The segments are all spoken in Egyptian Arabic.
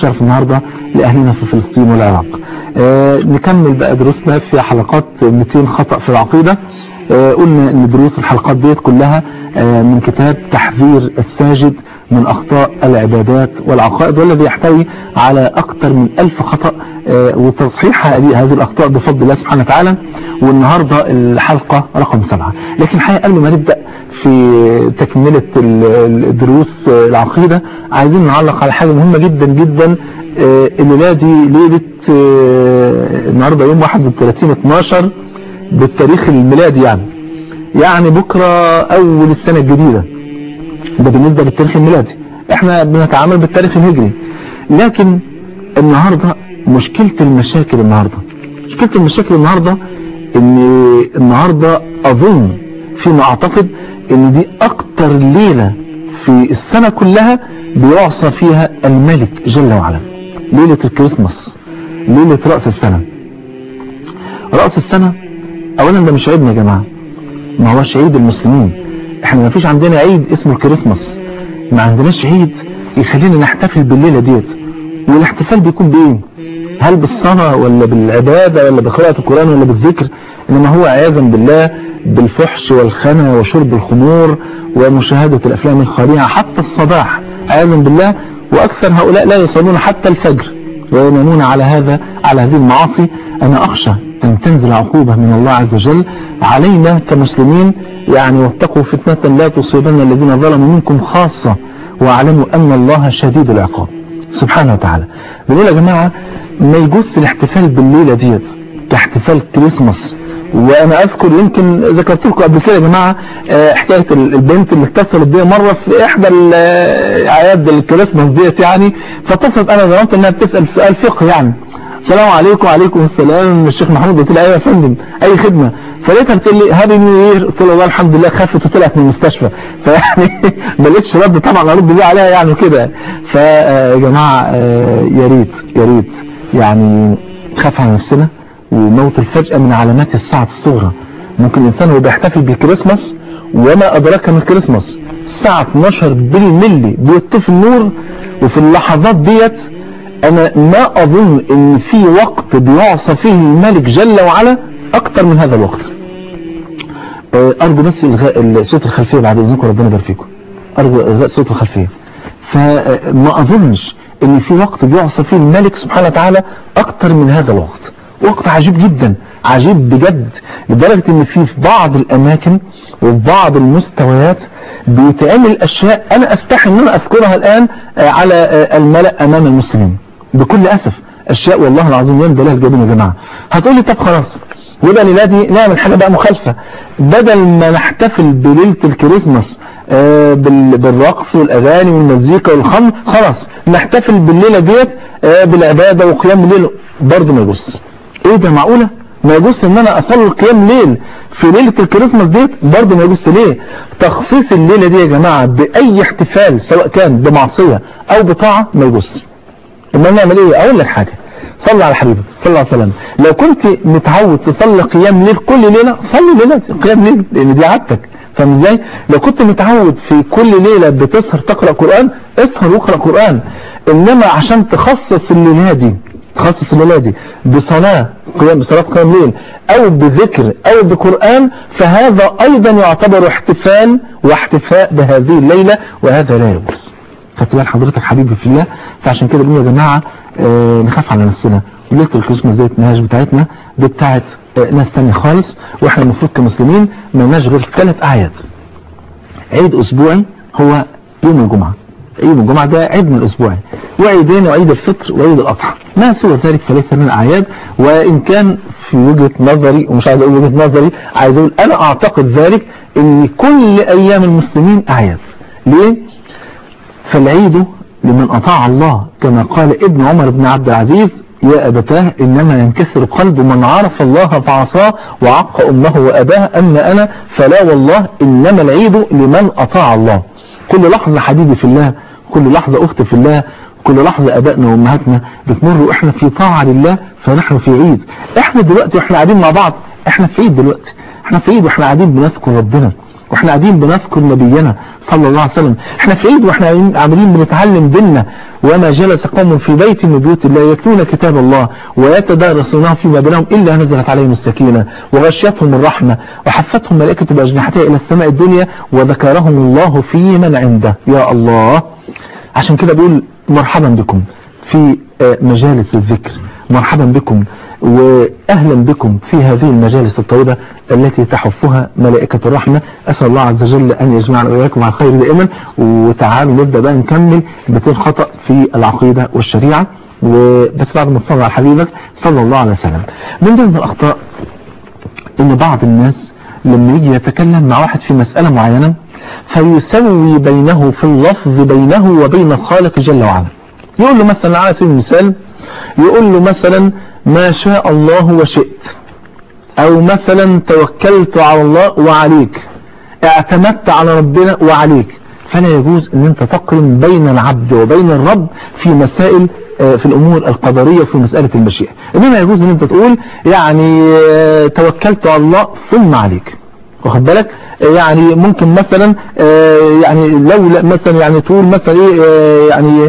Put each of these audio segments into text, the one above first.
شرف النهاردة لأهلنا في فلسطين والعراق آه نكمل بقى دروسنا في حلقات 200 خطأ في العقيدة آه قلنا ان دروس الحلقات ديت كلها آه من كتاب تحذير الساجد من أخطاء العبادات والعقائد والذي يحتوي على أكثر من ألف خطأ آه وتصحيح هذه الأخطاء بفضل الله سبحانه وتعالى والنهاردة الحلقة رقم سبعة لكن الحقيقة قبل ما نبدأ في تكملة الدروس العقيدة عايزين نعلق على حاجة مهمة جدا جدا الليلة دي ليلة النهاردة يوم 31 12 بالتاريخ الميلادي يعني يعني بكرة أول السنة الجديدة ده بالنسبة للتاريخ الميلادي احنا بنتعامل بالتاريخ الهجري لكن النهاردة مشكلة المشاكل النهاردة مشكلة المشاكل النهاردة ان النهاردة اظن فيما اعتقد ان دي اكتر ليلة في السنة كلها بيعصى فيها الملك جل وعلا ليلة الكريسماس ليلة رأس السنة رأس السنة اولا ده مش عيدنا يا جماعة ما هوش عيد المسلمين احنا ما فيش عندنا عيد اسمه الكريسماس ما عندناش عيد يخلينا نحتفل بالليلة ديت والاحتفال بيكون بايه هل بالصلاة ولا بالعبادة ولا بقراءة القرآن ولا بالذكر انما هو عياذا بالله بالفحش والخنا وشرب الخمور ومشاهدة الافلام الخارعة حتى الصباح عياذا بالله واكثر هؤلاء لا يصلون حتى الفجر وينامون على هذا على هذه المعاصي انا اخشى أن تنزل عقوبة من الله عز وجل علينا كمسلمين يعني واتقوا فتنة لا تصيبن الذين ظلموا منكم خاصة واعلموا أن الله شديد العقاب سبحانه وتعالى بنقول يا جماعة ما يجوز الاحتفال بالليلة ديت كاحتفال كريسماس وانا اذكر يمكن ذكرت لكم قبل كده يا جماعه حكايه البنت اللي اتصلت بيا مره في احدى اعياد الكريسماس ديت يعني فاتصلت انا ظننت انها بتسال سؤال فقه يعني السلام عليكم وعليكم السلام الشيخ محمود قلت لها ايوه يا فندم اي خدمه فلقيتها بتقول لي هابي نيو يير قلت لها والله الحمد لله خفت وطلعت من المستشفى فيعني ما لقيتش رد طبعا ارد بيه عليها يعني وكده فيا جماعه يا ريت يا ريت يعني خاف على نفسنا وموت الفجأة من علامات الساعة الصغرى ممكن الإنسان هو بيحتفل بالكريسماس وما أدراك من الكريسماس الساعة 12 بالملي بيطفي النور وفي اللحظات ديت أنا ما أظن إن في وقت بيعصى فيه الملك جل وعلا أكتر من هذا الوقت أرجو بس إلغاء صوت الخلفية بعد إذنكم ربنا يبارك فيكم أرجو إلغاء صوت الخلفية فما أظنش إن في وقت بيعصى فيه الملك سبحانه وتعالى أكتر من هذا الوقت وقت عجيب جدا عجيب بجد لدرجة ان في بعض الاماكن وفي بعض المستويات بيتعمل اشياء انا استحي ان انا اذكرها الان على الملأ امام المسلمين بكل اسف اشياء والله العظيم ينبغي لها الجبين يا جماعة هتقول لي طب خلاص يبقى الليلة دي نعمل حاجة بقى مخالفة بدل ما نحتفل بليلة الكريسماس بالرقص والاغاني والمزيكا والخمر خلاص نحتفل بالليلة ديت بالعبادة وقيام الليل برضه ما يجوز ايه ده معقولة ما يجوز ان انا اصلي قيام ليل في ليلة الكريسماس ديت برضه ما يجوز ليه تخصيص الليلة دي يا جماعة باي احتفال سواء كان بمعصية او بطاعة ما يجوز اما نعمل ايه اقول لك حاجة صلي على حبيبك صلى الله عليه وسلم لو كنت متعود تصلي قيام ليل كل ليلة صلي ليلة قيام ليل لان دي عادتك فاهم ازاي لو كنت متعود في كل ليلة بتسهر تقرأ قرآن اسهر واقرأ قرآن انما عشان تخصص الليلة دي تخصص الليلة دي بصلاة قيام بصلاة قيام ليل او بذكر او بقرآن فهذا ايضا يعتبر احتفال واحتفاء بهذه الليلة وهذا لا يجوز خدت بال حضرتك حبيبي في الله فعشان كده بنقول يا جماعة آه نخاف على نفسنا ليلة الكريسماس ديت ماهيش بتاعتنا دي بتاعت آه ناس تانية خالص واحنا المفروض كمسلمين ما لناش غير ثلاث اعياد عيد اسبوعي هو يوم الجمعة يوم الجمعة ده عيد من الأسبوع وعيدين وعيد الفطر وعيد الأضحى ما سوى ذلك فليس من أعياد وإن كان في وجهة نظري ومش عايز أقول وجهة نظري عايز أقول أنا أعتقد ذلك إن كل أيام المسلمين أعياد ليه؟ فالعيد لمن أطاع الله كما قال ابن عمر بن عبد العزيز يا أبتاه إنما ينكسر قلب من عرف الله فعصاه وعق أمه وأباه أما أنا فلا والله إنما العيد لمن أطاع الله كل لحظة حبيبي في الله كل لحظة أختي في الله كل لحظة أبائنا وأمهاتنا بتمر وإحنا في طاعة لله فنحن في عيد إحنا دلوقتي وإحنا قاعدين مع بعض إحنا في عيد دلوقتي إحنا في عيد وإحنا قاعدين بنذكر ربنا واحنا قاعدين بنذكر نبينا صلى الله عليه وسلم احنا في عيد واحنا عاملين بنتعلم ديننا وما جلس قوم في بيت من بيوت الله يتلون كتاب الله ويتدارسونه فيما بينهم الا نزلت عليهم السكينه وغشيتهم الرحمه وحفتهم ملائكه باجنحتها الى السماء الدنيا وذكرهم الله في من عنده يا الله عشان كده بيقول مرحبا بكم في مجالس الذكر مرحبا بكم وأهلا بكم في هذه المجالس الطيبة التي تحفها ملائكة الرحمة أسأل الله عز وجل أن يجمعنا وإياكم على الخير دائما وتعالوا نبدأ بقى نكمل 200 خطأ في العقيدة والشريعة وبس بعد ما تصلي على حبيبك صلى الله عليه وسلم من ضمن الأخطاء إن بعض الناس لما يجي يتكلم مع واحد في مسألة معينة فيسوي بينه في اللفظ بينه وبين الخالق جل وعلا يقول له مثلا على سبيل المثال يقول له مثلا ما شاء الله وشئت او مثلا توكلت على الله وعليك اعتمدت على ربنا وعليك فلا يجوز ان انت تقرن بين العبد وبين الرب في مسائل في الامور القدرية وفي مسألة المشيئة انما يجوز ان انت تقول يعني توكلت على الله ثم عليك واخد بالك يعني ممكن مثلا يعني لو مثلا يعني تقول مثلا ايه يعني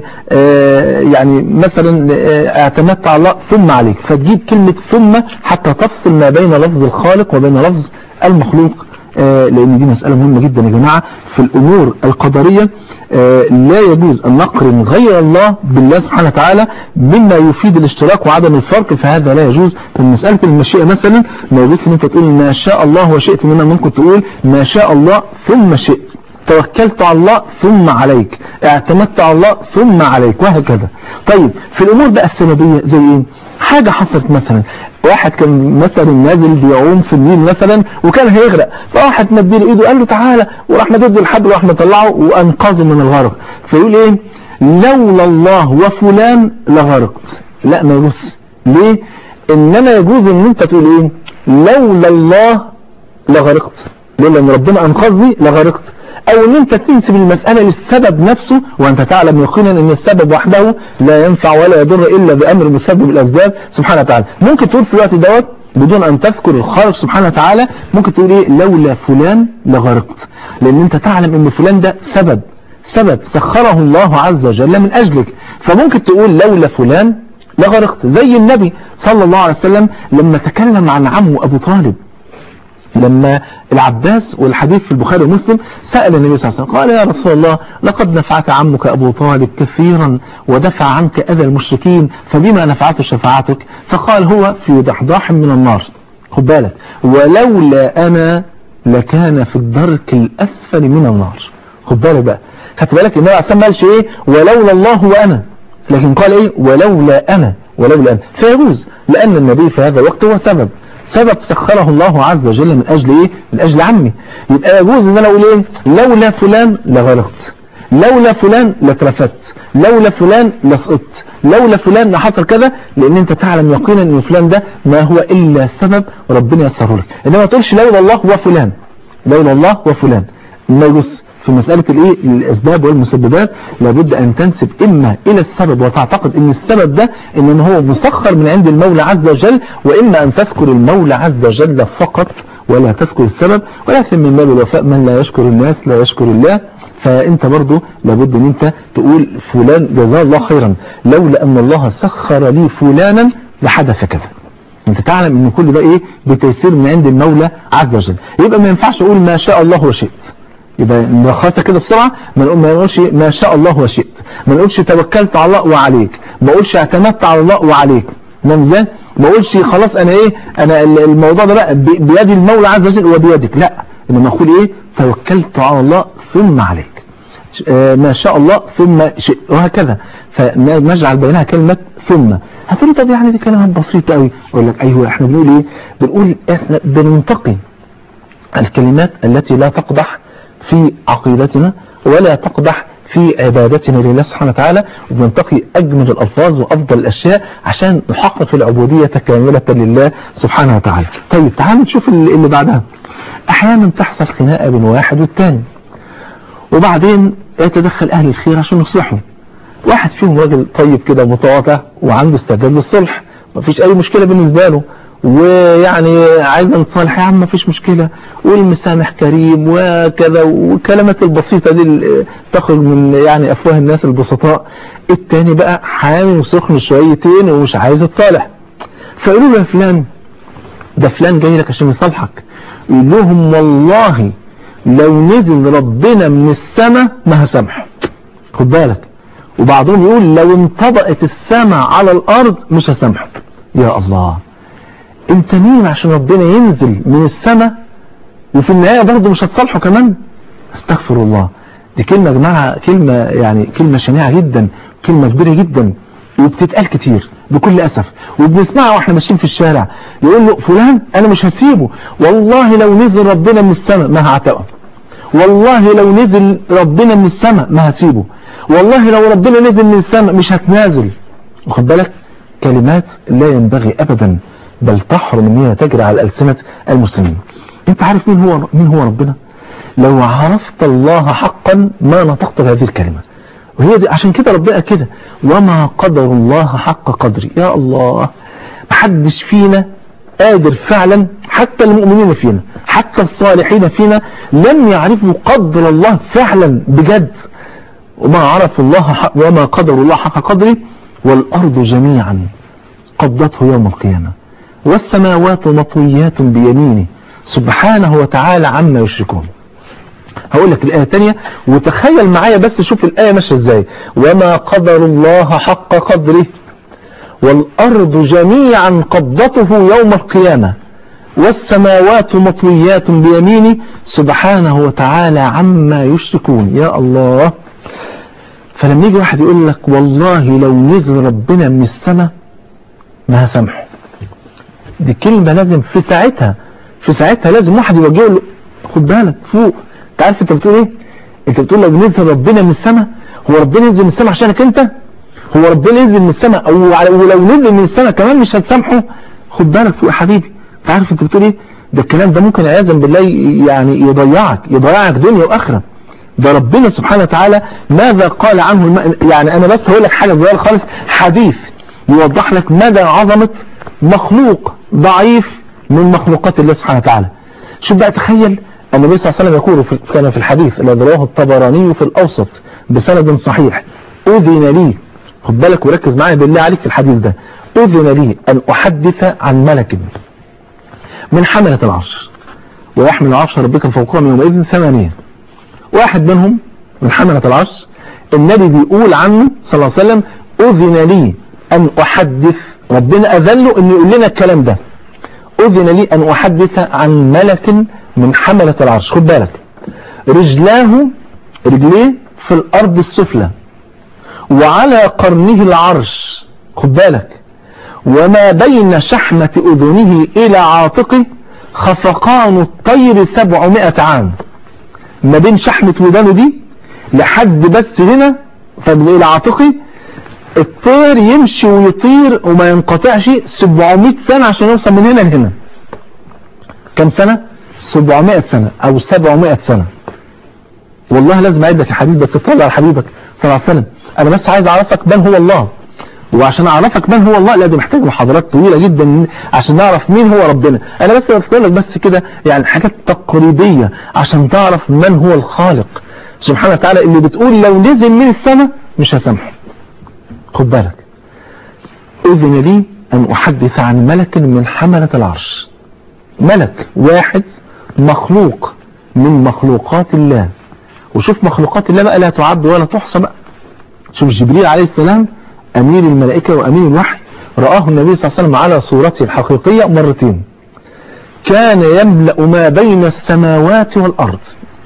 يعني مثلا اعتمدت على الله ثم عليك فتجيب كلمة ثم حتى تفصل ما بين لفظ الخالق وبين لفظ المخلوق لان دي مسألة مهمة جدا يا جماعة في الامور القدرية لا يجوز ان نقرن غير الله بالله سبحانه وتعالى مما يفيد الاشتراك وعدم الفرق فهذا لا يجوز في مسألة المشيئة مثلا ما يجوز ان انت تقول ما شاء الله وشئت انما ممكن تقول ما شاء الله ثم شئت توكلت على الله ثم عليك اعتمدت على الله ثم عليك وهكذا طيب في الامور بقى السببية زي ايه حاجة حصلت مثلا واحد كان مثلا نازل بيعوم في النيل مثلا وكان هيغرق فواحد مد له ايده قال له تعالى وراح مدد الحبل وراح مطلعه وانقذه من الغرق فيقول ايه لولا الله وفلان لغرقت لا ما يبص ليه انما يجوز ان انت تقول ايه لولا الله لغرقت ليه لان ربنا انقذني لغرقت او ان انت تنسب المسألة للسبب نفسه وانت تعلم يقينا ان السبب وحده لا ينفع ولا يضر الا بامر مسبب الاسباب سبحانه وتعالى ممكن تقول في الوقت دوت بدون ان تذكر الخالق سبحانه وتعالى ممكن تقول ايه لولا فلان لغرقت لان انت تعلم ان فلان ده سبب سبب سخره الله عز وجل من اجلك فممكن تقول لولا فلان لغرقت زي النبي صلى الله عليه وسلم لما تكلم عن عمه ابو طالب لما العباس والحديث في البخاري ومسلم سأل النبي صلى الله عليه وسلم قال يا رسول الله لقد نفعك عمك أبو طالب كثيرا ودفع عنك أذى المشركين فبما نفعته شفاعتك فقال هو في ضحضاح من النار خد بالك ولولا أنا لكان في الدرك الأسفل من النار خد بالك بقى خدت بالك النبي عليه الصلاة والسلام ما قالش إيه ولولا الله وأنا لكن قال إيه ولولا أنا ولولا أنا فيجوز لأن النبي في هذا الوقت هو سبب سبب سخره الله عز وجل من أجل إيه من أجل عمي يبقى يجوز ان انا اقول ايه لولا فلان لغرقت لولا فلان لاترفدت لولا فلان لسقطت لولا فلان لحصل كذا لان انت تعلم يقينا ان فلان ده ما هو الا سبب ربنا يسره لك انما ما تقولش لولا الله وفلان لولا الله وفلان ما يجوز في مسألة الايه الاسباب والمسببات لابد ان تنسب اما الى السبب وتعتقد ان السبب ده ان هو مسخر من عند المولى عز وجل واما ان تذكر المولى عز وجل فقط ولا تذكر السبب ولكن من باب الوفاء من لا يشكر الناس لا يشكر الله فانت برضو لابد ان انت تقول فلان جزاه الله خيرا لولا ان الله سخر لي فلانا لحدث كذا انت تعلم ان كل ده ايه بتيسير من عند المولى عز وجل يبقى ما ينفعش اقول ما شاء الله وشئت يبقى نلخصها كده بسرعة ما نقولش ما شاء الله وشئت ما نقولش توكلت على الله وعليك ما اقولش اعتمدت على الله وعليك نعم ازاي ما اقولش خلاص انا ايه انا الموضوع ده بقى بيد المولى عز وجل وبيدك لا انما اقول ايه توكلت على الله ثم عليك ما شاء الله ثم شئت وهكذا فنجعل بينها كلمة ثم هتقولي طب يعني دي كلمات بسيطة قوي اقول لك ايوه احنا بنقول ايه بنقول احنا بننتقي الكلمات التي لا تقدح في عقيدتنا ولا تقدح في عبادتنا لله سبحانه وتعالى وبننتقي أجمل الألفاظ وأفضل الأشياء عشان نحقق العبودية كاملة لله سبحانه وتعالى طيب تعالوا نشوف اللي بعدها أحيانا تحصل خناقة بين واحد والتاني وبعدين يتدخل أهل الخير عشان يصلحوا واحد فيهم راجل طيب كده متواضع وعنده استعداد للصلح مفيش أي مشكلة بالنسبة له ويعني عايز نتصالح يا عم مفيش مشكلة والمسامح كريم وكذا والكلمات البسيطة دي اللي تخرج من يعني أفواه الناس البسطاء التاني بقى حامل وسخن شويتين ومش عايز يتصالح فقالوا له يا فلان ده فلان جاي لك عشان يصالحك يقول لهم والله لو نزل ربنا من السماء ما هسامحه خد بالك وبعضهم يقول لو انطبقت السماء على الارض مش هسامحه يا الله انت مين عشان ربنا ينزل من السماء وفي النهاية برضه مش هتصالحه كمان استغفر الله دي كلمة يا جماعة كلمة يعني كلمة شنيعة جدا كلمة كبيرة جدا وبتتقال كتير بكل أسف وبنسمعها واحنا ماشيين في الشارع يقول له فلان أنا مش هسيبه والله لو نزل ربنا من السماء ما هعتقه والله لو نزل ربنا من السماء ما هسيبه والله لو ربنا نزل من السماء مش هتنازل واخد بالك كلمات لا ينبغي أبدا بل تحرم ان هي تجري على ألسنة المسلمين انت عارف مين هو مين هو ربنا لو عرفت الله حقا ما نطقت بهذه الكلمة وهي دي عشان كده ربنا كده وما قدر الله حق قدري يا الله محدش فينا قادر فعلا حتى المؤمنين فينا حتى الصالحين فينا لم يعرفوا قدر الله فعلا بجد وما عرف الله حق وما قدر الله حق قدره والأرض جميعا قبضته يوم القيامة والسماوات مطويات بيمينه سبحانه وتعالى عما يشركون هقول لك الآية الثانية وتخيل معايا بس شوف الآية ماشية ازاي وما قدر الله حق قدره والأرض جميعا قبضته يوم القيامة والسماوات مطويات بيمينه سبحانه وتعالى عما يشركون يا الله فلما يجي واحد يقول لك والله لو نزل ربنا من السماء ما هسامحه دي كلمة لازم في ساعتها في ساعتها لازم واحد يوجهه له خد بالك فوق انت عارف انت بتقول ايه انت بتقول لو نزل ربنا من السماء هو ربنا ينزل من السماء عشانك انت هو ربنا ينزل من السماء او ولو نزل من السماء كمان مش هتسامحه خد بالك فوق يا حبيبي انت عارف انت بتقول ايه ده الكلام ده ممكن عياذا بالله يعني يضيعك يضيعك دنيا واخره ده ربنا سبحانه وتعالى ماذا قال عنه الم... يعني انا بس هقول لك حاجه صغيره خالص حديث يوضح لك مدى عظمه مخلوق ضعيف من مخلوقات الله سبحانه وتعالى شوف بقى تخيل النبي صلى الله عليه وسلم يقول في كان في الحديث الذي رواه الطبراني في الأوسط بسند صحيح أذن لي خد بالك وركز معايا بالله عليك في الحديث ده أذن لي أن أحدث عن ملك من حملة العرش ويحمل عرش ربك فوقهم يومئذ ثمانية واحد منهم من حملة العرش النبي بيقول عنه صلى الله عليه وسلم أذن لي أن أحدث ربنا أذن له أن يقول لنا الكلام ده أذن لي أن أحدث عن ملك من حملة العرش خد بالك رجلاه رجليه في الأرض السفلى وعلى قرنه العرش خد بالك وما بين شحمة أذنه إلى عاتقه خفقان الطير سبعمائة عام ما بين شحمة ودانه دي لحد بس هنا إلى عاتقه الطير يمشي ويطير وما ينقطعش 700 سنة عشان يوصل من هنا لهنا كم سنة 700 سنة او 700 سنة والله لازم اعيد لك الحديث بس صلى على حبيبك صلى الله عليه وسلم انا بس عايز اعرفك من هو الله وعشان اعرفك من هو الله لا ده محتاج محاضرات طويلة جدا عشان نعرف مين هو ربنا انا بس بذكر لك بس كده يعني حاجات تقريبية عشان تعرف من هو الخالق سبحانه وتعالى اللي بتقول لو نزل من السماء مش هسامحه خد بالك اذن لي ان احدث عن ملك من حملة العرش ملك واحد مخلوق من مخلوقات الله وشوف مخلوقات الله بقى لا تعد ولا تحصى بقى شوف جبريل عليه السلام أمير الملائكة وأمير الوحي رآه النبي صلى الله عليه وسلم على صورته الحقيقية مرتين كان يملأ ما بين السماوات والأرض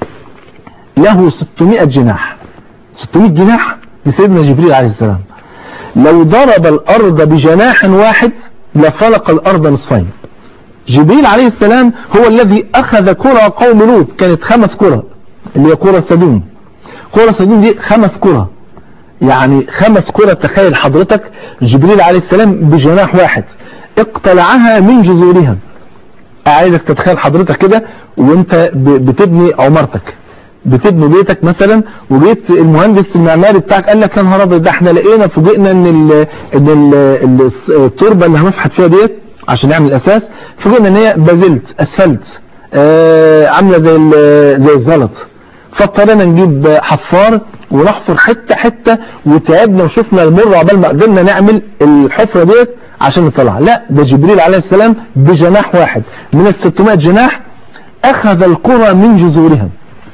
له 600 جناح 600 جناح لسيدنا جبريل عليه السلام لو ضرب الأرض بجناح واحد لفلق الأرض نصفين جبريل عليه السلام هو الذي أخذ كرة قوم لوط كانت خمس كرة اللي هي كرة سدوم كرة سدوم دي خمس كرة يعني خمس كرة تخيل حضرتك جبريل عليه السلام بجناح واحد اقتلعها من جذورها عايزك تتخيل حضرتك كده وانت بتبني عمارتك بتبني بيتك مثلا وجيت المهندس المعماري بتاعك قال لك يا نهار ابيض ده احنا لقينا فوجئنا ان ال ان ال التربه اللي هنفحت فيها ديت عشان نعمل الاساس فوجئنا ان هي بازلت اسفلت آه عامله زي ال- زي الزلط فاضطرينا نجيب حفار ونحفر حته حته وتعبنا وشفنا المر عقبال ما قدرنا نعمل الحفره ديت عشان نطلعها لا ده جبريل عليه السلام بجناح واحد من ال 600 جناح اخذ القرى من جذورها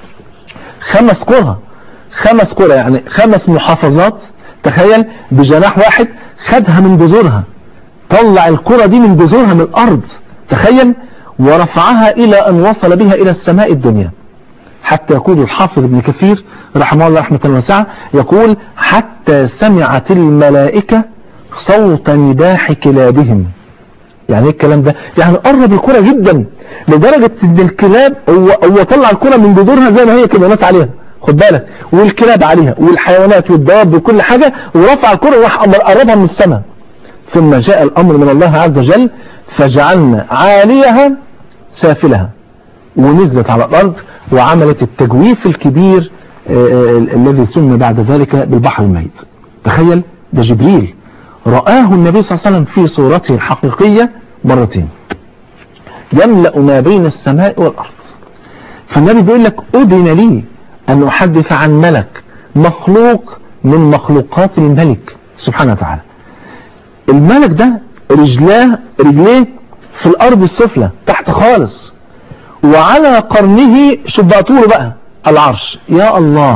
خمس قرى خمس قرى يعني خمس محافظات تخيل بجناح واحد خدها من جذورها طلع القرى دي من جذورها من الارض تخيل ورفعها الى ان وصل بها الى السماء الدنيا حتى يقول الحافظ ابن كثير رحمه الله رحمة واسعة يقول حتى سمعت الملائكة صوت نداح كلابهم يعني ايه الكلام ده يعني قرب الكرة جدا لدرجة ان الكلاب هو, هو طلع الكرة من جذورها زي ما هي كده ناس عليها خد بالك والكلاب عليها والحيوانات والدواب وكل حاجة ورفع الكرة وراح قربها من السماء ثم جاء الامر من الله عز وجل فجعلنا عاليها سافلها ونزلت على الارض وعملت التجويف الكبير آه، آه، الذي سمي بعد ذلك بالبحر الميت تخيل ده جبريل رآه النبي صلى الله عليه وسلم في صورته الحقيقية مرتين يملأ ما بين السماء والأرض فالنبي بيقول لك أذن لي أن أحدث عن ملك مخلوق من مخلوقات الملك سبحانه وتعالى الملك ده رجلاه رجليه في الأرض السفلى تحت خالص وعلى قرنه شوف بقى طوله بقى العرش يا الله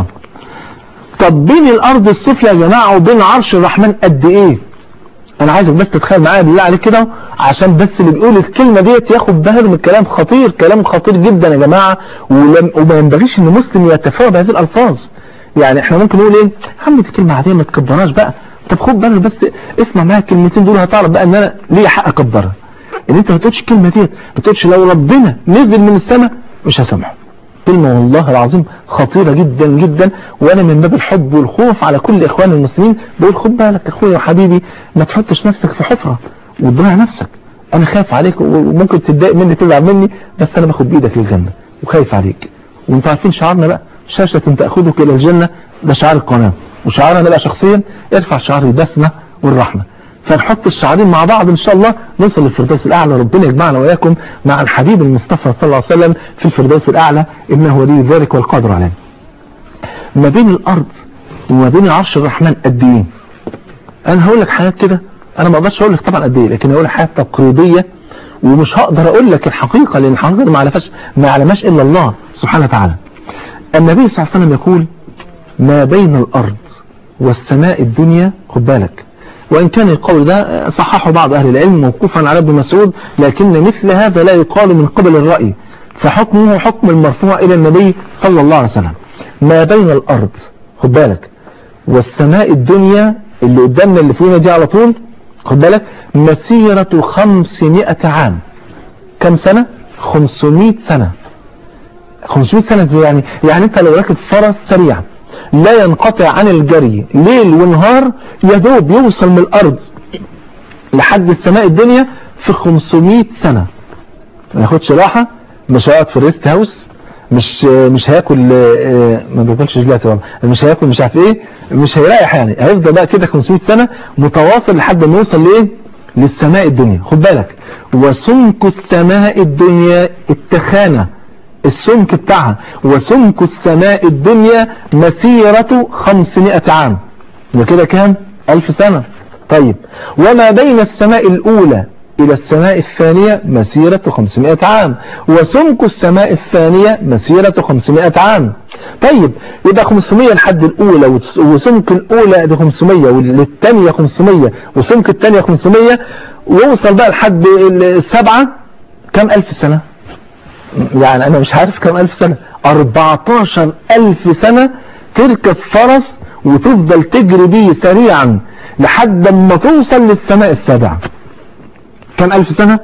طب بين الارض السفلى يا جماعه وبين عرش الرحمن قد ايه انا عايزك بس تتخيل معايا بالله عليك كده عشان بس اللي بيقول الكلمه ديت ياخد باله من الكلام خطير كلام خطير جدا يا جماعه ولم وما ينبغيش ان مسلم يتفاوى بهذه الالفاظ يعني احنا ممكن نقول ايه يا عم دي كلمه عاديه ما تكبرهاش بقى طب خد بالك بس اسمع معايا الكلمتين دول هتعرف بقى ان انا ليا حق اكبرها ان انت ما تقولش الكلمه ديت ما تقولش لو ربنا نزل من السماء مش هسامحه كلمة والله العظيم خطيرة جدا جدا وانا من باب الحب والخوف على كل اخوان المسلمين بقول خد بالك يا اخويا وحبيبي ما تحطش نفسك في حفرة وتضيع نفسك انا خايف عليك وممكن تتضايق مني تزعل مني بس انا باخد بايدك للجنة وخايف عليك وانتوا عارفين شعارنا بقى شاشة تأخذك الى الجنة ده شعار القناة وشعارنا بقى شخصيا ارفع شعار البسمة والرحمة فنحط الشعارين مع بعض ان شاء الله نوصل للفردوس الاعلى ربنا يجمعنا واياكم مع الحبيب المصطفى صلى الله عليه وسلم في الفردوس الاعلى انه ولي ذلك والقادر عليه ما بين الارض وما بين عرش الرحمن قد ايه انا هقول لك حاجات كده انا ما اقدرش اقول لك طبعا قد ايه لكن هقول لك حاجات تقريبيه ومش هقدر اقول لك الحقيقه لان الحقيقه ما يعرفهاش ما يعلمهاش الا الله سبحانه وتعالى النبي صلى الله عليه وسلم يقول ما بين الارض والسماء الدنيا خد بالك وإن كان القول ده صححه بعض أهل العلم موقوفا على ابن مسعود لكن مثل هذا لا يقال من قبل الرأي فحكمه حكم المرفوع إلى النبي صلى الله عليه وسلم ما بين الأرض خد بالك والسماء الدنيا اللي قدامنا اللي فوقنا دي على طول خد بالك مسيرة 500 عام كم سنة 500 سنة 500 سنة ازاي يعني يعني انت لو راكب فرس سريع لا ينقطع عن الجري ليل ونهار يدوب يوصل من الارض لحد السماء الدنيا في 500 سنة ما ياخدش راحة مش هيقعد في الريست هاوس مش مش هياكل ما بياكلش دلوقتي والله مش هياكل مش عارف ايه مش هيريح يعني هيفضل بقى كده 500 سنة متواصل لحد ما يوصل لايه للسماء الدنيا خد بالك وسمك السماء الدنيا التخانه السمك بتاعها وسمك السماء الدنيا مسيرة 500 عام وكده كام ألف سنة طيب وما بين السماء الأولى إلى السماء الثانية مسيرة 500 عام وسمك السماء الثانية مسيرة 500 عام طيب يبقى 500 لحد الأولى وسمك الأولى دي 500 والثانية 500 وسمك الثانية 500 ويوصل بقى لحد السبعة كم ألف سنة يعني انا مش عارف كم الف سنة 14 الف سنة تركب فرس وتفضل تجري بيه سريعا لحد ما توصل للسماء السابعة كم الف سنة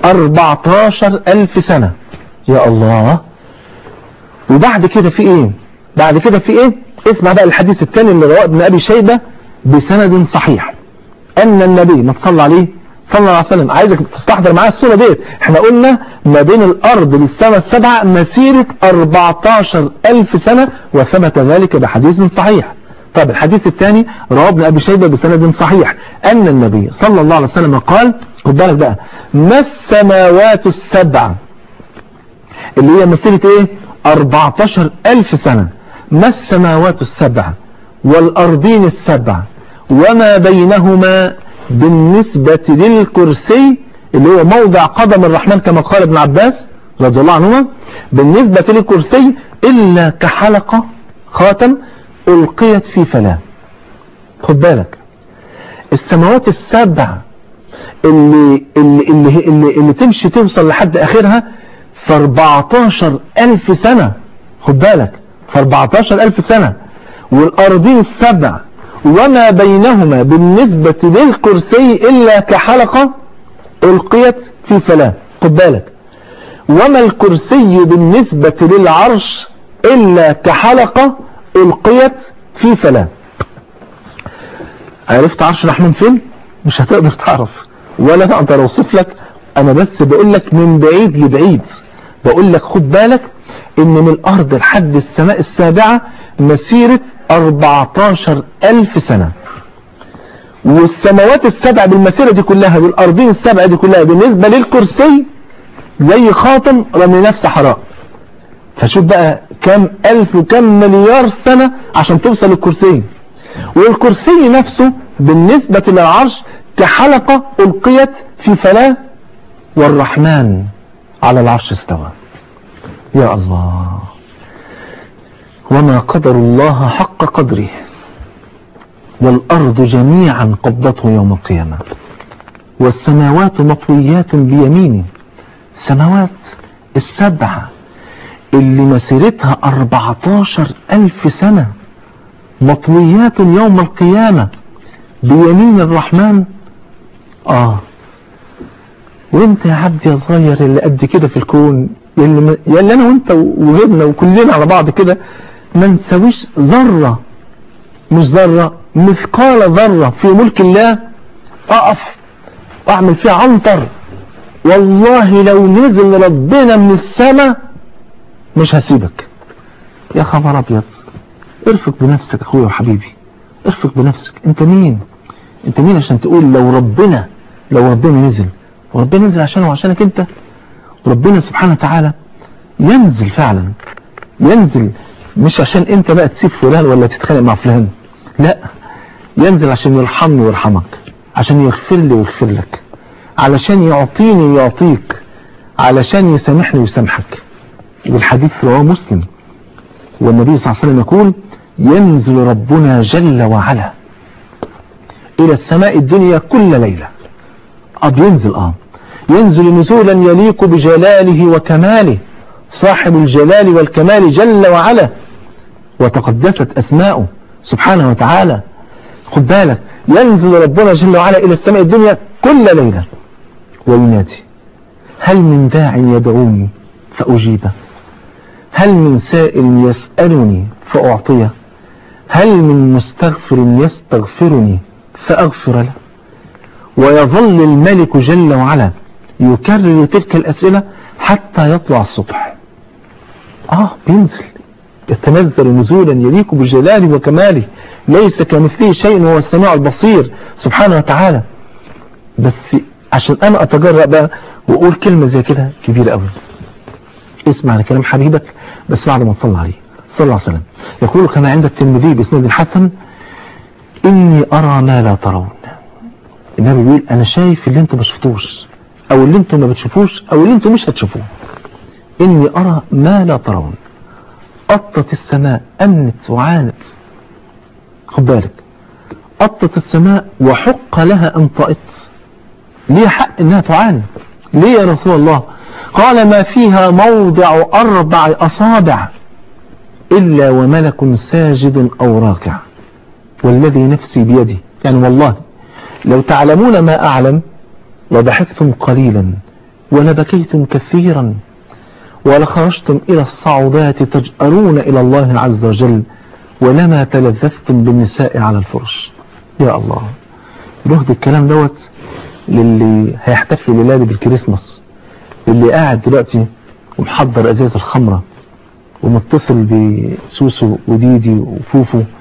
14 الف سنة يا الله وبعد كده في ايه بعد كده في ايه اسمع بقى الحديث الثاني اللي رواه ابن ابي شيبة بسند صحيح ان النبي ما تصلى عليه صلى الله عليه وسلم عايزك تستحضر معايا الصورة ديت احنا قلنا ما بين الارض للسماء السبعة مسيرة 14 الف سنة وثبت ذلك بحديث صحيح طب الحديث الثاني رواه ابن ابي شيبه بسند صحيح ان النبي صلى الله عليه وسلم قال خد بالك بقى ما السماوات السبع اللي هي مسيره ايه 14000 سنه ما السماوات السبع والارضين السبع وما بينهما بالنسبه للكرسي اللي هو موضع قدم الرحمن كما قال ابن عباس رضي الله عنهما بالنسبه للكرسي الا كحلقه خاتم ألقيت في فلاة خد بالك السماوات السبع اللي, اللي, اللي, اللي, اللي تمشي توصل لحد آخرها في 14 ألف سنة خد بالك في 14 ألف سنة والأرضين السبع وما بينهما بالنسبة للكرسي إلا كحلقة ألقيت في فلاة خد بالك وما الكرسي بالنسبة للعرش إلا كحلقة ألقيت في فلاة عرفت عرش الرحمن فين مش هتقدر تعرف ولا اقدر اوصف لك انا بس بقول لك من بعيد لبعيد بقول لك خد بالك ان من الارض لحد السماء السابعة مسيرة 14 الف سنة والسماوات السبع بالمسيرة دي كلها والارضين السبع دي كلها بالنسبة للكرسي زي خاتم رمي نفس حراء فشوف بقى كم ألف وكم مليار سنة عشان توصل للكرسي والكرسي نفسه بالنسبة للعرش كحلقة ألقيت في فلاة والرحمن على العرش استوى يا الله وما قدر الله حق قدره والأرض جميعا قبضته يوم القيامة والسماوات مطويات بيمينه سماوات السبعة اللي مسيرتها 14 ألف سنة مطويات يوم القيامة بيمين الرحمن آه وانت يا عبد يا صغير اللي قد كده في الكون يلي, ما يلي انا وانت وغيرنا وكلنا على بعض كده ما نسويش ذرة مش ذرة مثقال ذرة في ملك الله اقف واعمل فيها عنطر والله لو نزل ربنا من السماء مش هسيبك يا خبر ابيض ارفق بنفسك اخويا وحبيبي ارفق بنفسك انت مين انت مين عشان تقول لو ربنا لو ربنا نزل وربنا نزل عشانه وعشانك انت وربنا سبحانه وتعالى ينزل فعلا ينزل مش عشان انت بقى تسيب فلان ولا تتخانق مع فلان لا ينزل عشان يرحمني ويرحمك عشان يغفر لي ويغفر لك علشان يعطيني ويعطيك علشان يسامحني ويسامحك والحديث رواه مسلم والنبي صلى الله عليه وسلم يقول ينزل ربنا جل وعلا إلى السماء الدنيا كل ليلة أب ينزل آه ينزل نزولا يليق بجلاله وكماله صاحب الجلال والكمال جل وعلا وتقدست أسماؤه سبحانه وتعالى خد بالك ينزل ربنا جل وعلا إلى السماء الدنيا كل ليلة وينادي هل من داع يدعوني فأجيبه هل من سائل يسألني فأعطيه هل من مستغفر يستغفرني فأغفر له ويظل الملك جل وعلا يكرر تلك الأسئلة حتى يطلع الصبح آه بينزل يتنزل نزولا يليق بجلاله وكماله ليس كمثله شيء وهو السميع البصير سبحانه وتعالى بس عشان أنا أتجرأ بقى وأقول كلمة زي كده كبيرة قوي اسمع لكلام حبيبك بس بعد ما تصلى عليه صلى الله عليه وسلم يقول كما عند الترمذي باسناد الحسن إني أرى ما لا ترون النبي بيقول أنا شايف اللي انتم ما شفتوش أو اللي انتم ما بتشوفوش أو اللي انتم مش هتشوفوه إني أرى ما لا ترون قطت السماء أنت وعانت خد بالك قطت السماء وحق لها أن طئت ليه حق إنها تعاني ليه يا رسول الله قال ما فيها موضع أربع أصابع إلا وملك ساجد أو راكع والذي نفسي بيدي يعني والله لو تعلمون ما أعلم لضحكتم قليلا ولبكيتم كثيرا ولخرجتم إلى الصعودات تجأرون إلى الله عز وجل ولما تلذذتم بالنساء على الفرش يا الله رهد الكلام دوت للي هيحتفلوا ليلادي بالكريسماس اللي قاعد دلوقتي ومحضر ازاز الخمرة ومتصل بسوسو وديدي وفوفو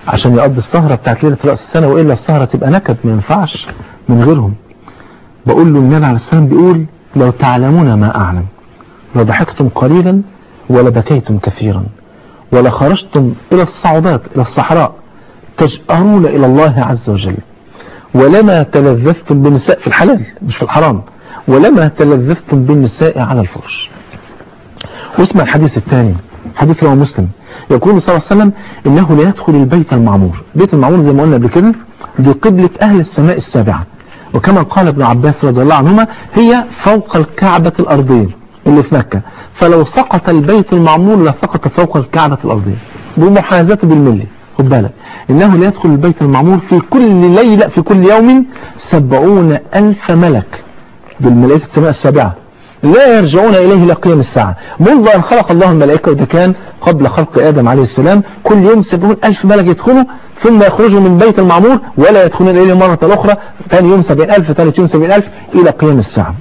عشان يقضي السهرة بتاعت ليلة رأس السنة وإلا السهرة تبقى نكد ما ينفعش من غيرهم بقول له النبي عليه السلام بيقول لو تعلمون ما أعلم لضحكتم قليلا ولبكيتم كثيرا ولخرجتم إلى الصعودات إلى الصحراء تجأرون إلى الله عز وجل ولما تلذذتم بالنساء في الحلال مش في الحرام ولما تلذذتم بالنساء على الفرش واسمع الحديث الثاني حديث رواه مسلم يقول صلى الله عليه وسلم إنه لا يدخل البيت المعمور بيت المعمور زي ما قلنا قبل كده دي قبلة أهل السماء السابعة وكما قال ابن عباس رضي الله عنهما هي فوق الكعبة الأرضية اللي في مكة فلو سقط البيت المعمور لسقط فوق الكعبة الأرضية بمحاذاته بالملي خد بالك إنه لا يدخل البيت المعمور في كل ليلة في كل يوم سبعون ألف ملك دول ملائكة السماء السابعة لا يرجعون إليه إلى قيام الساعة منذ أن خلق الله الملائكة وده كان قبل خلق آدم عليه السلام كل يوم سبعون ألف ملك يدخلوا ثم يخرجوا من بيت المعمور ولا يدخلون إليه مرة أخرى ثاني يوم سبعين ألف ثالث يوم سبعين ألف إلى قيام الساعة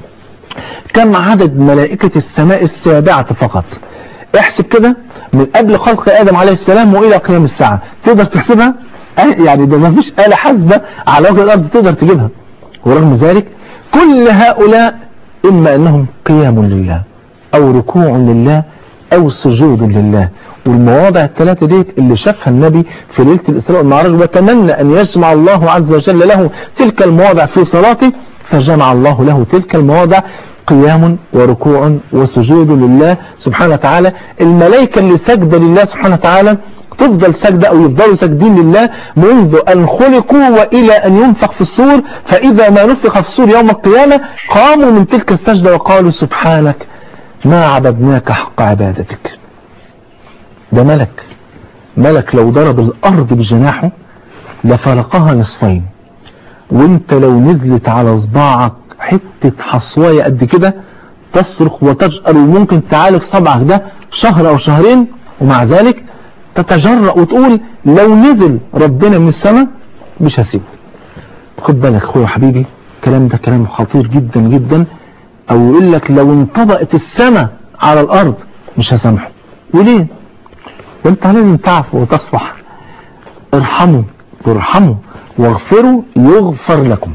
كم عدد ملائكة السماء السابعة فقط احسب كده من قبل خلق آدم عليه السلام وإلى قيام الساعة تقدر تحسبها يعني ده ما فيش آلة حاسبة على وجه الأرض تقدر تجيبها ورغم ذلك كل هؤلاء إما أنهم قيام لله أو ركوع لله أو سجود لله والمواضع الثلاثة ديت اللي شافها النبي في ليلة الإسراء والمعراج وتمنى أن يجمع الله عز وجل له تلك المواضع في صلاته فجمع الله له تلك المواضع قيام وركوع وسجود لله سبحانه وتعالى الملائكة اللي سجد لله سبحانه وتعالى تفضل سجدة أو يفضلوا ساجدين لله منذ أن خلقوا وإلى أن ينفخ في الصور فإذا ما نفخ في الصور يوم القيامة قاموا من تلك السجدة وقالوا سبحانك ما عبدناك حق عبادتك ده ملك ملك لو ضرب الأرض بجناحه لفرقها نصفين وانت لو نزلت على صباعك حتة حصواية قد كده تصرخ وتجأر وممكن تعالج صبعك ده شهر أو شهرين ومع ذلك تتجرأ وتقول لو نزل ربنا من السماء مش هسيبه خد بالك اخويا حبيبي الكلام ده كلام خطير جدا جدا او يقول لك لو انطبقت السماء على الارض مش هسامحه وليه وانت لازم تعفو وتصفح ارحموا ترحموا واغفروا يغفر لكم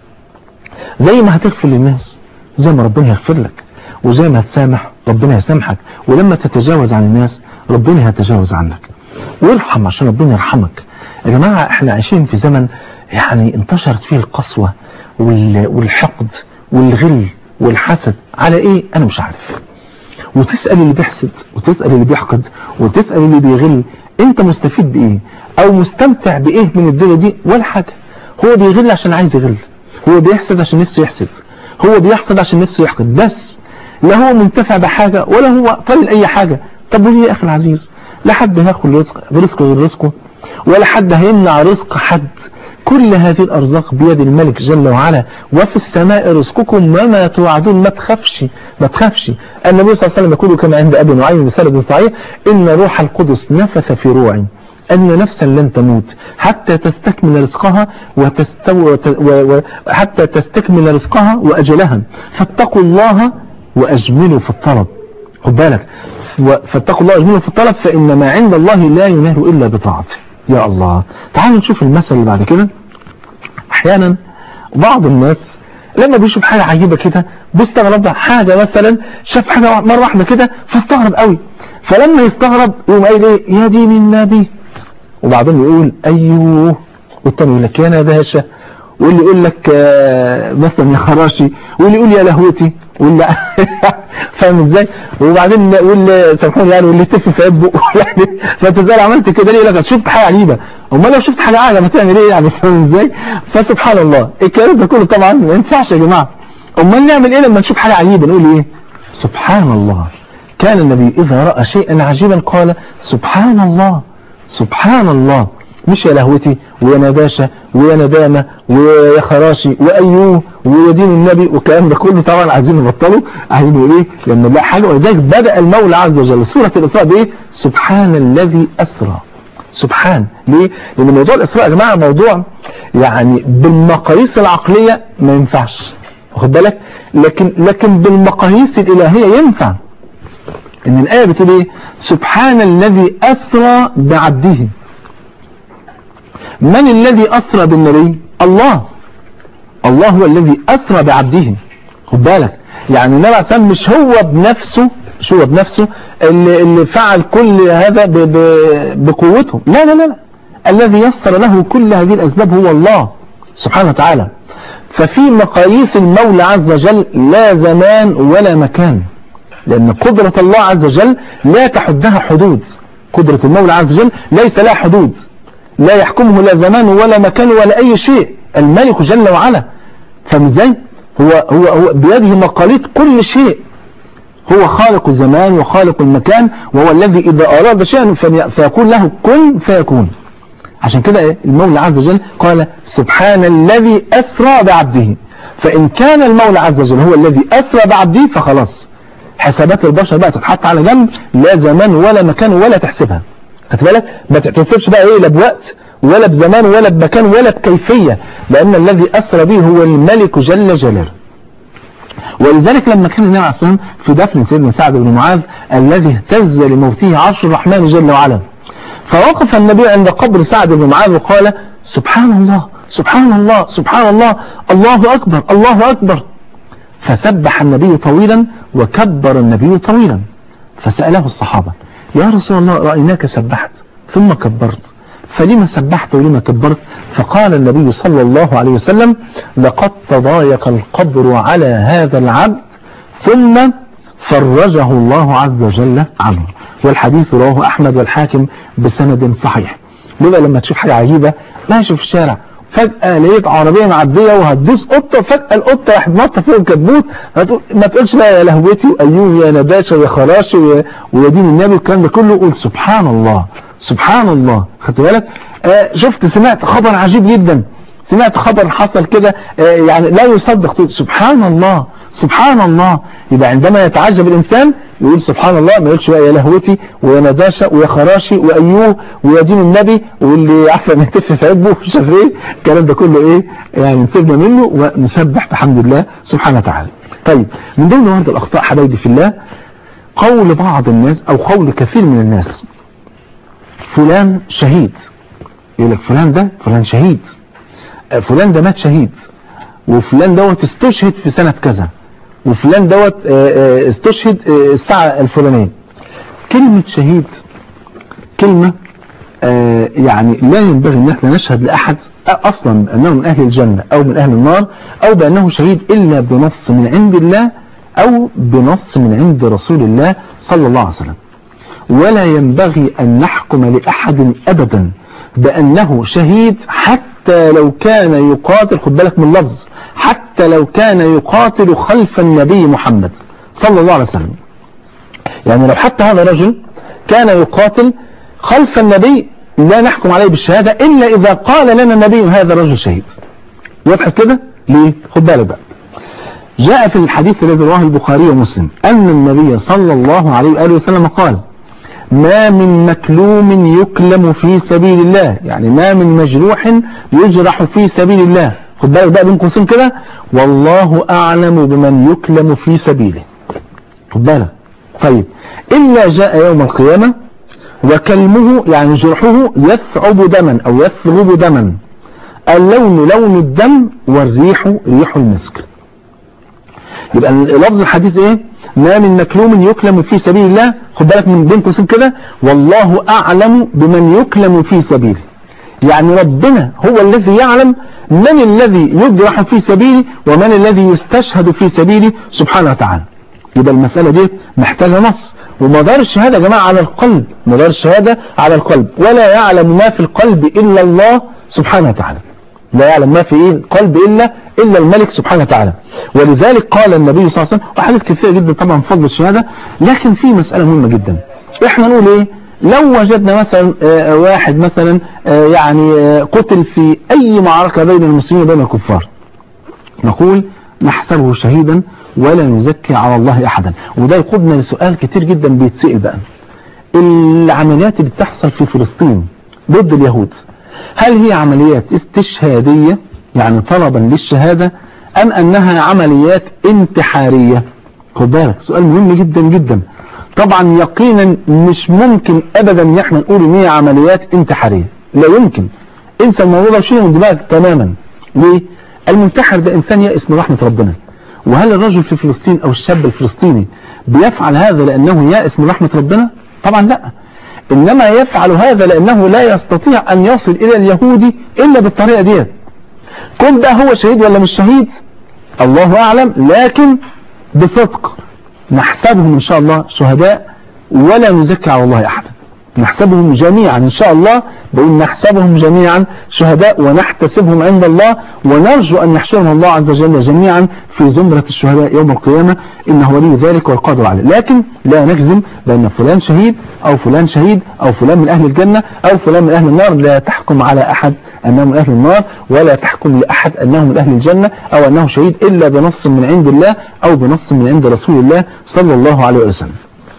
زي ما هتغفر للناس زي ما ربنا يغفر لك وزي ما هتسامح ربنا يسامحك ولما تتجاوز عن الناس ربنا هيتجاوز عنك وارحم عشان ربنا يرحمك يا جماعة احنا عايشين في زمن يعني انتشرت فيه القسوة والحقد والغل والحسد على ايه انا مش عارف وتسأل اللي بيحسد وتسأل اللي بيحقد وتسأل اللي بيغل انت مستفيد بايه او مستمتع بايه من الدنيا دي ولا حاجة هو بيغل عشان عايز يغل هو بيحسد عشان نفسه يحسد هو بيحقد عشان نفسه يحقد بس لا هو منتفع بحاجة ولا هو طالب اي حاجة طب وليه يا اخي العزيز لا حد هياخد رزق برزقه غير رزقه ولا حد هيمنع رزق حد كل هذه الأرزاق بيد الملك جل وعلا وفي السماء رزقكم وما توعدون ما تخافش ما تخافش النبي صلى الله عليه وسلم يقول كما عند أبي نعيم بسند صحيح إن روح القدس نفث في روعي أن نفسا لن تموت حتى تستكمل رزقها وتستو... و... و... حتى تستكمل رزقها وأجلها فاتقوا الله وأجملوا في الطلب خد بالك فاتقوا الله واجملوا في الطلب فإن ما عند الله لا ينال إلا بطاعته يا الله تعالوا نشوف المثل اللي بعد كده أحيانا بعض الناس لما بيشوف حاجة عجيبة كده بيستغرب حاجة مثلا شاف حاجة مرة واحدة كده فاستغرب قوي فلما يستغرب يقوم قايل ايه يا دين النبي وبعدين يقول ايوه والتاني يقول لك يا نباشا واللي يقول لك آه مثلا يا خراشي واللي يقول يا لهوتي واللي فاهم ازاي وبعدين واللي سامحوني يعني واللي تف في عبه يعني فانت ازاي عملت كده ليه لك شفت حاجه عجيبه امال لو شفت حاجه عجيبه تعمل ايه يعني فاهم ازاي فسبحان الله الكلام ده كله طبعا ما ينفعش يا جماعه امال نعمل ايه لما نشوف حاجه عجيبه نقول ايه سبحان الله كان النبي اذا راى شيئا عجيبا قال سبحان الله سبحان الله مش يا لهوتي ويا نباشة ويا ندامة ويا خراشي وأيوه ويا دين النبي والكلام ده كله طبعا عايزين نبطله عايزين نقول ايه لما نلاقي حاجة ولذلك بدأ المولى عز وجل سورة الإسراء بايه سبحان الذي أسرى سبحان ليه لأن موضوع الإسراء يا جماعة موضوع يعني بالمقاييس العقلية ما ينفعش واخد بالك لكن لكن بالمقاييس الإلهية ينفع ان الآية بتقول ايه سبحان الذي أسرى بعبده من الذي أسرى بالنبي الله الله هو الذي أسرى بعبده خد بالك يعني النبي عليه الصلاة مش هو بنفسه مش هو بنفسه اللي, اللي فعل كل هذا ب ب بقوته لا لا لا لا الذي يسر له كل هذه الأسباب هو الله سبحانه وتعالى ففي مقاييس المولى عز وجل لا زمان ولا مكان لأن قدرة الله عز وجل لا تحدها حدود قدرة المولى عز وجل ليس لها حدود لا يحكمه لا زمان ولا مكان ولا أي شيء الملك جل وعلا فاهم ازاي هو, هو, هو بيده مقاليد كل شيء هو خالق الزمان وخالق المكان وهو الذي إذا أراد شيئا فيقول له كن فيكون عشان كده المولى عز وجل قال سبحان الذي أسرى بعبده فإن كان المولى عز وجل هو الذي أسرى بعبده فخلاص حسابات البشر بقى تتحط على جنب لا زمان ولا مكان ولا تحسبها خدت بالك ما تحسبش بقى ايه لا بوقت ولا بزمان ولا بمكان ولا بكيفية لأن الذي أسرى به هو الملك جل جلاله ولذلك لما كان النبي عليه الصلاة والسلام في دفن سيدنا سعد بن معاذ الذي اهتز لموته عرش الرحمن جل وعلا فوقف النبي عند قبر سعد بن معاذ وقال سبحان الله سبحان الله سبحان الله الله أكبر الله أكبر فسبح النبي طويلا وكبر النبي طويلا فسأله الصحابة يا رسول الله رأيناك سبحت ثم كبرت فلما سبحت ولما كبرت فقال النبي صلى الله عليه وسلم لقد تضايق القبر على هذا العبد ثم فرجه الله عز وجل عنه والحديث رواه أحمد والحاكم بسند صحيح لذا لما تشوف حاجة عجيبة ماشي في الشارع فجأة لقيت عربية معدية وهتدوس قطة فجأة القطة راحت نطة فوق الكبوت ما تقولش بقى يا لهوتي وأيوه يا نباشا ويا خراشي ويا دين النبي والكلام ده كله قول سبحان الله سبحان الله خدت بالك آه شفت سمعت خبر عجيب جدا سمعت خبر حصل كده آه يعني لا يصدق تقول سبحان الله سبحان الله يبقى عندما يتعجب الإنسان يقول سبحان الله ما يقولش بقى يا لهوتي ويا نداشة ويا خراشي وأيوه ويا دين النبي واللي عفوا نتف في عجبه مش عارف ايه الكلام ده كله ايه يعني نسيبنا منه ونسبح بحمد الله سبحانه وتعالى طيب من ضمن هذه الأخطاء حبايبي في الله قول بعض الناس أو قول كثير من الناس فلان شهيد يقول لك فلان ده فلان شهيد فلان ده مات شهيد وفلان دوت استشهد في سنة كذا وفلان دوت استشهد الساعة الفلانية كلمة شهيد كلمة يعني لا ينبغي ان احنا نشهد لأحد اصلا انه من اهل الجنة او من اهل النار او بانه شهيد الا بنص من عند الله او بنص من عند رسول الله صلى الله عليه وسلم ولا ينبغي ان نحكم لأحد ابدا بانه شهيد حتى لو كان يقاتل خد بالك من اللفظ حتى لو كان يقاتل خلف النبي محمد صلى الله عليه وسلم يعني لو حتى هذا الرجل كان يقاتل خلف النبي لا نحكم عليه بالشهادة إلا إذا قال لنا النبي هذا الرجل شهيد وضحت كده ليه خد بالك بقى جاء في الحديث الذي رواه البخاري ومسلم أن النبي صلى الله عليه وآله وسلم قال ما من مكلوم يكلم في سبيل الله يعني ما من مجروح يجرح في سبيل الله خد بالك بقى بين قوسين كده والله أعلم بمن يكلم في سبيله خد بالك طيب إلا جاء يوم القيامة وكلمه يعني جرحه يثعب دما أو يثغب دما اللون لون الدم والريح ريح المسك يبقى لفظ الحديث ايه ما من مكلوم يكلم في سبيل الله خد بالك من بين قوسين كده والله أعلم بمن يكلم في سبيله يعني ربنا هو الذي يعلم من الذي يجرح في سبيله ومن الذي يستشهد في سبيله سبحانه وتعالى يبقى المسألة دي محتاجة نص ومدار الشهادة يا جماعة على القلب مدار الشهادة على القلب ولا يعلم ما في القلب إلا الله سبحانه وتعالى لا يعلم ما في القلب إلا إلا الملك سبحانه وتعالى ولذلك قال النبي صلى الله عليه وسلم وحديث كثيرة جدا طبعا فضل الشهادة لكن في مسألة مهمة جدا احنا نقول ايه لو وجدنا مثلا واحد مثلا يعني قتل في أي معركة بين المسلمين وبين الكفار نقول نحسبه شهيدا ولا نزكي على الله أحدا وده يقودنا لسؤال كتير جدا بيتسئل بقى العمليات اللي بتحصل في فلسطين ضد اليهود هل هي عمليات استشهادية يعني طلبا للشهادة أم أنها عمليات انتحارية خد بالك سؤال مهم جدا جدا طبعا يقينا مش ممكن أبدا ان احنا نقول ان هي عمليات انتحارية لا يمكن انسى الموضوع ده وشيله من دماغك تماما ليه المنتحر ده انسان يئس من رحمه ربنا وهل الرجل في فلسطين او الشاب الفلسطيني بيفعل هذا لانه يائس من رحمه ربنا طبعا لا انما يفعل هذا لانه لا يستطيع ان يصل الى اليهودي الا بالطريقه ديت كن بقى هو شهيد ولا مش شهيد الله اعلم لكن بصدق نحسبهم ان شاء الله شهداء ولا نزكي على الله احدا نحسبهم جميعا ان شاء الله بقول نحسبهم جميعا شهداء ونحتسبهم عند الله ونرجو ان يحشرهم الله عز وجل جميعا في زمرة الشهداء يوم القيامة انه ولي ذلك والقادر عليه لكن لا نجزم بان فلان شهيد او فلان شهيد او فلان من اهل الجنة او فلان من اهل النار لا تحكم على احد انه من اهل النار ولا تحكم لاحد انه من اهل الجنة او انه شهيد الا بنص من عند الله او بنص من عند رسول الله صلى الله عليه وسلم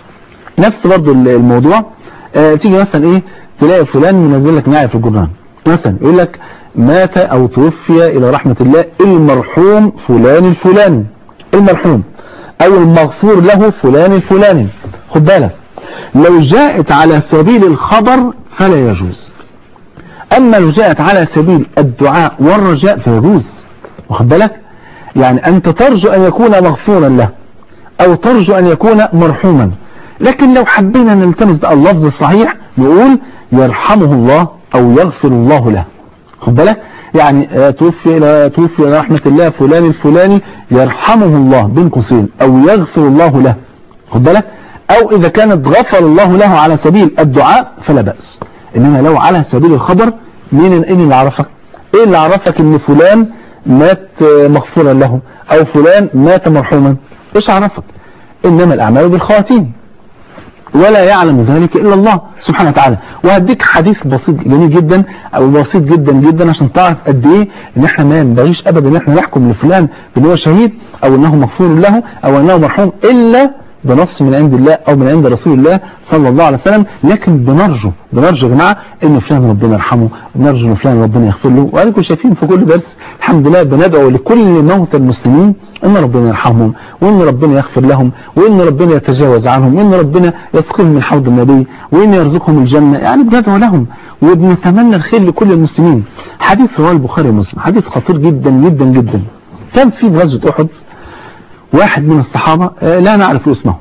نفس برضو الموضوع آه تيجي مثلا ايه تلاقي فلان منزل لك نعي في الجرنان مثلا يقول لك مات او توفي الى رحمة الله المرحوم فلان الفلاني المرحوم او المغفور له فلان الفلاني خد بالك لو جاءت على سبيل الخبر فلا يجوز اما لو جاءت على سبيل الدعاء والرجاء فيجوز واخد بالك يعني انت ترجو ان يكون مغفورا له او ترجو ان يكون مرحوما لكن لو حبينا نلتمس بقى اللفظ الصحيح نقول يرحمه الله او يغفر الله له خد بالك يعني توفي الى توفي الى رحمه الله فلان الفلاني يرحمه الله بين قوسين او يغفر الله له خد بالك او اذا كانت غفر الله له على سبيل الدعاء فلا باس انما لو على سبيل الخبر مين ايه اللي عرفك ايه اللي عرفك ان فلان مات مغفورا له او فلان مات مرحوما ايش عرفك انما الاعمال بالخواتيم ولا يعلم ذلك إلا الله سبحانه وتعالى وهديك حديث بسيط جميل جدا أو بسيط جدا جدا عشان تعرف قد إيه إن إحنا ما ينبغيش أبدا إن إحنا نحكم لفلان بأن هو شهيد أو أنه مغفور له أو أنه مرحوم إلا بنص من عند الله أو من عند رسول الله صلى الله عليه وسلم لكن بنرجو بنرجو يا جماعة إن فلان ربنا يرحمه بنرجو إن فلان ربنا يغفر له وأنكم شايفين في كل درس الحمد لله بندعو لكل موتى المسلمين إن ربنا يرحمهم وإن ربنا يغفر لهم وإن ربنا يتجاوز عنهم وإن ربنا يسقيهم من حوض النبي وإن يرزقهم الجنة يعني بندعو لهم وبنتمنى الخير لكل المسلمين حديث رواه البخاري ومسلم حديث خطير جدا جدا جدا كان في غزوة أحد واحد من الصحابة لا نعرف اسمه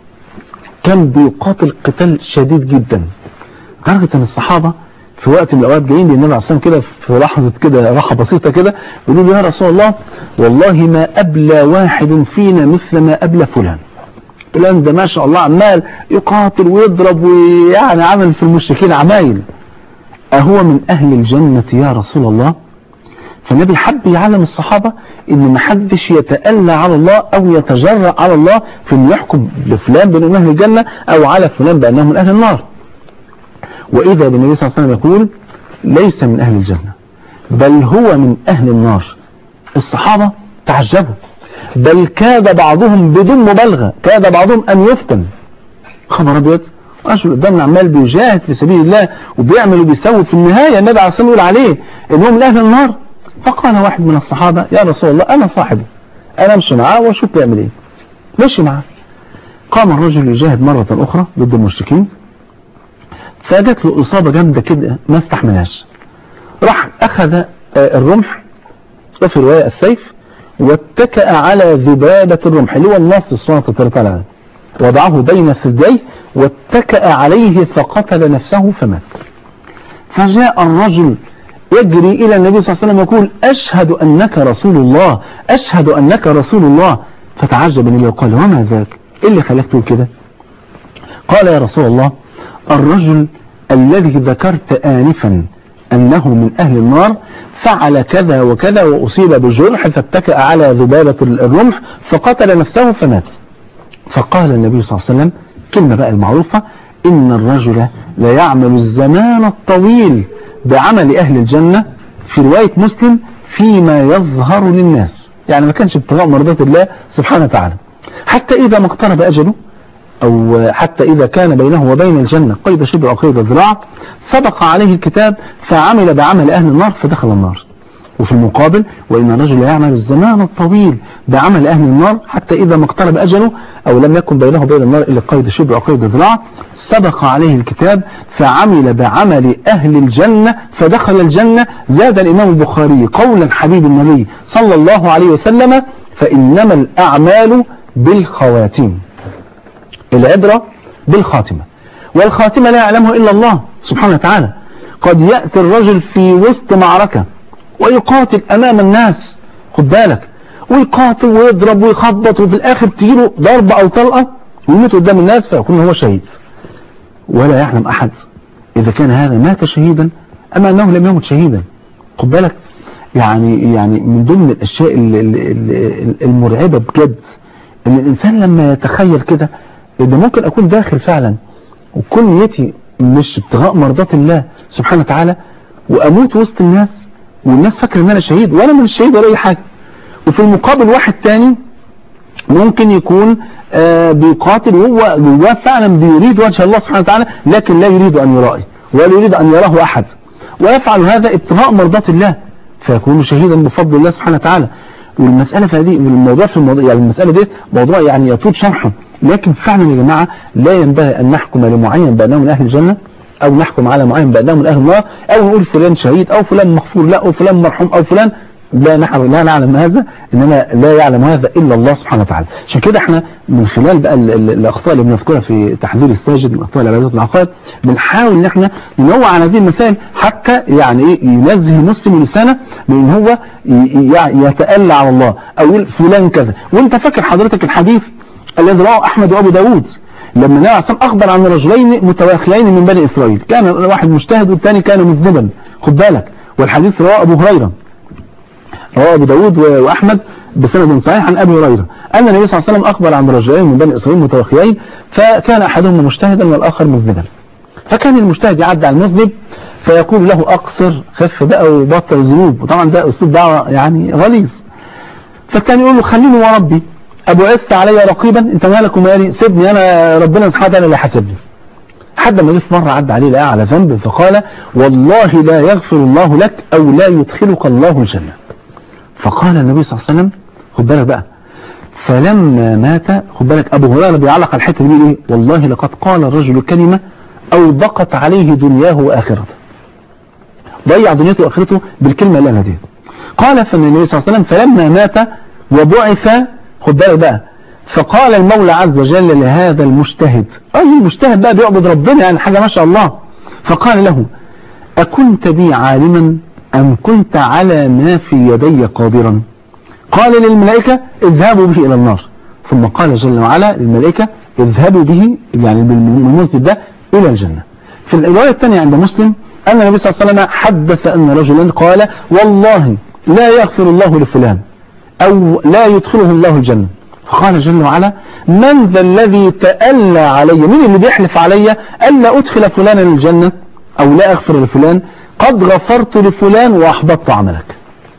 كان بيقاتل قتال شديد جدا لدرجة ان الصحابة في وقت من الاوقات جايين للنبي عليه الصلاه كده في لحظة كده راحة بسيطة كده بيقولوا له يا رسول الله والله ما ابلى واحد فينا مثل ما ابلى فلان فلان ده ما شاء الله عمال يقاتل ويضرب ويعني عمل في المشركين عمايل اهو من اهل الجنة يا رسول الله فالنبي حب يعلم الصحابة ان ما حدش يتألى على الله او يتجرأ على الله في انه يحكم لفلان بانه اهل الجنة او على فلان بانه من اهل النار واذا بالنبي صلى الله عليه وسلم يقول ليس من اهل الجنة بل هو من اهل النار الصحابة تعجبوا بل كاد بعضهم بدون مبالغة كاد بعضهم ان يفتن خبر ابيض رجل قدامنا عمال بيجاهد في سبيل الله وبيعمل وبيسوي في النهاية النبي عليه الصلاة والسلام يقول عليه ان هو من اهل النار فقال واحد من الصحابة يا رسول الله أنا صاحبه أنا أمشي معاه وأشوف بيعمل إيه مشي معاه قام الرجل يجاهد مرة أخرى ضد المشركين فجت له إصابة جامدة كده ما استحملهاش راح أخذ الرمح وفي رواية السيف واتكأ على ذبابة الرمح اللي هو النص الصلاة الترتلع وضعه بين ثديه واتكأ عليه فقتل نفسه فمات فجاء الرجل يجري إلى النبي صلى الله عليه وسلم يقول أشهد أنك رسول الله أشهد أنك رسول الله فتعجب النبي وقال وما ذاك إيه اللي خلاك تقول كده قال يا رسول الله الرجل الذي ذكرت آنفا أنه من أهل النار فعل كذا وكذا وأصيب بجرح فاتكأ على ذبابة الرمح فقتل نفسه فمات فقال النبي صلى الله عليه وسلم كلمة بقى المعروفة إن الرجل لا يعمل الزمان الطويل بعمل أهل الجنة في رواية مسلم فيما يظهر للناس يعني ما كانش ابتغاء مرضات الله سبحانه وتعالى حتى إذا ما اقترب أجله أو حتى إذا كان بينه وبين الجنة قيد شبر أو قيد ذراع سبق عليه الكتاب فعمل بعمل أهل النار فدخل النار وفي المقابل وإن الرجل يعمل الزمان الطويل بعمل أهل النار حتى إذا ما اقترب أجله أو لم يكن بينه وبين النار إلا قيد شبر أو قيد ذراع سبق عليه الكتاب فعمل بعمل أهل الجنة فدخل الجنة زاد الإمام البخاري قولا حبيب النبي صلى الله عليه وسلم فإنما الأعمال بالخواتيم العبرة بالخاتمة والخاتمة لا يعلمها إلا الله سبحانه وتعالى قد يأتي الرجل في وسط معركة ويقاتل أمام الناس خد بالك ويقاتل ويضرب ويخبط وفي الآخر تجيله ضربة أو طلقة ويموت قدام الناس فيكون هو شهيد ولا يعلم أحد إذا كان هذا مات شهيدا أما أنه لم يمت شهيدا خد بالك يعني يعني من ضمن الأشياء المرعبة بجد ان الانسان لما يتخيل كده ده ممكن اكون داخل فعلا وكل نيتي مش ابتغاء مرضات الله سبحانه وتعالى واموت وسط الناس والناس فاكره ان انا شهيد وانا مش شهيد ولا اي حاجه وفي المقابل واحد تاني ممكن يكون آه بيقاتل وهو جواه فعلا بيريد وجه الله سبحانه وتعالى لكن لا يريد ان يرائي ولا يريد ان يراه احد ويفعل هذا ابتغاء مرضات الله فيكون شهيدا بفضل الله سبحانه وتعالى والمسألة في هذه الموضوع في الموضوع يعني المسألة دي موضوع يعني يطول شرحه لكن فعلا يا جماعة لا ينبغي أن نحكم لمعين بأنه من أهل الجنة أو نحكم على معين بأنه من أهل النار أو نقول فلان شهيد أو فلان مغفور لا أو فلان مرحوم أو فلان لا نحن لا نعلم هذا إنما لا يعلم هذا إلا الله سبحانه وتعالى عشان كده احنا من خلال بقى الأخطاء اللي بنذكرها في تحذير الساجد من أخطاء العبادات والعقائد بنحاول إن احنا ننوع على هذه المسائل حتى يعني إيه ينزه المسلم لسانه من هو يتألى على الله أو يقول فلان كذا وانت فاكر حضرتك الحديث الذي رواه أحمد وأبو داود لما النبي عليه أخبر عن رجلين متواخيين من بني إسرائيل كان واحد مجتهد والثاني كان مذنبا خد بالك والحديث رواه أبو هريرة رواه أبو داود وأحمد بسند صحيح عن أبي هريرة أن النبي صلى الله عليه وسلم أخبر عن رجلين من بني إسرائيل متوخيين فكان أحدهما مجتهدا والآخر مذنبا فكان المجتهد يعدي على المذنب فيقول له أقصر خف بقى وبطل الذنوب وطبعا ده أسلوب دعوة يعني غليظ فكان يقول له خليني وربي أبعثت علي رقيبا أنت مالك ومالي سيبني أنا ربنا سبحانه وتعالى اللي حاسبني حد ما جه في مرة عدى عليه لقى على ذنب فقال والله لا يغفر الله لك أو لا يدخلك الله الجنة فقال النبي صلى الله عليه وسلم خد بالك بقى فلما مات خد بالك أبو هريرة بيعلق على الحتة دي إيه والله لقد قال الرجل كلمة أوبقت عليه دنياه وآخرته ضيع دنيته وآخرته بالكلمة اللي أنا دي قال فالنبي صلى الله عليه وسلم فلما مات وبعث خد بالك بقى فقال المولى عز وجل لهذا المجتهد أي المجتهد بقى بيعبد ربنا يعني حاجة ما شاء الله فقال له أكنت بي عالما أم كنت على ما في يدي قادرا قال للملائكة اذهبوا به إلى النار ثم قال جل وعلا للملائكة اذهبوا به يعني بالمسجد ده إلى الجنة في الرواية الثانية عند مسلم أن النبي صلى الله عليه وسلم حدث أن رجلا قال والله لا يغفر الله لفلان أو لا يدخله الله الجنة فقال جل وعلا من ذا الذي تألى علي مين اللي بيحلف علي ألا أدخل فلانا الجنة أو لا أغفر لفلان قد غفرت لفلان وأحبطت عملك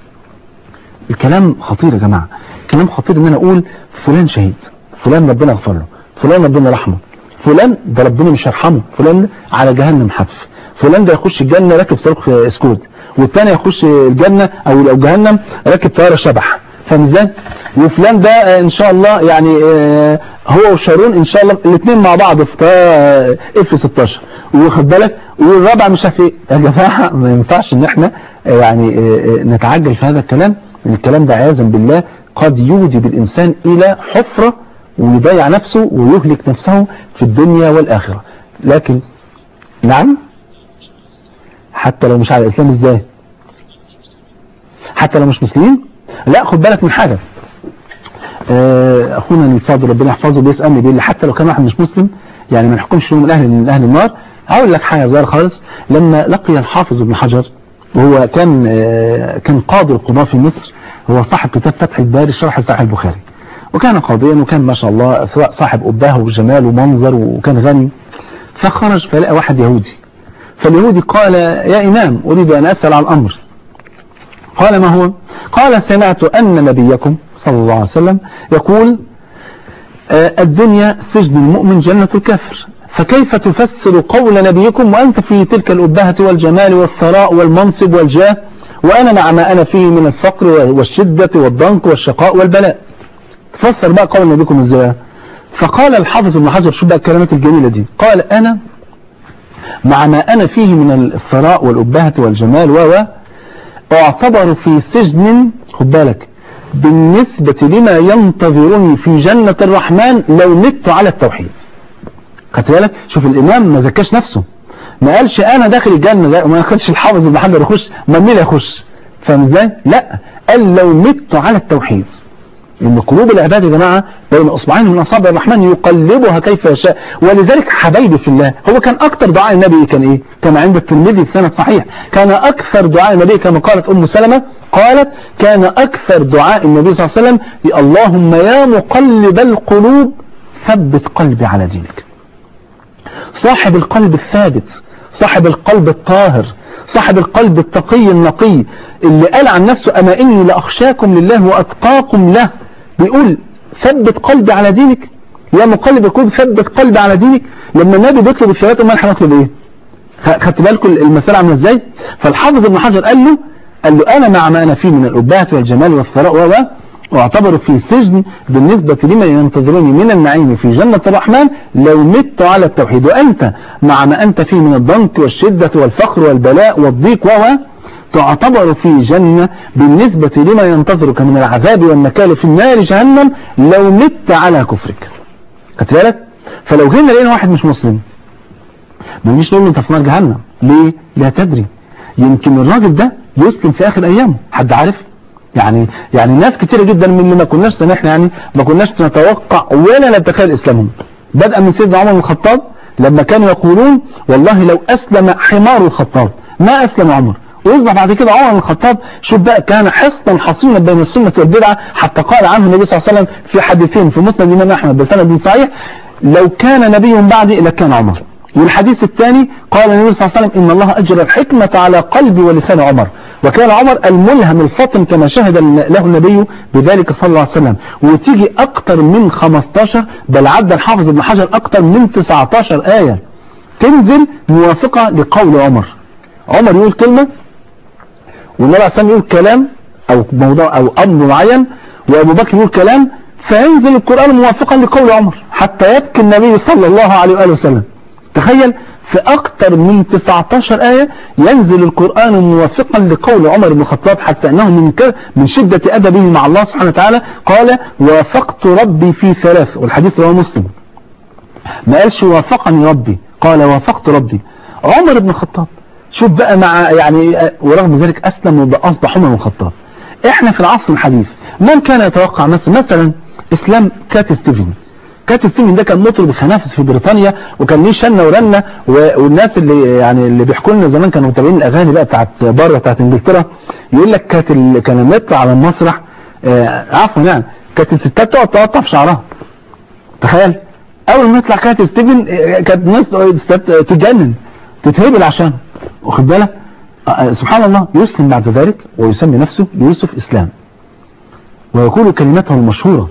الكلام خطير يا جماعة كلام خطير ان انا اقول فلان شهيد فلان ربنا غفر له فلان ربنا رحمه فلان ده ربنا مش هيرحمه فلان على جهنم حتف فلان ده يخش الجنة راكب صاروخ اسكود والتاني يخش الجنة او او جهنم راكب طيارة شبح فاهم ازاي وفلان ده ان شاء الله يعني هو وشارون ان شاء الله الاثنين مع بعض في طياره اف 16 واخد بالك والرابع مش عارف ايه يا جماعه ما ينفعش ان احنا يعني نتعجل في هذا الكلام ان الكلام ده عياذا بالله قد يودي بالانسان الى حفره ويضيع نفسه ويهلك نفسه في الدنيا والاخره لكن نعم حتى لو مش على الاسلام ازاي حتى لو مش مسلمين لا خد بالك من حاجة اخونا الفاضل ربنا يحفظه بيسألني بيقول لي حتى لو كان واحد مش مسلم يعني ما نحكمش من اهل من اهل النار هقول لك حاجة صغيرة خالص لما لقي الحافظ ابن حجر وهو كان كان قاضي القضاة في مصر هو صاحب كتاب فتح الباري شرح صحيح البخاري وكان قاضيا وكان ما شاء الله صاحب أباه وجمال ومنظر وكان غني فخرج فلقى واحد يهودي فاليهودي قال يا إمام أريد أن أسأل عن أمر قال ما هو قال سمعت أن نبيكم صلى الله عليه وسلم يقول الدنيا سجن المؤمن جنة الكافر فكيف تفسر قول نبيكم وأنت في تلك الأبهة والجمال والثراء والمنصب والجاه وأنا مع ما أنا فيه من الفقر والشدة والضنك والشقاء والبلاء تفسر بقى قول نبيكم ازاي فقال الحافظ ابن حجر شو بقى الكلمات الجميلة دي قال أنا مع ما أنا فيه من الثراء والأبهة والجمال و أعتبر في سجن خد بالك بالنسبة لما ينتظرني في جنة الرحمن لو مت على التوحيد خدت بالك شوف الإمام ما زكاش نفسه ما قالش أنا داخل الجنة لا وما قالش الحافظ ابن حجر يخش ما مين يخش فاهم ازاي؟ لا قال لو مت على التوحيد ان قلوب العباد يا جماعه بين اصبعين من اصابع الرحمن يقلبها كيف يشاء ولذلك حبايبي في الله هو كان اكثر دعاء النبي كان ايه كما عند الترمذي في سند صحيح كان اكثر دعاء النبي كما قالت ام سلمة قالت كان اكثر دعاء النبي صلى الله عليه وسلم اللهم يا مقلب القلوب ثبت قلبي على دينك صاحب القلب الثابت صاحب القلب الطاهر صاحب القلب التقي النقي اللي قال عن نفسه أما إني لأخشاكم لله وأتقاكم له بيقول ثبت قلبي على دينك يا مقلب القلوب ثبت قلبي على دينك لما النبي بيطلب الثبات امال احنا نطلب ايه خدت بالكم المسألة عامله ازاي فالحافظ ابن حجر قال له قال له انا مع ما انا فيه من الابهات والجمال والثراء و واعتبر في سجن بالنسبة لما ينتظرني من النعيم في جنة الرحمن لو مت على التوحيد وأنت مع ما أنت فيه من الضنك والشدة والفقر والبلاء والضيق و تعتبر في جنة بالنسبة لما ينتظرك من العذاب والنكال في النار جهنم لو مت على كفرك خدت بالك فلو جينا لقينا واحد مش مسلم ما نجيش نقول له انت في نار جهنم ليه لا تدري يمكن الراجل ده يسلم في اخر ايامه حد عارف يعني يعني ناس كتيرة جدا من اللي ما كناش سامحنا يعني ما كناش نتوقع ولا نتخيل اسلامهم بدءا من سيدنا عمر بن الخطاب لما كانوا يقولون والله لو اسلم حمار الخطاب ما اسلم عمر ويصبح بعد كده عمر بن الخطاب شوف بقى كان حصنا حصينا بين السنة والبدعة حتى قال عنه النبي صلى الله عليه وسلم في حديثين في مسند الإمام أحمد بسند صحيح لو كان نبي بعدي لكان عمر والحديث الثاني قال النبي صلى الله عليه وسلم إن الله أجرى الحكمة على قلب ولسان عمر وكان عمر الملهم الفطن كما شهد له النبي بذلك صلى الله عليه وسلم وتيجي أكتر من 15 بل عد الحافظ ابن حجر أكتر من 19 آية تنزل موافقة لقول عمر عمر يقول كلمة والنبي عليه الصلاة يقول كلام أو موضوع أو أمر معين وأبو بكر يقول كلام فينزل القرآن موافقا لقول عمر حتى يبكي النبي صلى الله عليه وآله وسلم تخيل في أكثر من 19 آية ينزل القرآن موافقا لقول عمر بن الخطاب حتى أنه من من شدة أدبه مع الله سبحانه وتعالى قال وافقت ربي في ثلاث والحديث رواه مسلم ما قالش وافقني ربي قال وافقت ربي عمر بن الخطاب شوف بقى مع يعني ورغم ذلك أسلم وأصبح عمر بن الخطاب احنا في العصر الحديث من كان يتوقع مثلا مثلا اسلام كات ستيفن كات ستيفن ده كان مطرب خنافس في بريطانيا وكان ليه شنه ورنه والناس اللي يعني اللي بيحكوا لنا زمان كانوا متابعين الاغاني بقى بتاعت بره بتاعت انجلترا يقول لك كانت ال... كان لما يطلع على المسرح آه عفوا يعني كانت الستات تقعد تقطع في شعرها تخيل اول ما يطلع كات ستيفن كانت الناس تتجنن تتهبل عشان واخد بالك آه سبحان الله يسلم بعد ذلك ويسمي نفسه يوسف اسلام ويقول كلمته المشهوره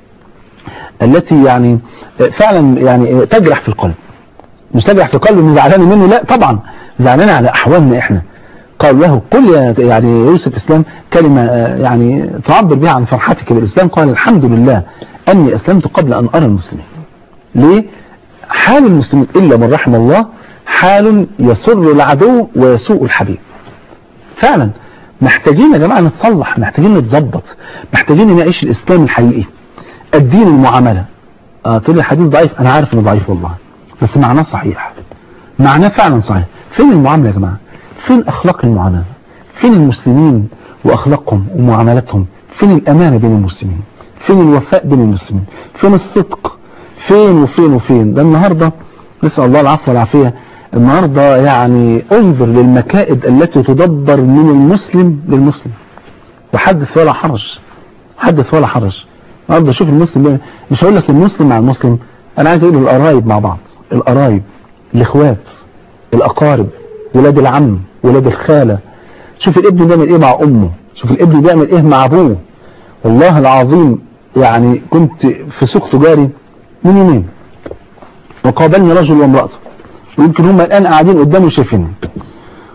التي يعني فعلا يعني تجرح في القلب مش تجرح في القلب ان زعلان منه لا طبعا زعلان على احوالنا احنا قال له قل يا يعني يوسف اسلام كلمة يعني تعبر بها عن فرحتك بالاسلام قال الحمد لله اني اسلمت قبل ان ارى المسلمين ليه حال المسلمين الا من رحم الله حال يسر العدو ويسوء الحبيب فعلا محتاجين يا جماعة نتصلح محتاجين نتظبط محتاجين نعيش الاسلام الحقيقي الدين المعاملة آه تقول لي حديث ضعيف انا عارف انه ضعيف والله بس معناه صحيح معناه فعلا صحيح فين المعاملة يا جماعة فين اخلاق المعاملة فين المسلمين واخلاقهم ومعاملتهم فين الامانة بين المسلمين فين الوفاء بين المسلمين فين الصدق فين وفين وفين ده النهاردة نسأل الله العفو والعافية النهاردة يعني انظر للمكائد التي تدبر من المسلم للمسلم وحدث ولا حرج حدث ولا حرج النهارده شوف المسلم مش هقول لك المسلم مع المسلم انا عايز اقول القرايب مع بعض القرايب الاخوات الاقارب ولاد العم ولاد الخالة شوف الابن بيعمل ايه مع امه شوف الابن بيعمل ايه مع ابوه والله العظيم يعني كنت في سوق تجاري من يومين وقابلني رجل وامرأته ويمكن هم الان قاعدين قدامي شايفيني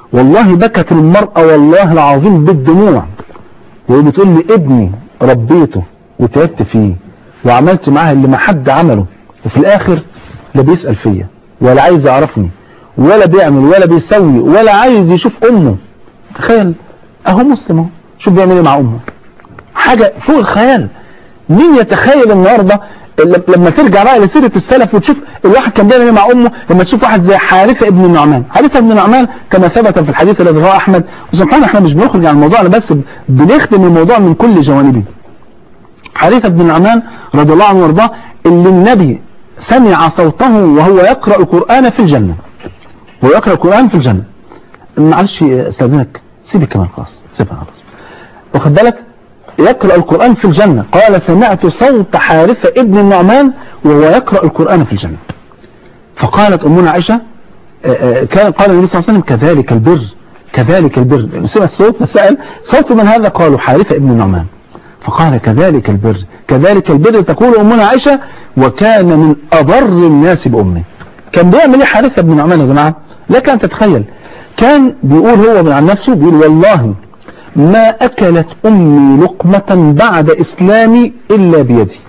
والله بكت المرأة والله العظيم بالدموع وهي بتقول لي ابني ربيته وتعبت فيه وعملت معاه اللي ما حد عمله وفي الاخر لا بيسأل فيا ولا عايز يعرفني ولا بيعمل ولا بيسوي ولا عايز يشوف امه تخيل اهو مسلم اهو شوف بيعمل ايه مع امه حاجة فوق الخيال مين يتخيل النهارده لما ترجع بقى لسيرة السلف وتشوف الواحد كان بيعمل ايه مع امه لما تشوف واحد زي حارثة ابن النعمان حارثة ابن النعمان كما ثبت في الحديث الذي رواه احمد وسبحان احنا مش بنخرج عن الموضوع بس بنخدم الموضوع من كل جوانبه حارثة بن النعمان رضي الله عنه وارضاه اللي النبي سمع صوته وهو يقرأ القرآن في الجنة وهو يقرأ القرآن في الجنة معلش استاذنك سيب كمان خلاص سيبها خلاص واخد بالك يقرأ القرآن في الجنة قال سمعت صوت حارثة ابن النعمان وهو يقرأ القرآن في الجنة فقالت أمنا عائشة كان قال النبي صلى الله عليه وسلم كذلك البر كذلك البر سمعت صوت فسأل صوت من هذا قالوا حارثة ابن النعمان فقال كذلك البر كذلك البر تقول أمنا عائشة وكان من أضر الناس بأمه كان بيعمل ايه حارثة ابن النعمان يا جماعة لك أن تتخيل كان بيقول هو من عن نفسه بيقول والله ما أكلت أمي لقمة بعد إسلامي إلا بيدي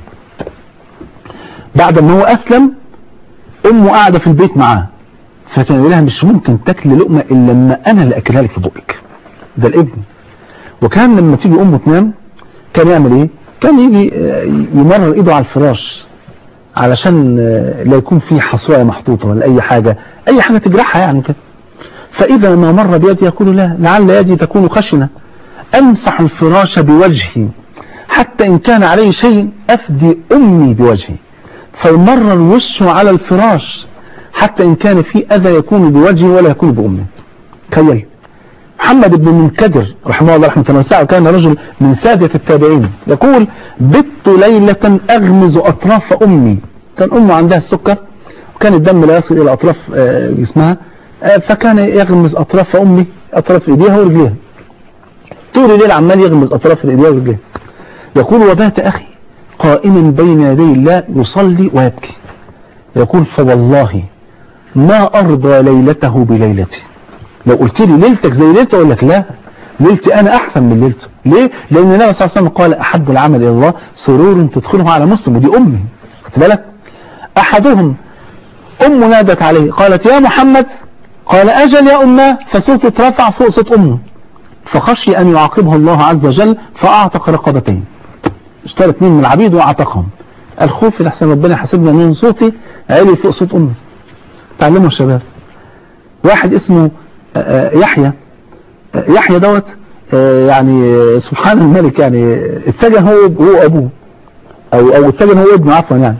بعد ما هو أسلم أمه قاعدة في البيت معاه فكان يقول لها مش ممكن تاكل لقمة إلا لما أنا اللي أكلها لك في بقك ده الابن وكان لما تيجي أمه تنام كان يعمل إيه كان يجي يمرر إيده على الفراش علشان لا يكون في حصوية محطوطة ولا أي حاجة أي حاجة تجرحها يعني كده فإذا ما مر بيدي يقول لا لعل يدي تكون خشنة أمسح الفراش بوجهي حتى إن كان عليه شيء أفدي أمي بوجهي فيمر الوش على الفراش حتى إن كان في أذى يكون بوجهي ولا يكون بأمي تخيل محمد بن منكدر رحمه الله رحمة واسعة وكان رجل من سادة التابعين يقول بت ليلة أغمز أطراف أمي كان أمه عندها السكر وكان الدم لا يصل إلى أطراف جسمها فكان يغمز أطراف أمي أطراف إيديها ورجليها طول الليل عمال يغمز أطراف الإيديها ورجليها يقول وبات أخي قائما بين يدي الله يصلي ويبكي يقول فوالله ما أرضى ليلته بليلتي لو قلت لي ليلتك زي ليلته أقول لك لا ليلتي أنا أحسن من ليلته ليه؟ لأن النبي صلى الله عليه وسلم قال أحب العمل إلى الله سرور تدخله على مسلم ودي أمي خد بالك أحدهم أم نادت عليه قالت يا محمد قال أجل يا أمه فصوت اترفع فوق صوت أمه فخشي أن يعاقبه الله عز وجل فأعتق رقبتين اشترى اثنين من العبيد وأعتقهم الخوف لحسن ربنا حسبنا من صوتي عالي فوق صوت أمه تعلموا الشباب واحد اسمه يحيى يحيى دوت يعني سبحان الملك يعني اتسجن هو هو ابوه او او اتسجن هو ابنه عفوا يعني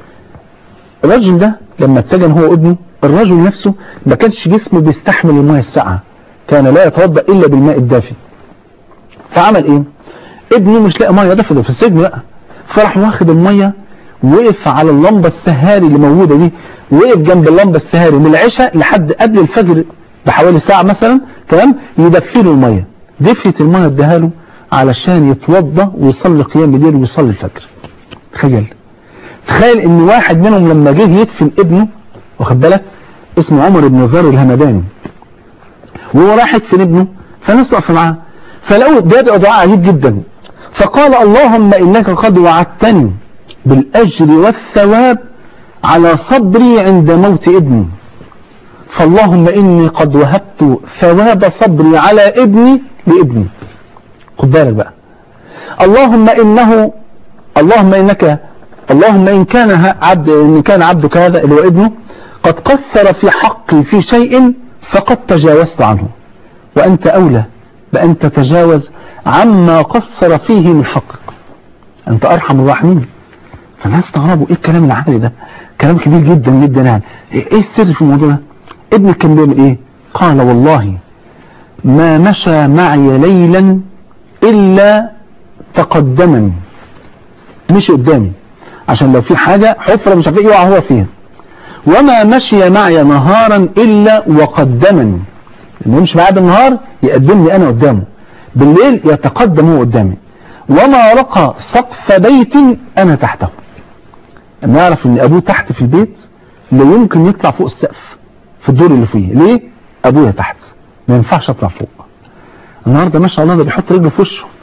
الرجل ده لما اتسجن هو ابنه الرجل نفسه ما كانش جسمه بيستحمل المياه الساقعه كان لا يتوضا الا بالماء الدافي فعمل ايه ابنه مش لاقي ميه ده في السجن بقى فراح واخد الميه وقف على اللمبه السهاري اللي موجوده دي وقف جنب اللمبه السهاري من العشاء لحد قبل الفجر بحوالي ساعة مثلا تمام يدفي له المية دفيت المية اداها له علشان يتوضى ويصلي قيام الليل ويصلي الفجر تخيل تخيل ان واحد منهم لما جه يدفن ابنه واخد بالك اسمه عمر بن ذر الهمداني وهو راح يدفن ابنه فالناس وقف معاه فلقوا بيدعو دعاء عجيب جدا فقال اللهم انك قد وعدتني بالاجر والثواب على صبري عند موت ابني فاللهم إني قد وهبت ثواب صبري على ابني لابني خد بالك بقى اللهم إنه اللهم إنك اللهم إن كان عبد إن كان عبدك هذا اللي هو ابنه قد قصر في حقي في شيء فقد تجاوزت عنه وأنت أولى بأن تتجاوز عما قصر فيه من حقك أنت أرحم الراحمين فالناس استغربوا إيه الكلام العالي ده كلام كبير جدا جدا يعني إيه السر في الموضوع ده ابنك كان بيعمل ايه قال والله ما مشى معي ليلا الا تقدمني مشي قدامي عشان لو في حاجة حفرة مش عارف ايه يقع هو فيها وما مشي معي نهارا الا وقدمني لما يمشي معايا بالنهار يقدمني انا قدامه بالليل يتقدم هو قدامي وما رقى سقف بيت انا تحته لما يعرف ان ابوه تحت في البيت لا يمكن يطلع فوق السقف في الدور اللي فيه ليه ابويا تحت ما ينفعش اطلع فوق النهارده ما شاء الله ده بيحط رجله في وشه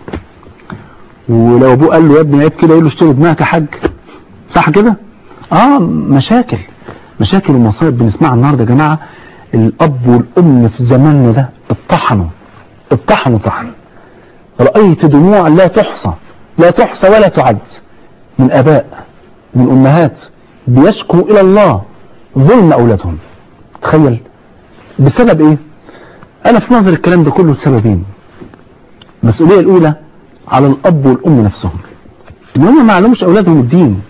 ولو ابوه قال له يا ابني عيب كده يقول له اشتري دماغك يا حاج صح كده اه مشاكل مشاكل ومصايب بنسمعها النهارده يا جماعه الاب والام في زماننا ده اتطحنوا اتطحنوا طحن رأيت دموع لا تحصى لا تحصى ولا تعد من اباء من امهات بيشكوا الى الله ظلم اولادهم تخيل بسبب ايه انا في نظر الكلام ده كله لسببين المسؤوليه الاولى على الاب والام نفسهم ان هم ما علموش اولادهم الدين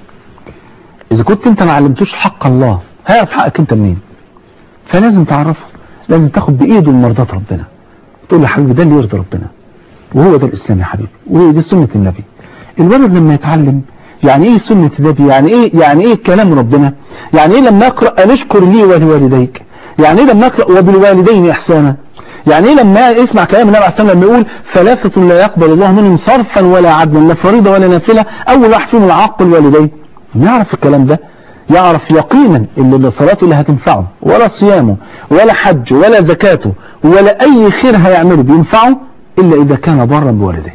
اذا كنت انت ما علمتوش حق الله هيعرف حقك انت منين فلازم تعرفه لازم تاخد بايده من مرضات ربنا تقول له يا حبيبي ده اللي يرضي ربنا وهو ده الاسلام يا حبيبي وهي دي سنه النبي الولد لما يتعلم يعني ايه سنه النبي يعني ايه يعني ايه كلام ربنا يعني ايه لما اقرا ان اشكر لي ولوالديك يعني ايه لما اقرا وبالوالدين احسانا يعني ايه لما يسمع كلام النبي عليه الصلاه والسلام لما يقول ثلاثه لا يقبل الله منهم صرفا ولا عدلا لا فريضه ولا نافله اول واحد فيهم العاق الوالدين يعرف الكلام ده يعرف يقينا ان صلاته اللي هتنفعه ولا صيامه ولا حج ولا زكاته ولا اي خير هيعمله بينفعه الا اذا كان برا بوالديه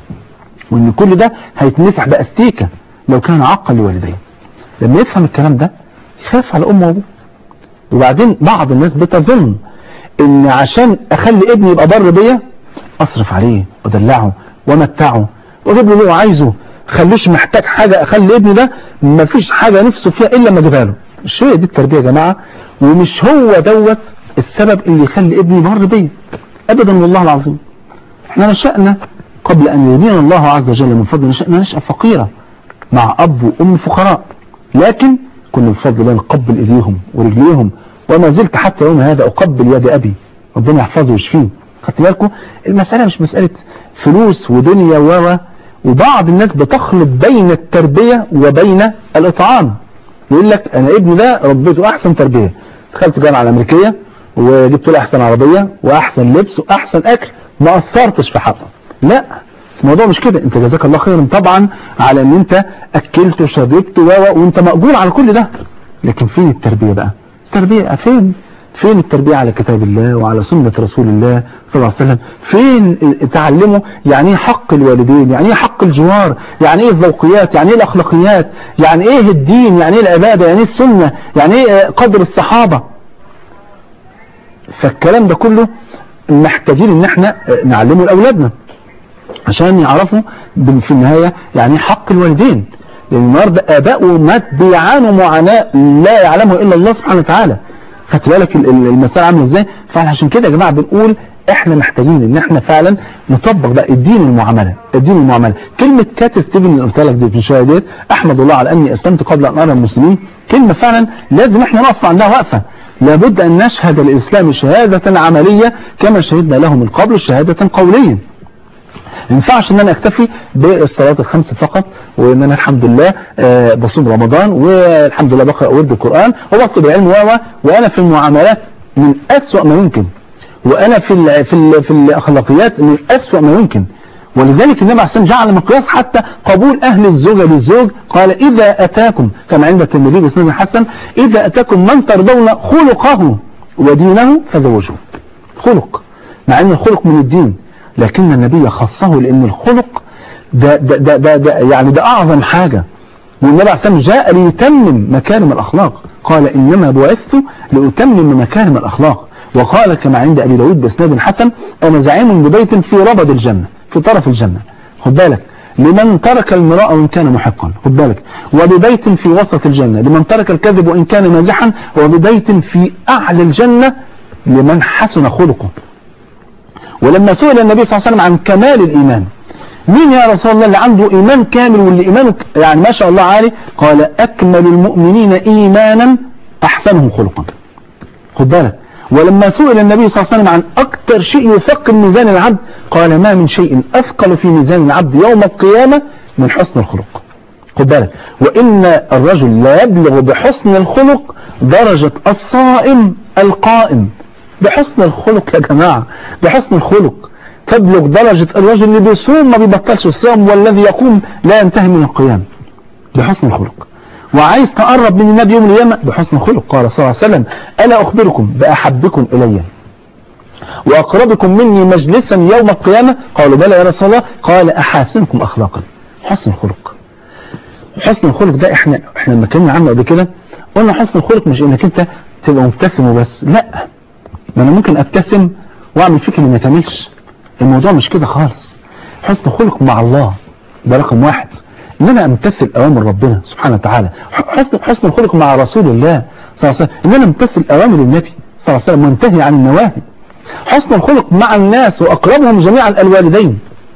وان كل ده هيتمسح باستيكه لو كان عاقا لوالديه لما يفهم الكلام ده يخاف على امه وابوه وبعدين بعض الناس بتظن ان عشان اخلي ابني يبقى بر بيا اصرف عليه وادلعه وامتعه واجيب له اللي هو عايزه خلوش محتاج حاجة اخلي ابني ده مفيش حاجة نفسه فيها الا ما اجيبها له مش هي دي التربية يا جماعة ومش هو دوت السبب اللي يخلي ابني بر بيا ابدا والله العظيم احنا نشأنا قبل ان يدين الله عز وجل من فضل نشأنا نشأة فقيرة مع اب وام فقراء لكن كنا بفضل الله نقبل ايديهم ورجليهم وما زلت حتى يوم هذا اقبل يد ابي ربنا يحفظه ويشفيه خدت بالكم المسألة مش مسألة فلوس ودنيا و وبعض الناس بتخلط بين التربية وبين الإطعام يقول لك أنا ابني ده ربيته أحسن تربية دخلت جامعة الأمريكية وجبت له أحسن عربية وأحسن لبس وأحسن أكل ما قصرتش في حقه لا الموضوع مش كده انت جزاك الله خيرا طبعا على ان انت اكلت وشربت و وانت مأجور على كل ده لكن فين التربية بقى التربية فين فين التربية على كتاب الله وعلى سنة رسول الله صلى الله عليه وسلم فين تعلمه يعني ايه حق الوالدين يعني ايه حق الجوار يعني ايه الذوقيات يعني ايه الاخلاقيات يعني ايه الدين يعني ايه العبادة يعني ايه السنة يعني ايه قدر الصحابة فالكلام ده كله محتاجين ان احنا نعلمه لاولادنا عشان يعرفوا في النهاية يعني حق الوالدين لان النهارده اباء وامهات بيعانوا معاناة لا يعلمها الا الله سبحانه وتعالى خدت بالك المسألة عامله ازاي فاحنا عشان كده يا جماعة بنقول احنا محتاجين ان احنا فعلا نطبق بقى الدين المعاملة الدين المعاملة كلمة كات ستيفن اللي قلت لك دي في الشوية ديت احمد الله على اني اسلمت قبل ان ارى المسلمين كلمة فعلا لازم احنا نقف عندها وقفة لابد ان نشهد الاسلام شهادة عملية كما شهدنا له من قبل شهادة قولية ما ينفعش ان انا اكتفي بالصلاه الخمس فقط وان انا الحمد لله أه بصوم رمضان والحمد لله بقرا ورد القران وبطلب العلم و وانا في المعاملات من اسوأ ما يمكن وانا في ال في ال في الاخلاقيات من اسوأ ما يمكن ولذلك النبي عليه الصلاه والسلام جعل مقياس حتى قبول اهل الزوجه للزوج قال اذا اتاكم كما عند الترمذي باسناد حسن اذا اتاكم من ترضون خلقه ودينه فزوجوه خلق مع ان الخلق من الدين لكن النبي خصه لأن الخلق ده, ده, ده, ده, ده يعني ده أعظم حاجة والنبي عليه الصلاة والسلام جاء ليتمم مكارم الأخلاق قال إنما بعثت لأتمم مكارم الأخلاق وقال كما عند أبي داود بإسناد حسن أنا زعيم ببيت في ربد الجنة في طرف الجنة خد بالك لمن ترك المراء وإن كان محقا خد بالك وببيت في وسط الجنة لمن ترك الكذب وإن كان مازحا وببيت في أعلى الجنة لمن حسن خلقه ولما سئل النبي صلى الله عليه وسلم عن كمال الإيمان مين يا رسول الله اللي عنده إيمان كامل واللي إيمانه يعني ما شاء الله عالي قال أكمل المؤمنين إيمانا أحسنهم خلقا خد بالك ولما سئل النبي صلى الله عليه وسلم عن أكثر شيء يثقل ميزان العبد قال ما من شيء أثقل في ميزان العبد يوم القيامة من حسن الخلق خد بالك وإن الرجل لا يبلغ بحسن الخلق درجة الصائم القائم بحسن الخلق يا جماعة بحسن الخلق تبلغ درجة الرجل اللي بيصوم ما بيبطلش الصيام والذي يقوم لا ينتهي من القيام بحسن الخلق وعايز تقرب من النبي يوم القيامة بحسن الخلق قال صلى الله عليه وسلم ألا أخبركم بأحبكم إلي وأقربكم مني مجلسا يوم القيامة قالوا بلى يا رسول الله قال أحاسنكم أخلاقا حسن الخلق حسن الخلق ده احنا احنا لما اتكلمنا عنه قبل كده قلنا حسن الخلق مش انك انت تبقى مبتسم وبس لا ما انا ممكن ابتسم واعمل فيك اللي ما تعملش الموضوع مش كده خالص حسن الخلق مع الله ده رقم واحد ان انا امتثل اوامر ربنا سبحانه وتعالى حسن حسن الخلق مع رسول الله صلى الله عليه وسلم ان انا امتثل اوامر النبي صلى الله عليه وسلم وانتهي عن النواهي حسن الخلق مع الناس واقربهم جميعا الوالدين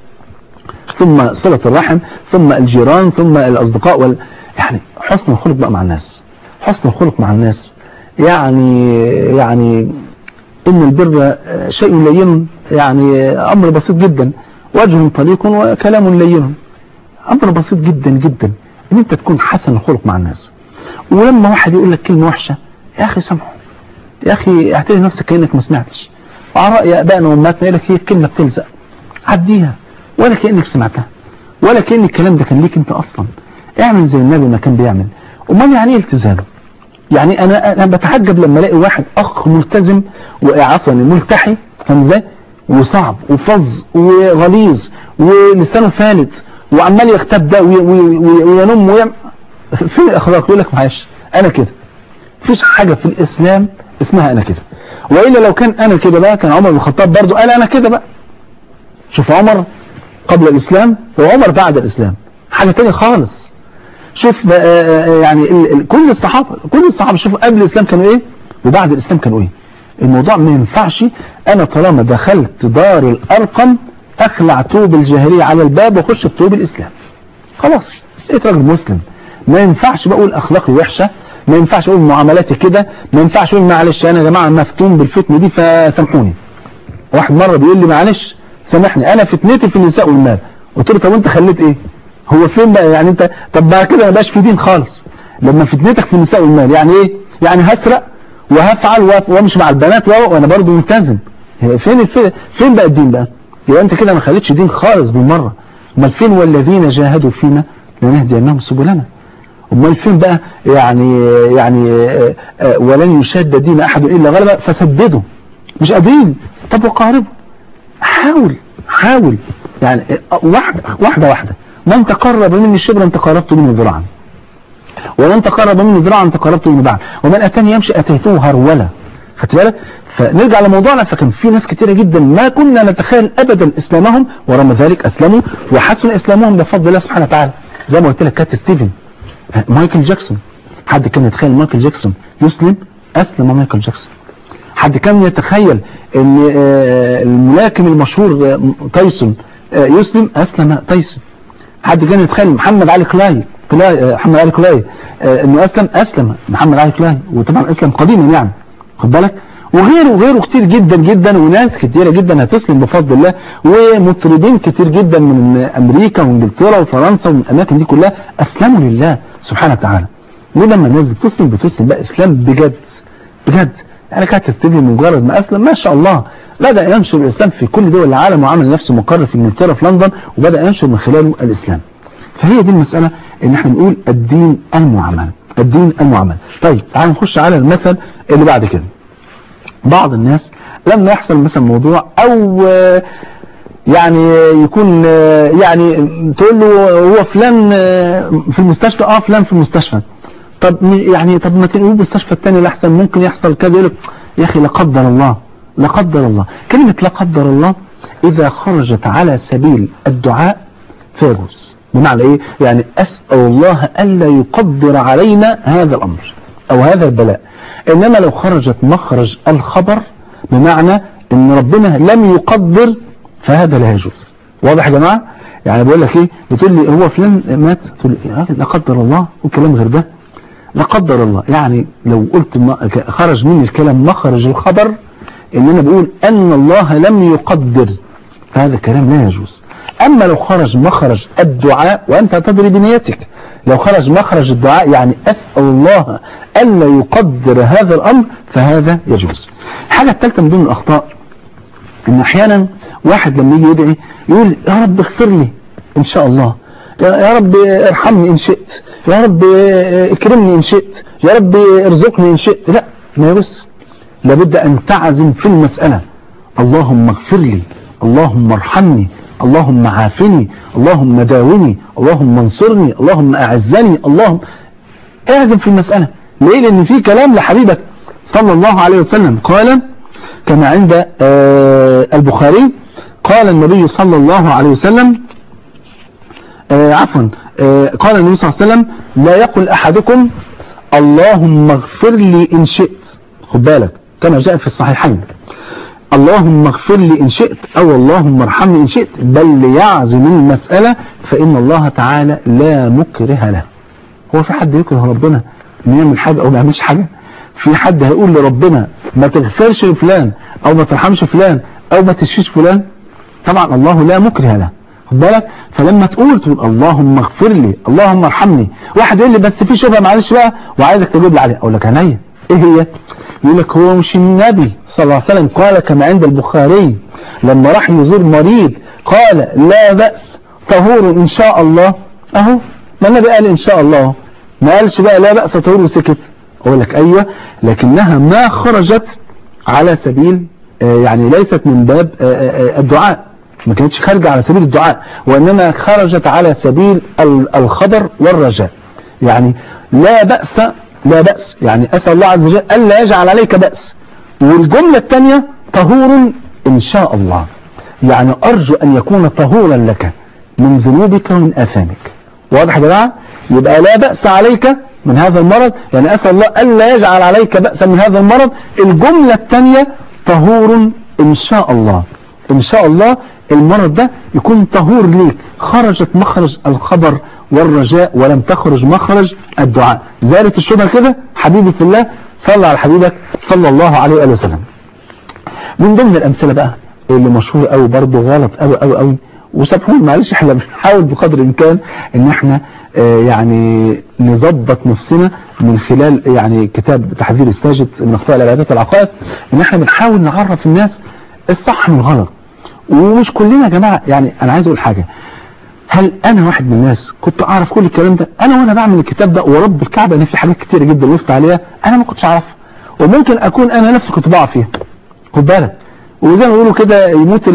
ثم صلة الرحم ثم الجيران ثم الأصدقاء وال... يعني حسن الخلق بقى مع الناس حسن الخلق مع الناس يعني يعني إن البر شيء لين يعني أمر بسيط جدا وجه طليق وكلام لين أمر بسيط جدا جدا إن أنت تكون حسن الخلق مع الناس ولما واحد يقول لك كلمة وحشة يا أخي سامحه يا أخي اعتبر نفسك كأنك ما سمعتش وعلى رأي أبائنا وأمهاتنا يقول لك هي الكلمة بتلزق عديها ولا كأنك سمعتها ولا كأن الكلام ده كان ليك انت اصلا اعمل زي النبي ما كان بيعمل امال يعني ايه التزام يعني انا انا بتعجب لما الاقي واحد اخ ملتزم وعفوا ملتحي فاهم ازاي وصعب وفظ وغليظ ولسانه فالت وعمال يغتاب ده وينم ويعمل فين الاخلاق يقول لك معلش انا كده مفيش حاجه في الاسلام اسمها انا كده والا لو كان انا كده بقى كان عمر بن الخطاب برضه قال انا كده بقى شوف عمر قبل الإسلام وعمر بعد الإسلام حاجة تانية خالص شوف يعني كل الصحابة كل الصحابة شوفوا قبل الإسلام كانوا إيه وبعد الإسلام كانوا إيه الموضوع ما ينفعش أنا طالما دخلت دار الأرقم أخلع توب الجاهلية على الباب وأخش بتوب الإسلام خلاص بقيت راجل مسلم ما ينفعش بقول أخلاقي وحشة ما ينفعش أقول معاملاتي كده ما ينفعش أقول معلش أنا يا جماعة مفتون بالفتنة دي فسامحوني واحد مرة بيقول لي معلش سامحني انا فتنتي في النساء والمال قلت له طب انت خليت ايه هو فين بقى يعني انت طب بعد كده ما بقاش في دين خالص لما فتنتك في النساء والمال يعني ايه يعني هسرق وهفعل وامشي مع البنات وانا برضه ملتزم فين الفين فين بقى الدين بقى يبقى انت كده ما خليتش دين خالص بالمره امال فين والذين جاهدوا فينا لنهدينهم سبلنا امال فين بقى يعني يعني ولن يشاد دين احد الا غلبه فسددوا مش قادرين طب وقاربوا حاول حاول يعني واحدة واحدة واحدة من تقرب مني شبرا تقربت منه ذراعا ومن تقرب مني ذراعا تقربت منه باعا ومن اتاني يمشي اتيته هرولا خدت بالك فنرجع لموضوعنا فكان في ناس كتيرة جدا ما كنا نتخيل ابدا اسلامهم ورغم ذلك اسلموا وحسن اسلامهم بفضل الله سبحانه وتعالى زي ما قلت لك كات ستيفن مايكل جاكسون حد كان يتخيل مايكل جاكسون يسلم اسلم مايكل جاكسون حد كان يتخيل ان الملاكم المشهور تايسون يسلم اسلم تايسون حد كان يتخيل محمد علي كلاي كلاي محمد علي كلاي انه اسلم اسلم محمد علي كلاي وطبعا اسلم قديما يعني خد بالك وغيره وغيره كتير جدا جدا وناس كتيرة جدا هتسلم بفضل الله ومطربين كتير جدا من امريكا وانجلترا وفرنسا ومن الاماكن دي كلها اسلموا لله سبحانه وتعالى ولما الناس بتسلم بتسلم بقى اسلام بجد بجد يعني كانت تستدي مجرد ما أسلم ما شاء الله بدأ ينشر الإسلام في كل دول العالم وعمل نفسه مقر في انجلترا في لندن وبدأ ينشر من خلاله الإسلام فهي دي المسألة ان احنا بنقول الدين المعاملة الدين المعاملة طيب تعالوا نخش على المثل اللي بعد كده بعض الناس لما يحصل مثلا موضوع او يعني يكون يعني تقول له هو فلان في المستشفى اه فلان في المستشفى طب يعني طب ما تنقلوه بالمستشفى الثاني لحسن ممكن يحصل كذا يقول لك يا اخي لا قدر الله لا قدر الله كلمة لا قدر الله اذا خرجت على سبيل الدعاء فيجوز بمعنى ايه يعني اسأل الله الا يقدر علينا هذا الامر او هذا البلاء انما لو خرجت مخرج الخبر بمعنى ان ربنا لم يقدر فهذا لا يجوز واضح يا جماعة يعني بقول لك ايه بتقول لي هو فلان مات تقول لي يا راجل لا قدر الله والكلام غير ده لا قدر الله يعني لو قلت خرج مني الكلام مخرج الخبر ان انا بقول ان الله لم يقدر فهذا الكلام لا يجوز اما لو خرج مخرج الدعاء وانت تدري بنيتك لو خرج مخرج الدعاء يعني اسأل الله الا يقدر هذا الامر فهذا يجوز الحاجة الثالثة من ضمن الاخطاء ان احيانا واحد لما يجي يدعي يقول يا رب اغفر لي ان شاء الله يا رب ارحمني ان شئت يا رب اكرمني ان شئت يا رب ارزقني ان شئت لا ما يبص لابد ان تعزم في المسألة اللهم اغفر لي اللهم ارحمني اللهم عافني اللهم داوني اللهم انصرني اللهم اعزني اللهم اعزم في المسألة ليه لان في كلام لحبيبك صلى الله عليه وسلم قال كما عند البخاري قال النبي صلى الله عليه وسلم عفوا قال النبي صلى الله عليه وسلم لا يقل احدكم اللهم اغفر لي ان شئت خد بالك كما جاء في الصحيحين اللهم اغفر لي إن شئت أو اللهم ارحمني إن شئت بل ليعزم المسألة فإن الله تعالى لا مكره له هو في حد يكره ربنا ان يعمل حاجة أو ما يعملش حاجة في حد هيقول لربنا ما تغفرش لفلان أو ما ترحمش فلان أو ما تشفيش فلان طبعا الله لا مكره له خد بالك فلما تقول تقول اللهم اغفر لي اللهم ارحمني واحد يقول لي بس في شبهه معلش بقى وعايزك تجيب لي عليها اقول لك عينيا ايه هي يقول لك هو مش النبي صلى الله عليه وسلم قال كما عند البخاري لما راح يزور مريض قال لا بأس طهور ان شاء الله اهو ما النبي قال ان شاء الله ما قالش بقى لا بأس طهور وسكت اقول لك ايوه لكنها ما خرجت على سبيل يعني ليست من باب الدعاء ما كانتش خارجة على سبيل الدعاء وإنما خرجت على سبيل الخبر والرجاء يعني لا بأس لا بأس يعني أسأل الله عز وجل ألا يجعل عليك بأس والجملة الثانية طهور إن شاء الله يعني أرجو أن يكون طهورا لك من ذنوبك ومن آثامك واضح يا جماعة يبقى لا بأس عليك من هذا المرض يعني أسأل الله ألا يجعل عليك بأسا من هذا المرض الجملة الثانية طهور إن شاء الله إن شاء الله المرض ده يكون طهور ليك خرجت مخرج الخبر والرجاء ولم تخرج مخرج الدعاء زالت الشبهة كده حبيبي في الله صلى على حبيبك صلى الله عليه وآله وسلم من ضمن الأمثلة بقى اللي مشهور قوي برضه غلط قوي قوي قوي وسامحوني معلش احنا بنحاول بقدر الامكان ان احنا اه يعني نظبط نفسنا من خلال يعني كتاب تحذير الساجد من اخطاء العبادات العقائد ان احنا بنحاول نعرف الناس الصح من الغلط ومش كلنا يا جماعة يعني انا عايز اقول حاجة هل انا واحد من الناس كنت اعرف كل الكلام ده انا وانا بعمل الكتاب ده ورب الكعبة ان في حاجات كتير جدا وقفت عليها انا ما كنتش اعرفها وممكن اكون انا نفسي كنت بقع فيها خد بالك وزي ما بيقولوا كده يموت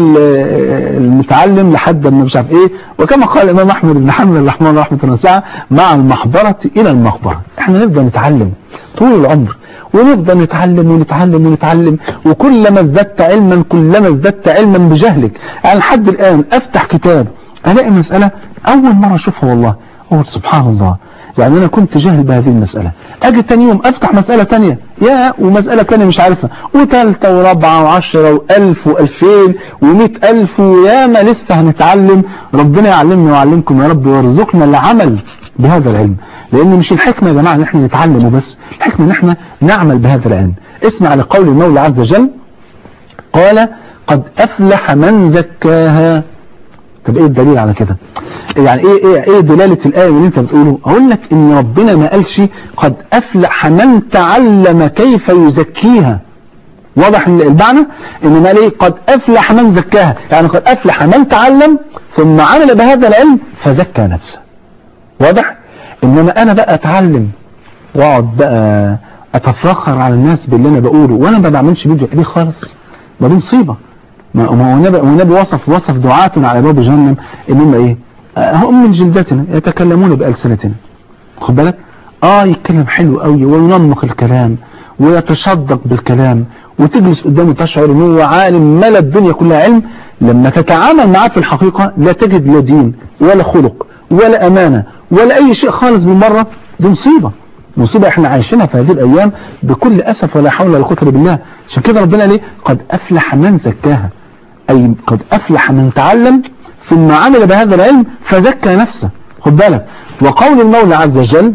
المتعلم لحد ما مش عارف ايه وكما قال الامام احمد بن حنبل الرحمن رحمه واسعه مع المحبره الى المقبره احنا نفضل نتعلم طول العمر ونفضل نتعلم ونتعلم ونتعلم وكلما ازددت علما كلما ازددت علما بجهلك يعني لحد الان افتح كتاب الاقي مساله اول مره اشوفها والله اقول سبحان الله يعني انا كنت جاهل بهذه المسألة اجي تاني يوم افتح مسألة تانية يا ومسألة تانية مش عارفها وثالثة ورابعة وعشرة والف والفين ومئة الف وياما لسه هنتعلم ربنا يعلمنا ويعلمكم يا رب ويرزقنا العمل بهذا العلم لان مش الحكمة يا جماعة ان احنا نتعلم وبس الحكمة ان احنا نعمل بهذا العلم اسمع لقول المولى عز وجل قال قد افلح من زكاها طب ايه الدليل على كده يعني ايه ايه ايه دلالة الآية اللي انت بتقوله اقول لك ان ربنا ما قالش قد افلح من تعلم كيف يزكيها واضح المعنى ان ما ليه قد افلح من زكاها يعني قد افلح من تعلم ثم عمل بهذا العلم فزكى نفسه واضح انما انا بقى اتعلم واقعد بقى اتفخر على الناس باللي انا بقوله وانا ما بعملش فيديو دي خالص ما دي مصيبه ما هو النبي والنبي وصف وصف دعاة على باب جهنم ان هم ايه هم من جلدتنا يتكلمون بألسنتنا خد بالك اه يتكلم حلو قوي وينمق الكلام ويتشدق بالكلام وتجلس قدامه تشعر ان هو عالم ملا الدنيا كلها علم لما تتعامل معاه في الحقيقة لا تجد لا دين ولا خلق ولا امانة ولا اي شيء خالص بالمرة دي مصيبة مصيبة احنا عايشينها في هذه الايام بكل اسف ولا حول ولا قوه الا بالله عشان كده ربنا ليه قد افلح من زكاها اي قد افلح من تعلم ثم عمل بهذا العلم فزكى نفسه خد بالك وقول المولى عز وجل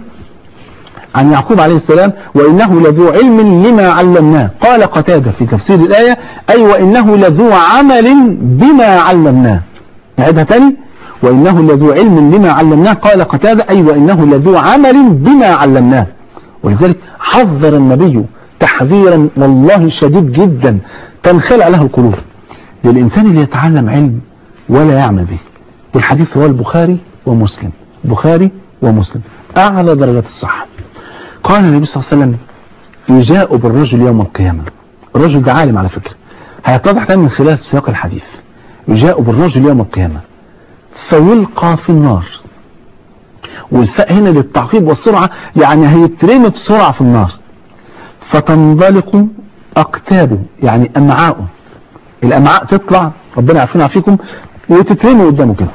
عن يعقوب عليه السلام وإنه لذو علم لما علمناه قال قتادة في تفسير الآية أي وإنه لذو عمل بما علمناه نعيدها تاني وإنه لذو علم لما علمناه قال قتادة أي وإنه لذو عمل بما علمناه ولذلك حذر النبي تحذيرا والله شديد جدا تنخلع له القلوب للإنسان اللي يتعلم علم ولا يعمل به والحديث هو البخاري ومسلم بخاري ومسلم أعلى درجات الصحة قال النبي صلى الله عليه وسلم يجاء بالرجل يوم القيامة الرجل ده عالم على فكرة هيتضح ده من خلال سياق الحديث جاءوا بالرجل يوم القيامة فيلقى في النار والفاء هنا للتعقيب والسرعة يعني هيترمي بسرعة في النار فتنضلق أقتابه يعني أمعاؤه الأمعاء تطلع ربنا يعافينا فيكم وتترمي قدامه كده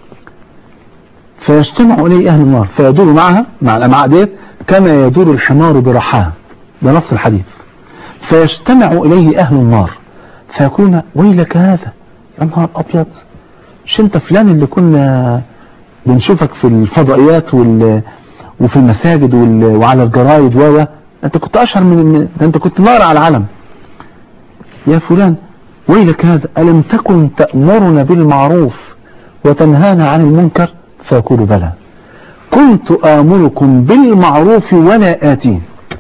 فيجتمع إليه أهل النار فيدور معها مع الأمعاء ديت كما يدور الحمار برحاه ده نص الحديث فيجتمع إليه أهل النار فيقولون ويلك هذا يا نهار أبيض مش أنت فلان اللي كنا بنشوفك في الفضائيات وال وفي المساجد وال... وعلى الجرايد و انت كنت اشهر من انت كنت نار على العلم يا فلان ويلك هذا ألم تكن تأمرنا بالمعروف وتنهانا عن المنكر فيقول بلى كنت آمركم بالمعروف ولا آتيه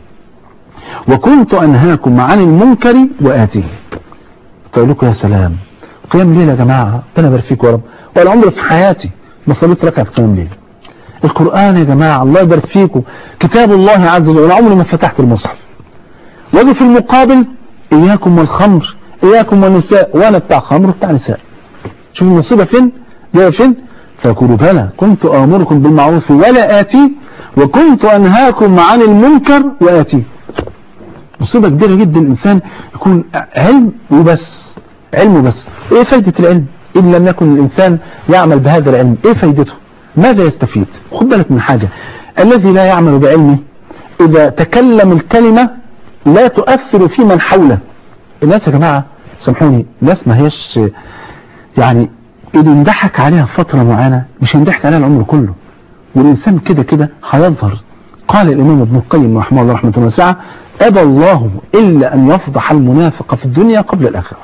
وكنت أنهاكم عن المنكر وآتيه تقول لكم يا سلام قيام ليل يا جماعة ربنا يبارك فيكم يا رب ولا عمري في حياتي ما صليت ركعة قيام ليل القرآن يا جماعة الله يبارك فيكم كتاب الله عز وجل عمري ما فتحت المصحف واجي في المقابل إياكم والخمر إياكم والنساء وأنا بتاع خمر وبتاع نساء شوف المصيبة فين جاية فين فيقول بلى كنت آمركم بالمعروف ولا آتي وكنت أنهاكم عن المنكر وآتي مصيبة كبيرة جدا الإنسان يكون علم وبس علم وبس إيه فايدة العلم إن لم يكن الإنسان يعمل بهذا العلم إيه فايدته ماذا يستفيد خد بالك من حاجة الذي لا يعمل بعلمه إذا تكلم الكلمة لا تؤثر في من حوله الناس يا جماعة سامحوني الناس ما هيش يعني اللي ينضحك عليها فترة معينة مش ينضحك عليها العمر كله والإنسان كده كده هيظهر قال الإمام ابن القيم رحمه الله رحمة واسعة أبى الله إلا أن يفضح المنافق في الدنيا قبل الآخرة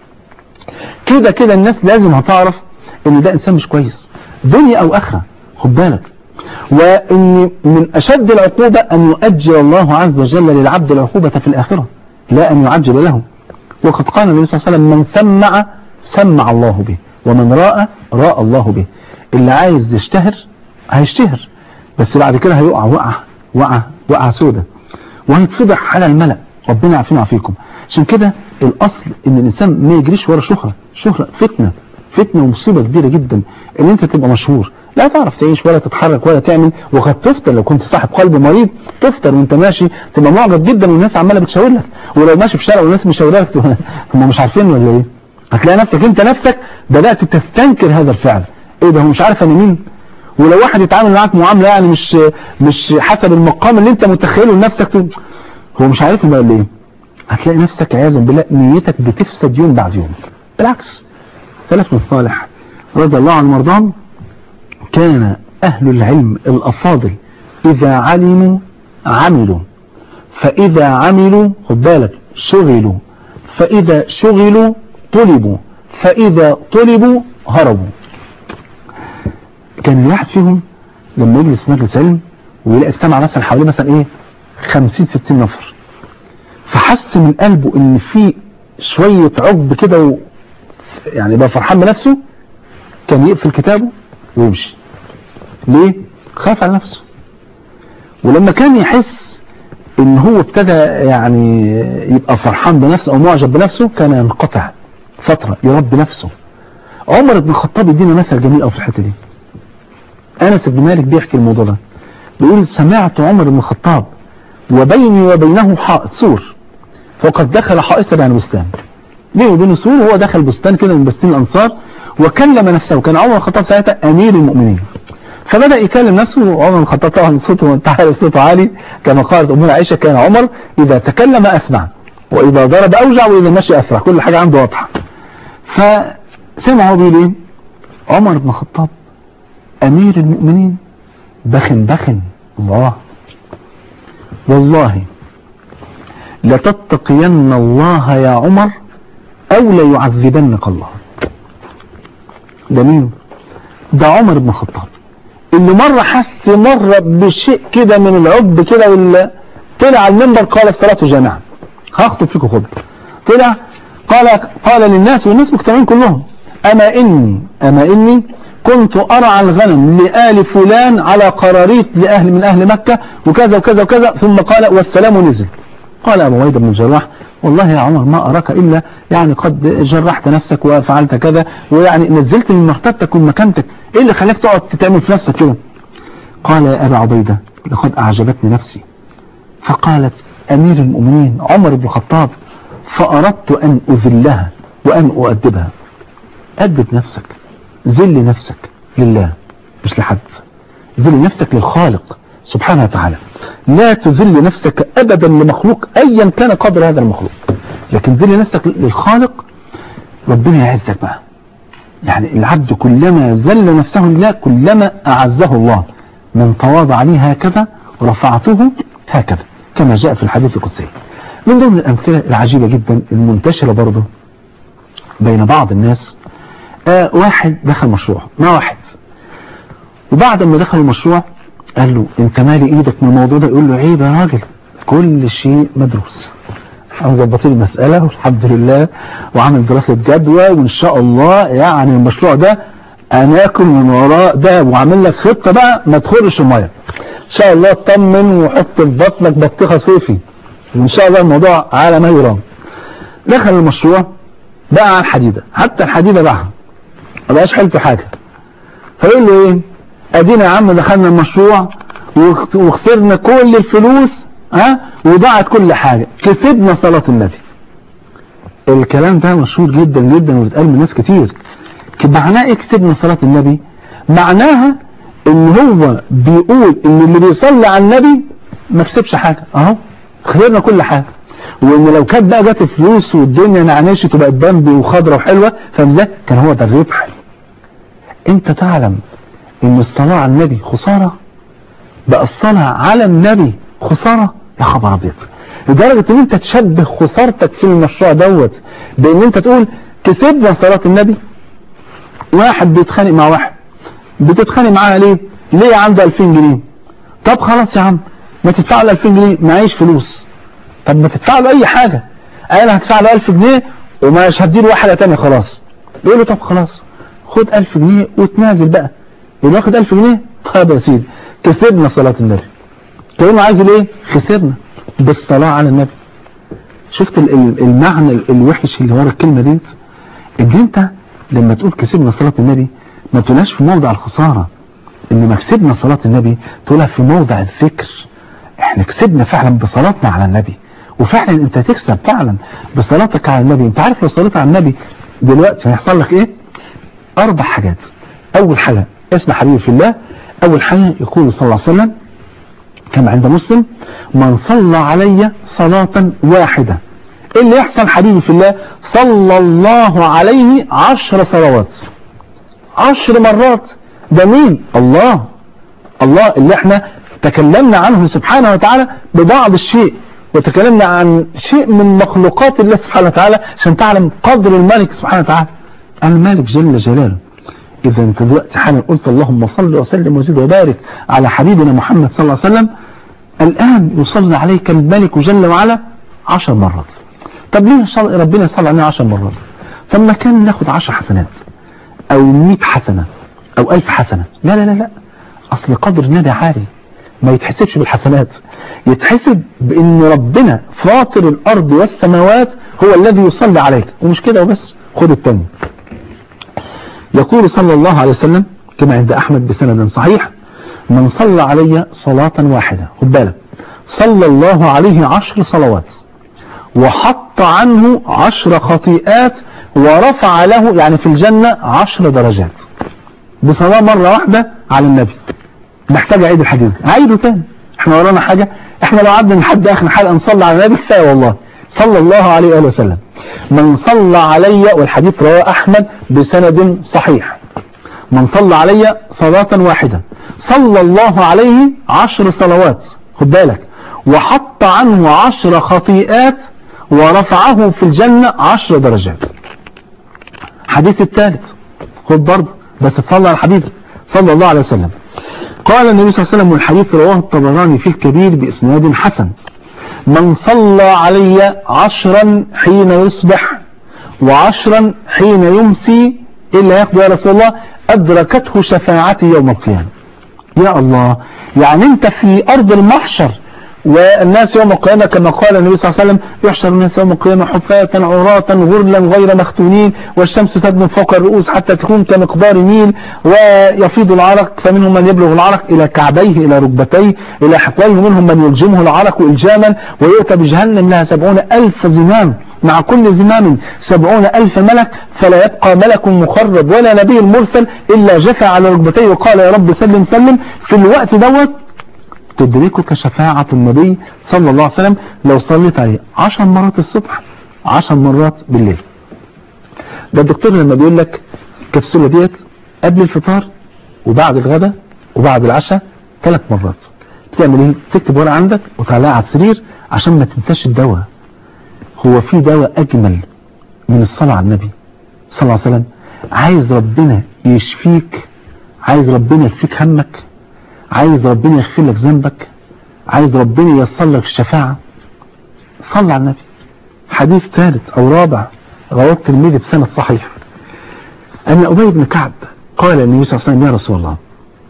كده كده الناس لازم هتعرف إن ده إنسان مش كويس دنيا أو آخرة خد بالك وإن من أشد العقوبة أن يؤجل الله عز وجل للعبد العقوبة في الآخرة لا أن يعجل له وقد قال النبي صلى الله عليه وسلم من سمع سمع الله به ومن راى راى الله به اللي عايز يشتهر هيشتهر بس بعد كده هيقع وقع وقع وقع سودة وهيتفضح على الملأ ربنا يعافينا ويعافيكم عشان كده الأصل إن الإنسان ما يجريش ورا شهرة شهرة فتنة فتنة ومصيبة كبيرة جدا إن أنت تبقى مشهور لا تعرف تعيش ولا تتحرك ولا تعمل وقد تفتر لو كنت صاحب قلب مريض تفتر وانت ماشي تبقى معجب جدا والناس عماله بتشاور لك ولو ماشي في شارع والناس مشاوره لك هم مش عارفين ولا ايه هتلاقي نفسك انت نفسك بدات تستنكر هذا الفعل ايه ده هو مش عارف انا مين ولو واحد يتعامل معاك معامله يعني مش مش حسب المقام اللي انت متخيله لنفسك هو مش عارف ولا ايه هتلاقي نفسك عياذا بالله نيتك بتفسد يوم بعد يوم بالعكس سلفنا الصالح رضي الله عنهم وارضاهم كان أهل العلم الأفاضل إذا علموا عملوا فإذا عملوا خد بالك شغلوا فإذا شغلوا طلبوا فإذا طلبوا هربوا كان الواحد فيهم لما يجلس في مجلس علم ويلاقي اجتمع مثلا حواليه مثلا ايه 50 60 نفر فحس من قلبه ان في شوية عقب كده و... يعني يبقى فرحان بنفسه كان يقفل كتابه ويمشي ليه خاف على نفسه ولما كان يحس ان هو ابتدى يعني يبقى فرحان بنفسه او معجب بنفسه كان ينقطع فترة يربي نفسه عمر بن الخطاب يدينا مثل جميل قوي في الحته دي انس بن مالك بيحكي الموضوع ده بيقول سمعت عمر بن الخطاب وبيني وبينه حائط سور فقد دخل حائطا يعني بستان بينه وبينه سور وهو دخل بستان كده من بستان الانصار وكلم نفسه كان عمر الخطاب ساعتها امير المؤمنين فبدأ يكلم نفسه وعمر بن الخطاب طبعا صوته انت عارف صوته عالي كما قالت امنا عائشه كان عمر اذا تكلم اسمع واذا ضرب اوجع واذا مشي اسرع كل حاجه عنده واضحه فسمع هو بيقول ايه عمر بن الخطاب امير المؤمنين بخن بخن الله والله لتتقين الله يا عمر او ليعذبنك الله ده مين ده عمر بن الخطاب اللي مرة حس مرة بشيء كده من العب كده ولا طلع على المنبر قال الصلاة جامعة هخطب فيكم خطبة طلع قال قال للناس والناس مجتمعين كلهم أما إني أما إني كنت أرعى الغنم لآل فلان على قراريط لأهل من أهل مكة وكذا وكذا وكذا ثم قال والسلام نزل قال أبو عبيدة بن الجراح والله يا عمر ما أراك إلا يعني قد جرحت نفسك وفعلت كذا ويعني نزلت من مرتبتك ومن مكانتك إيه اللي خلاك تقعد تتعمل في نفسك كده قال يا أبا عبيدة لقد أعجبتني نفسي فقالت أمير المؤمنين عمر بن الخطاب فأردت أن أذلها وأن أؤدبها أدب نفسك ذل نفسك لله مش لحد ذل نفسك للخالق سبحانه وتعالى لا تذل نفسك أبدا لمخلوق أيا كان قدر هذا المخلوق لكن ذل نفسك للخالق ربنا يعزك بقى يعني العبد كلما ذل نفسه لله كلما أعزه الله من تواضع لي هكذا رفعته هكذا كما جاء في الحديث القدسي من ضمن الأمثلة العجيبة جدا المنتشرة برضه بين بعض الناس آه واحد دخل مشروع ما واحد وبعد ما دخل المشروع قال له انت مالي ايدك من الموضوع ده يقول له عيب يا راجل كل شيء مدروس مظبطين المسألة والحمد لله وعامل دراسة جدوى وان شاء الله يعني المشروع ده انا اكل من وراه ده وعامل لك خطة بقى ما تخرش المية ان شاء الله اطمن وحط في بطنك بطيخة صيفي وان شاء الله الموضوع على ما يرام دخل المشروع بقى على الحديدة حتى الحديدة باعها ما بقاش حلته حاجة فيقول له ايه ادينا يا عم دخلنا المشروع وخسرنا كل الفلوس ها وضاعت كل حاجة كسبنا صلاة النبي الكلام ده مشهور جدا جدا وبيتقال من ناس كتير معناه ايه كسبنا صلاة النبي معناها ان هو بيقول ان اللي بيصلي على النبي ما كسبش حاجة اهو خسرنا كل حاجة وان لو كانت بقى جت فلوس والدنيا نعنشت وبقت بامبي وخضرة وحلوة فمزاه كان هو ده الربح انت تعلم ان الصلاة على النبي خسارة بقى الصلاة على النبي خسارة يا خبر ابيض لدرجة ان انت تشبه خسارتك في المشروع دوت بان انت تقول كسبنا صلاة النبي واحد بيتخانق مع واحد بتتخانق معاه ليه ليه عنده 2000 جنيه طب خلاص يا عم ما تدفع له 2000 جنيه معيش فلوس طب ما تدفع له اي حاجة انا هدفع له 1000 جنيه ومش هديله واحدة تانية خلاص يقول له طب خلاص خد 1000 جنيه وتنازل بقى يقول واخد 1000 جنيه طيب يا سيدي كسبنا صلاة النبي كانه عايز ايه خسرنا بالصلاة على النبي شفت المعنى الوحش اللي ورا الكلمة ديت ان انت لما تقول كسبنا صلاة النبي ما تقولهاش في موضع الخسارة انما كسبنا صلاة النبي تقولها في موضع الذكر احنا كسبنا فعلا بصلاتنا على النبي وفعلا انت تكسب فعلا بصلاتك على النبي انت عارف لو صليت على النبي دلوقتي هيحصل لك ايه اربع حاجات اول حاجة اسم حبيبي في الله اول حاجة يقول صلى الله عليه وسلم كما عند مسلم من صلى علي صلاة واحدة ايه اللي يحصل حبيبي في الله صلى الله عليه عشر صلوات عشر مرات ده مين الله الله اللي احنا تكلمنا عنه سبحانه وتعالى ببعض الشيء وتكلمنا عن شيء من مخلوقات الله سبحانه وتعالى عشان تعلم قدر الملك سبحانه وتعالى الملك جل جلاله إذا انت دلوقتي حالا قلت اللهم صل وسلم وزد وبارك على حبيبنا محمد صلى الله عليه وسلم الآن يصلي عليك الملك جل وعلا عشر مرات طب ليه ربنا يصلي علينا عشر مرات طب ما كان ناخد عشر حسنات أو مئة حسنة أو ألف حسنة لا لا لا لا أصل قدر النبي عالي ما يتحسبش بالحسنات يتحسب بأن ربنا فاطر الأرض والسماوات هو الذي يصلي عليك ومش كده وبس خد التاني يقول صلى الله عليه وسلم كما عند أحمد بسند صحيح من صلى علي صلاة واحدة خد بالك صلى الله عليه عشر صلوات وحط عنه عشر خطيئات ورفع له يعني في الجنة عشر درجات بصلاة مرة واحدة على النبي محتاج أعيد الحديث عيده تاني احنا ورانا حاجة احنا لو عدنا لحد آخر حلقة نصلي على النبي كفاية والله صلى الله عليه وآله وسلم من صلى علي والحديث رواه أحمد بسند صحيح من صلى علي صلاة واحدة صلى الله عليه عشر صلوات خد بالك وحط عنه عشر خطيئات ورفعه في الجنة عشر درجات حديث الثالث خد برضه بس تصلى على حبيبك صلى الله عليه وسلم قال النبي صلى الله عليه وسلم والحديث رواه الطبراني في الكبير بإسناد حسن من صلى علي عشرا حين يصبح وعشرا حين يمسي إلا يقضي يا رسول الله أدركته شفاعتي يوم القيامة يا الله يعني انت في أرض المحشر والناس يوم القيامة كما قال النبي صلى الله عليه وسلم يحشر الناس يوم القيامة حفاة عراة غرلا غير مختونين والشمس تدنو فوق الرؤوس حتى تكون كمقدار ميل ويفيض العرق فمنهم من يبلغ العرق إلى كعبيه إلى ركبتيه إلى حقويه ومنهم من يلجمه العرق إلجاما ويؤتى بجهنم لها سبعون ألف زمام مع كل زمام سبعون ألف ملك فلا يبقى ملك مقرب ولا نبي مرسل إلا جثى على ركبتيه وقال يا رب سلم سلم في الوقت دوت تدركك شفاعة النبي صلى الله عليه وسلم لو صليت عليه عشر مرات الصبح عشر مرات بالليل ده الدكتور لما بيقول لك الكبسولة ديت قبل الفطار وبعد الغداء وبعد العشاء ثلاث مرات بتعمل ايه تكتب ورقة عندك وتعلقها على السرير عشان ما تنساش الدواء هو في دواء اجمل من الصلاة على النبي صلى الله عليه وسلم عايز ربنا يشفيك عايز ربنا يكفيك همك عايز ربنا يغفر لك ذنبك عايز ربنا ييسر لك الشفاعة صل على النبي حديث ثالث او رابع رواه الترمذي بسند صحيح ان ابي بن كعب قال للنبي صلى الله عليه وسلم يا رسول الله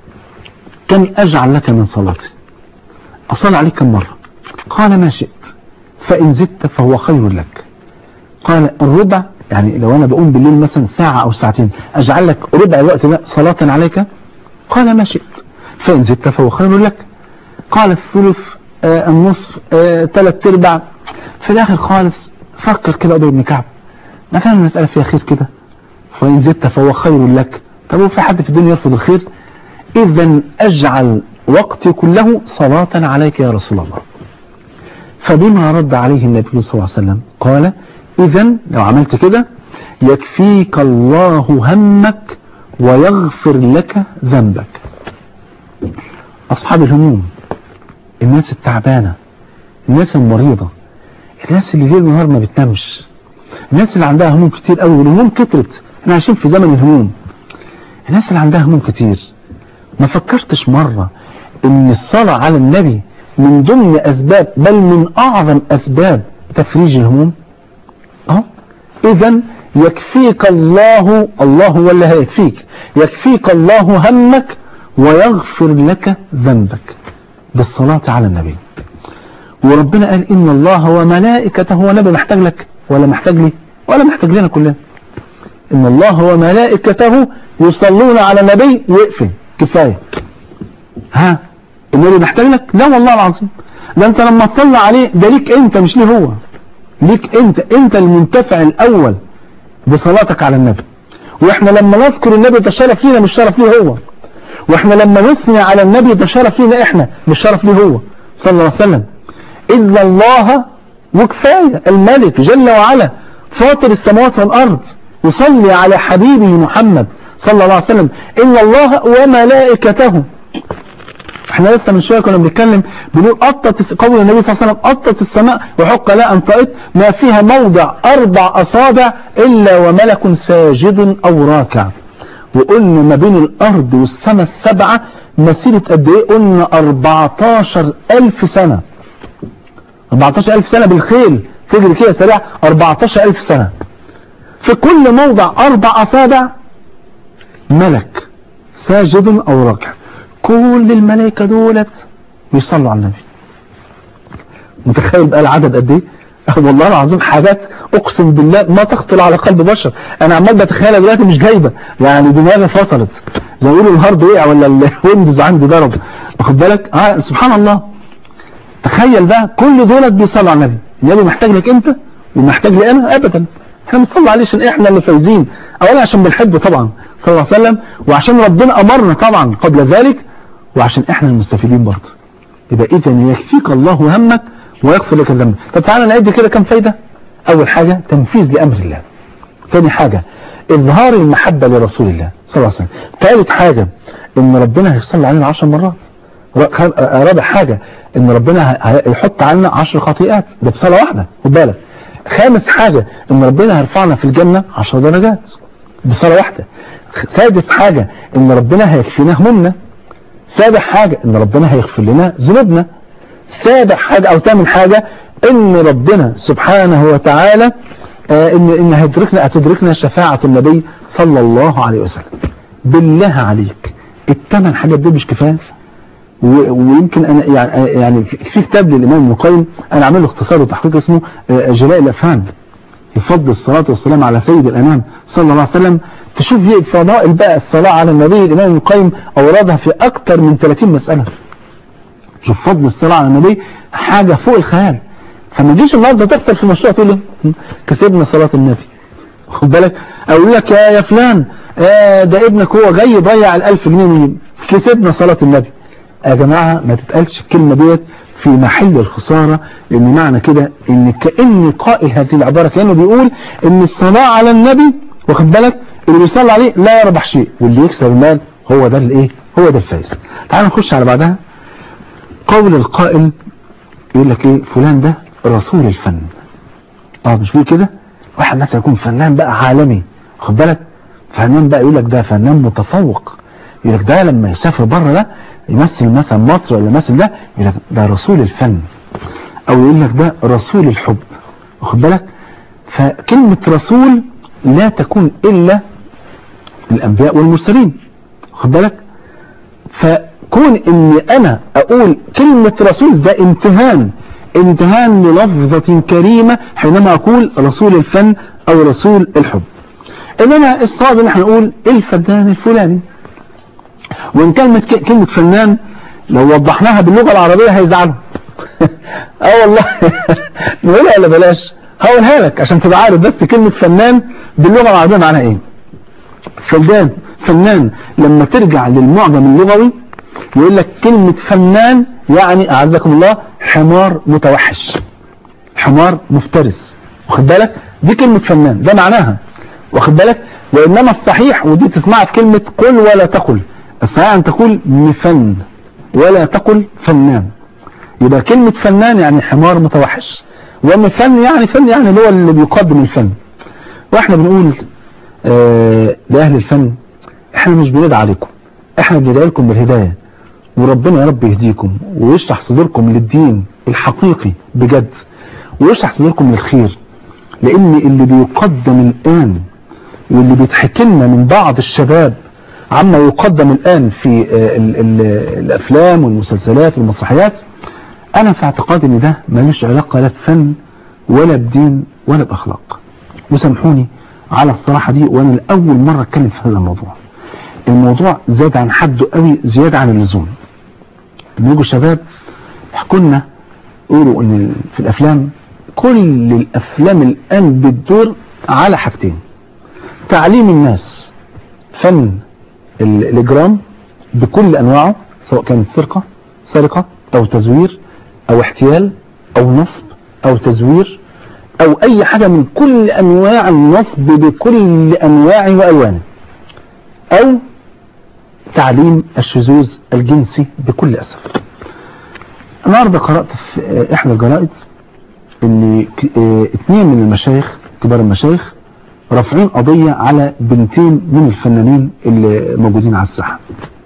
كم اجعل لك من صلاتي اصلي عليك كم مرة قال ما شئت فان زدت فهو خير لك قال الربع يعني لو انا بقوم بالليل مثلا ساعة او ساعتين اجعل لك ربع الوقت ده صلاة عليك قال ما شئت فإن زدت فهو خير لك قال الثلث آه النصف آه ثلاث ارباع في الاخر خالص فكر كده ابي بن كعب ما كان المسألة فيها خير كده فإن زدت فهو خير لك طب هو في حد في الدنيا يرفض الخير إذا أجعل وقتي كله صلاة عليك يا رسول الله فبما رد عليه النبي صلى الله عليه وسلم قال إذا لو عملت كده يكفيك الله همك ويغفر لك ذنبك أصحاب الهموم الناس التعبانة الناس المريضة الناس اللي ليل نهار ما بتنامش الناس اللي عندها هموم كتير قوي والهموم كترت احنا عايشين في زمن الهموم الناس اللي عندها هموم كتير ما فكرتش مرة ان الصلاة على النبي من ضمن اسباب بل من اعظم اسباب تفريج الهموم اه اذا يكفيك الله الله هو اللي هيكفيك يكفيك الله همك ويغفر لك ذنبك بالصلاة على النبي وربنا قال إن الله وملائكته هو نبي محتاج لك ولا محتاج لي ولا محتاج لنا كلنا إن الله وملائكته يصلون على النبي ويقفل كفاية ها النبي محتاج لك لا والله العظيم ده انت لما تصلي عليه ده ليك انت مش ليه هو ليك انت انت المنتفع الاول بصلاتك على النبي واحنا لما نذكر النبي ده شرف لينا مش شرف ليه هو واحنا لما نثني على النبي ده شرف لينا احنا مش شرف ليه هو صلى الله عليه وسلم إلا الله وكفاية الملك جل وعلا فاطر السماوات والأرض يصلي على حبيبه محمد صلى الله عليه وسلم إن الله وملائكته احنا لسه من شوية كنا بنتكلم بنقول قطت قول النبي صلى الله عليه وسلم قطت السماء وحق لا أن طئت ما فيها موضع أربع أصابع إلا وملك ساجد أو راكع وقلنا ما بين الأرض والسماء السبعة مسيرة قد إيه قلنا 14 ألف سنة 14 ألف سنة بالخيل تجري كده سريع 14 ألف سنة في كل موضع أربع أصابع ملك ساجد أو راكع كل الملائكة دولت بيصلوا على النبي متخيل بقى العدد قد ايه والله العظيم حاجات اقسم بالله ما تخطر على قلب بشر انا عمال بتخيلها دلوقتي مش جايبه يعني دماغي فصلت زي ما يقولوا الهارد وقع ولا الويندوز عندي ضرب واخد بالك اه سبحان الله تخيل بقى كل دولت بيصلوا على النبي النبي محتاج لك انت ومحتاج لي انا ابدا احنا بنصلي عليه عشان احنا اللي فايزين اولا عشان بنحبه طبعا صلى الله عليه وسلم وعشان ربنا امرنا طبعا قبل ذلك وعشان احنا المستفيدين برضه يبقى اذا يكفيك الله همك ويغفر لك الذنب طب تعالى نعد كده كم فايدة اول حاجة تنفيذ لامر الله ثاني حاجة اظهار المحبة لرسول الله صلى الله عليه وسلم ثالث حاجة ان ربنا هيصلي علينا عشر مرات رابع حاجة ان ربنا هيحط عنا عشر خطيئات ده بصلاة واحدة خد بالك خامس حاجة ان ربنا هيرفعنا في الجنة عشر درجات بصلاة واحدة سادس حاجة ان ربنا هيكفينا همومنا سابع حاجة ان ربنا هيغفر لنا ذنوبنا سابع حاجة او تامن حاجة ان ربنا سبحانه وتعالى آه ان ان هتدركنا هتدركنا شفاعة النبي صلى الله عليه وسلم بالله عليك الثمان حاجات دول مش كفاية و- ويمكن انا يعني يعني في في كتاب للامام ابن القيم انا عامل له اختصار وتحقيق اسمه آه، جلاء الافهام في فضل الصلاة والسلام على سيد الأنام صلى الله عليه وسلم تشوف دي فضائل بقى الصلاة على النبي الإمام ابن القيم أوردها في أكثر من 30 مسألة شوف فضل الصلاة على النبي حاجة فوق الخيال فما تجيش النهارده تحصل في مشروع تقول له كسبنا صلاة النبي خد بالك او يقول لك يا يا فلان آه ده ابنك هو جاي يضيع الألف جنيه مني كسبنا صلاة النبي يا جماعة ما تتقالش الكلمة ديت في محل الخسارة لأن معنى كده إن كأن قائل هذه العبارة كأنه بيقول إن الصلاة على النبي واخد بالك اللي بيصلي عليه لا يربح شيء واللي يكسب المال هو ده الايه هو ده الفايز تعال نخش على بعدها قول القائل يقول لك ايه فلان ده رسول الفن اه مش بيقول كده واحد مثلا يكون فنان بقى عالمي خد بالك فنان بقى يقول لك ده فنان متفوق يقول لك ده لما يسافر بره ده يمثل مثلا مصر ولا يمثل ده يقول لك ده رسول الفن او يقول لك ده رسول الحب واخد بالك فكلمة رسول لا تكون الا الانبياء والمرسلين واخد بالك فكون اني انا اقول كلمة رسول ده امتهان امتهان للفظة كريمة حينما اقول رسول الفن او رسول الحب انما الصعب ان احنا نقول الفنان الفلاني وان كلمة كلمة فنان لو وضحناها باللغة العربية هيزعلوا اه والله نقولها ولا بلاش هقولها لك عشان تبقى عارف بس كلمة فنان باللغة العربية معناها ايه فنان فنان لما ترجع للمعجم اللغوي يقول لك كلمة فنان يعني أعزكم الله حمار متوحش حمار مفترس واخد بالك دي كلمة فنان ده معناها واخد بالك وإنما الصحيح ودي تسمعها في كلمة قل ولا تقل الصحيح أن تقول مفن ولا تقل فنان يبقى كلمة فنان يعني حمار متوحش ومفن يعني فن يعني اللي هو اللي بيقدم الفن واحنا بنقول آه لأهل الفن احنا مش بندعي عليكم احنا بندعي لكم بالهداية وربنا يا رب يهديكم ويشرح صدوركم للدين الحقيقي بجد ويشرح صدوركم للخير لان اللي بيقدم الان واللي بيتحكي لنا من بعض الشباب عما يقدم الان في آه ال ال الافلام والمسلسلات والمسرحيات انا في اعتقادي ان ده ملوش علاقة لا بفن ولا بدين ولا باخلاق وسامحوني على الصراحة دي وانا الاول مرة اتكلم في هذا الموضوع الموضوع زاد عن حده قوي زيادة عن اللزوم بيجوا شباب يحكوا لنا يقولوا ان في الافلام كل الافلام الان بتدور على حاجتين تعليم الناس فن الاجرام بكل انواعه سواء كانت سرقة سرقة او تزوير او احتيال او نصب او تزوير او اي حاجة من كل انواع النصب بكل انواعه والوانه او تعليم الشذوذ الجنسي بكل اسف النهارده قرأت في احدى الجرائد ان اثنين من المشايخ كبار المشايخ رافعين قضية على بنتين من الفنانين اللي موجودين على الساحة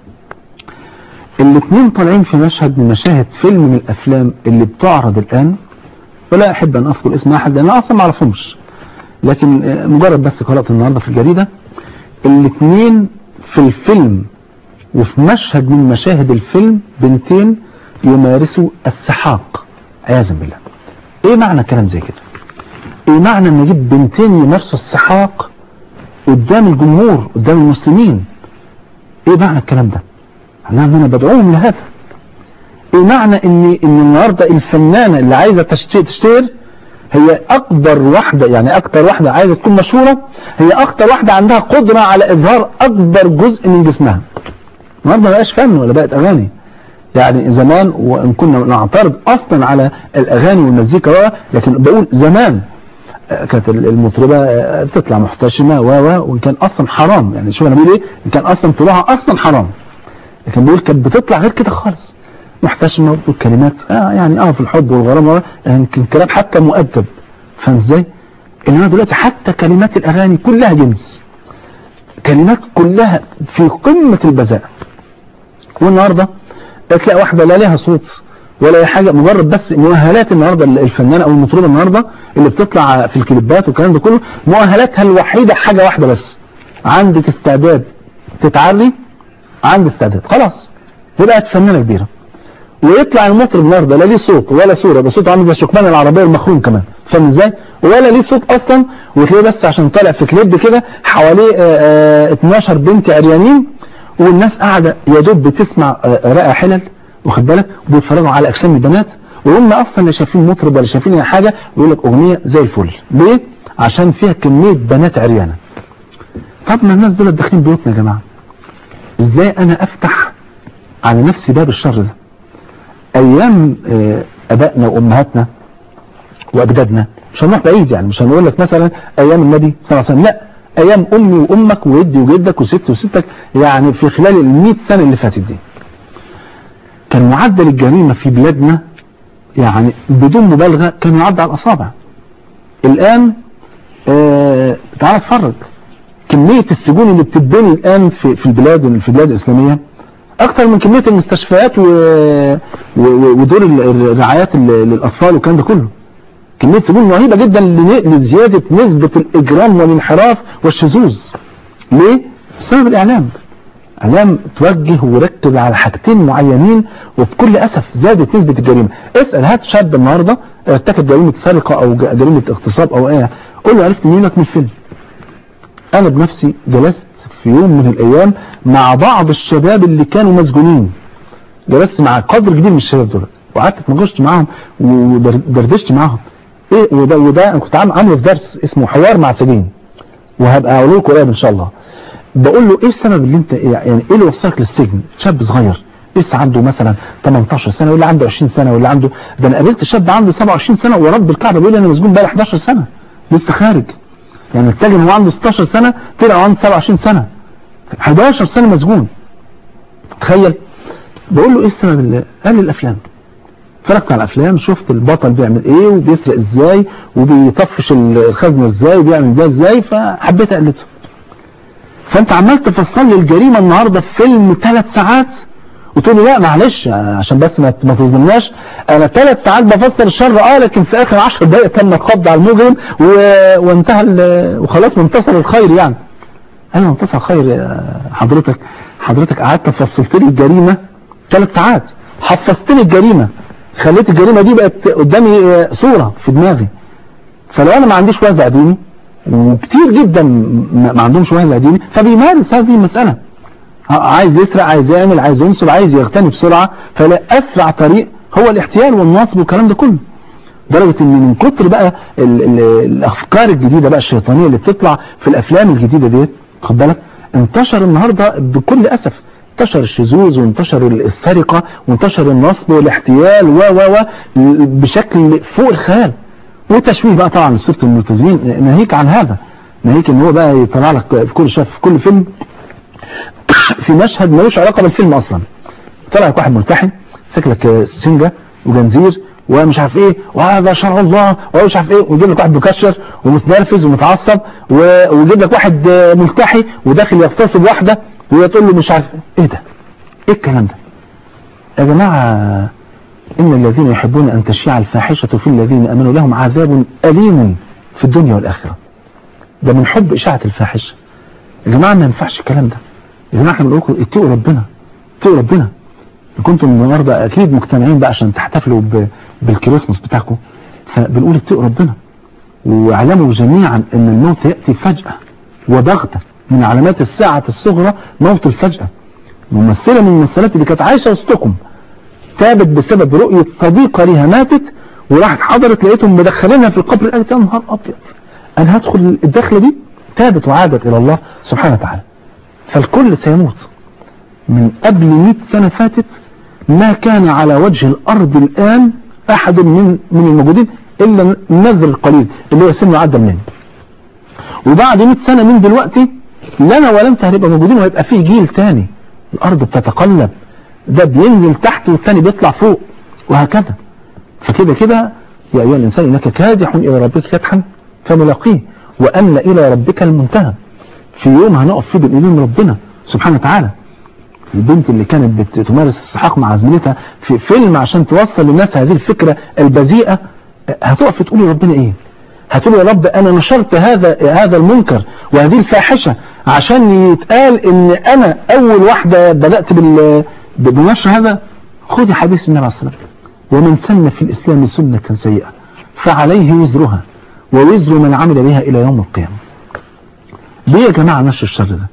الاثنين طالعين في مشهد من مشاهد فيلم من الافلام اللي بتعرض الان ولا احب ان اذكر اسم احد لان انا اصلا ما اعرفهمش لكن مجرد بس قرأت النهاردة في الجريدة الاثنين في الفيلم وفي مشهد من مشاهد الفيلم بنتين يمارسوا السحاق عياذا بالله ايه معنى كلام زي كده ايه معنى ان اجيب بنتين يمارسوا السحاق قدام الجمهور قدام المسلمين ايه معنى الكلام ده معناه ان انا بدعوهم لهذا ايه معنى ان ان النهارده الفنانه اللي عايزه تشتهر هي اكبر واحدة يعني اكتر واحدة عايزة تكون مشهورة هي اكتر واحدة عندها قدرة على اظهار اكبر جزء من جسمها النهارده ما بقاش فن ولا بقت اغاني يعني زمان وان كنا نعترض اصلا على الاغاني والمزيكا لكن بقول زمان كانت المطربة بتطلع محتشمة و و وان كان اصلا حرام يعني شوف انا بقول ايه ان كان اصلا طلوعها اصلا حرام لكن بقول كانت بتطلع غير كده خالص محتشمة وتقول كلمات آه يعني اه في الحب والغرام يمكن كلام حتى مؤدب فاهم ازاي؟ انما دلوقتي حتى كلمات الاغاني كلها جنس كلمات كلها في قمة البذاء والنهاردة تلاقي واحدة لا لها صوت ولا اي حاجة مجرد بس مؤهلات النهاردة الفنانة او المطربة النهاردة اللي بتطلع في الكليبات والكلام ده كله مؤهلاتها الوحيدة حاجة واحدة بس عندك استعداد تتعري عندي استعداد خلاص بقت فنانة كبيرة ويطلع المطرب النهارده لا ليه صوت ولا صوره ده صوته عامل زي شكمان العربيه المخروم كمان فاهم ازاي ولا ليه صوت اصلا وتلاقيه بس عشان طالع في كليب كده حواليه آآ آآ 12 بنت عريانين والناس قاعده يا دوب بتسمع رائع حلل واخد بالك وبيتفرجوا على اجسام البنات وهم اصلا لا شايفين مطرب ولا شايفين اي حاجه ويقول لك اغنيه زي الفل ليه عشان فيها كميه بنات عريانه طب ما الناس دول داخلين بيوتنا يا جماعه ازاي انا افتح على نفسي باب الشر ده ايام ابائنا وامهاتنا واجدادنا مش هنروح بعيد يعني مش هنقول لك مثلا ايام النبي صلى الله عليه وسلم لا ايام امي وامك وجدي وجدك وستي وستك يعني في خلال ال 100 سنه اللي فاتت دي كان معدل الجريمه في بلادنا يعني بدون مبالغه كان يعدى على الاصابع الان آه تعال اتفرج كميه السجون اللي بتتبني الان في في البلاد في البلاد الاسلاميه اكتر من كميه المستشفيات و... و... ودور الرعايات للاطفال والكلام ده كله كميه سجون رهيبه جدا لزياده نسبه الاجرام والانحراف والشذوذ ليه بسبب الاعلام اعلام توجه وركز على حاجتين معينين وبكل اسف زادت نسبه الجريمه اسال هات شاب النهارده ارتكب جريمه سرقه او جريمه اغتصاب او ايه قول له عرفت منين لك من الفيلم انا بنفسي جلست في يوم من الايام مع بعض الشباب اللي كانوا مسجونين جلست مع قدر كبير من الشباب دول وقعدت اتناقشت معاهم ودردشت معاهم ايه وده وده انا كنت عامله في درس اسمه حوار مع سجين وهبقى اقول لكم قريب ان شاء الله بقول له ايه السبب اللي انت يعني ايه اللي وصلك للسجن شاب صغير لسه عنده مثلا 18 سنه ولا عنده 20 سنه ولا عنده ده انا قابلت شاب عنده 27 سنه ورب الكعبه بيقول لي انا مسجون بقالي 11 سنه لسه خارج يعني اتسجن هو عنده 16 سنه طلع عنده 27 سنه 11 سنه مسجون تخيل بقول له ايه السبب اللي قال لي الافلام اتفرجت على الافلام شفت البطل بيعمل ايه وبيسرق ازاي وبيطفش الخزنه ازاي وبيعمل ده ازاي فحبيت اقلده فانت عمال تفصل لي الجريمه النهارده في فيلم ثلاث ساعات وتقول لي لا معلش عشان بس ما ما تظلمناش انا ثلاث ساعات بفسر الشر اه لكن في اخر 10 دقائق تم القبض على المجرم و... وانتهى ال... وخلاص وانتصر الخير يعني ايوه انتصر الخير يا حضرتك حضرتك قعدت فصلت لي الجريمه ثلاث ساعات حفظت لي الجريمه خليت الجريمه دي بقت قدامي صوره في دماغي فلو انا ما عنديش وازع ديني وكتير جدا ما عندهمش وازع ديني فبيمارس هذه المساله عايز يسرق عايز يعمل عايز ينصب عايز يغتني بسرعة فلا أسرع طريق هو الاحتيال والنصب والكلام ده كله درجة ان من كتر بقى ال ال الافكار الجديدة بقى الشيطانية اللي بتطلع في الافلام الجديدة ديت خد بالك انتشر النهاردة بكل اسف انتشر الشذوذ وانتشر السرقة وانتشر النصب والاحتيال و و و بشكل فوق الخيال وتشويه بقى طبعا لصورة الملتزمين ناهيك عن هذا ناهيك ان هو بقى يطلع لك في كل شاف في كل فيلم في مشهد ملوش علاقة بالفيلم اصلا طلع لك واحد ملتحي سك لك سنجة وجنزير ومش عارف ايه وهذا شرع الله ومش عارف ايه ويجيب لك واحد مكشر ومتنرفز ومتعصب ويجيب لك واحد ملتحي وداخل يغتصب واحدة وتقول له مش عارف ايه ده ايه الكلام ده يا جماعة ان الذين يحبون ان تشيع الفاحشة في الذين امنوا لهم عذاب اليم في الدنيا والاخرة ده من حب اشاعة الفاحشة يا جماعة ما ينفعش الكلام ده يا جماعة احنا بنقول لكم اتقوا ربنا اتقوا ربنا كنتم النهارده اكيد مجتمعين بقى عشان تحتفلوا بالكريسماس بتاعكم فبنقول اتقوا ربنا واعلموا جميعا ان الموت ياتي فجأة وبغتة من علامات الساعة الصغرى موت الفجأة ممثلة من الممثلات اللي كانت عايشة وسطكم تابت بسبب رؤية صديقة ليها ماتت وراحت حضرت لقيتهم مدخلينها في القبر قالت يا نهار ابيض انا هدخل الدخلة دي تابت وعادت الى الله سبحانه وتعالى فالكل سيموت من قبل 100 سنة فاتت ما كان على وجه الأرض الآن أحد من من الموجودين إلا النذر القليل اللي هو سنه عدى منه وبعد 100 سنة من دلوقتي لنا ولا انت هنبقى موجودين وهيبقى فيه جيل تاني الأرض بتتقلب ده بينزل تحت والتاني بيطلع فوق وهكذا فكده كده يا أيها الإنسان إنك كادح إلى ربك كدحا فملاقيه وأن إلى ربك المنتهى في يوم هنقف فيه بإذن ربنا سبحانه وتعالى البنت اللي كانت بتمارس الصحاق مع زميلتها في فيلم عشان توصل للناس هذه الفكرة البذيئة هتقف تقول ربنا ايه هتقول يا رب انا نشرت هذا هذا المنكر وهذه الفاحشة عشان يتقال ان انا اول واحدة بدأت بنشر هذا خذي حديث النبي عليه الصلاة والسلام ومن سن في الإسلام سنة سيئة فعليه وزرها ووزر من عمل بها إلى يوم القيامة ليه يا جماعة نشر الشر ده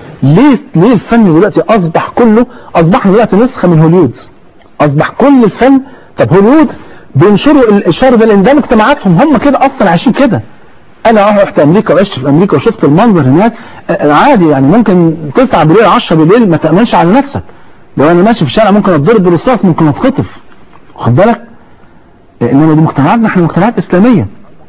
ليه ليه الفن دلوقتي أصبح كله أصبح دلوقتي نسخة من هوليود أصبح كل الفن طب هوليود بينشروا الشر ده لأن ده مجتمعاتهم هم كده أصلا عايشين كده أنا رحت أمريكا وعشت في أمريكا وشفت المنظر هناك عادي يعني ممكن 9 بالليل 10 بالليل ما تأمنش على نفسك لو أنا ماشي في الشارع ممكن أتضرب بالرصاص ممكن أتخطف واخد بالك إنما دي مجتمعاتنا احنا مجتمعات إسلامية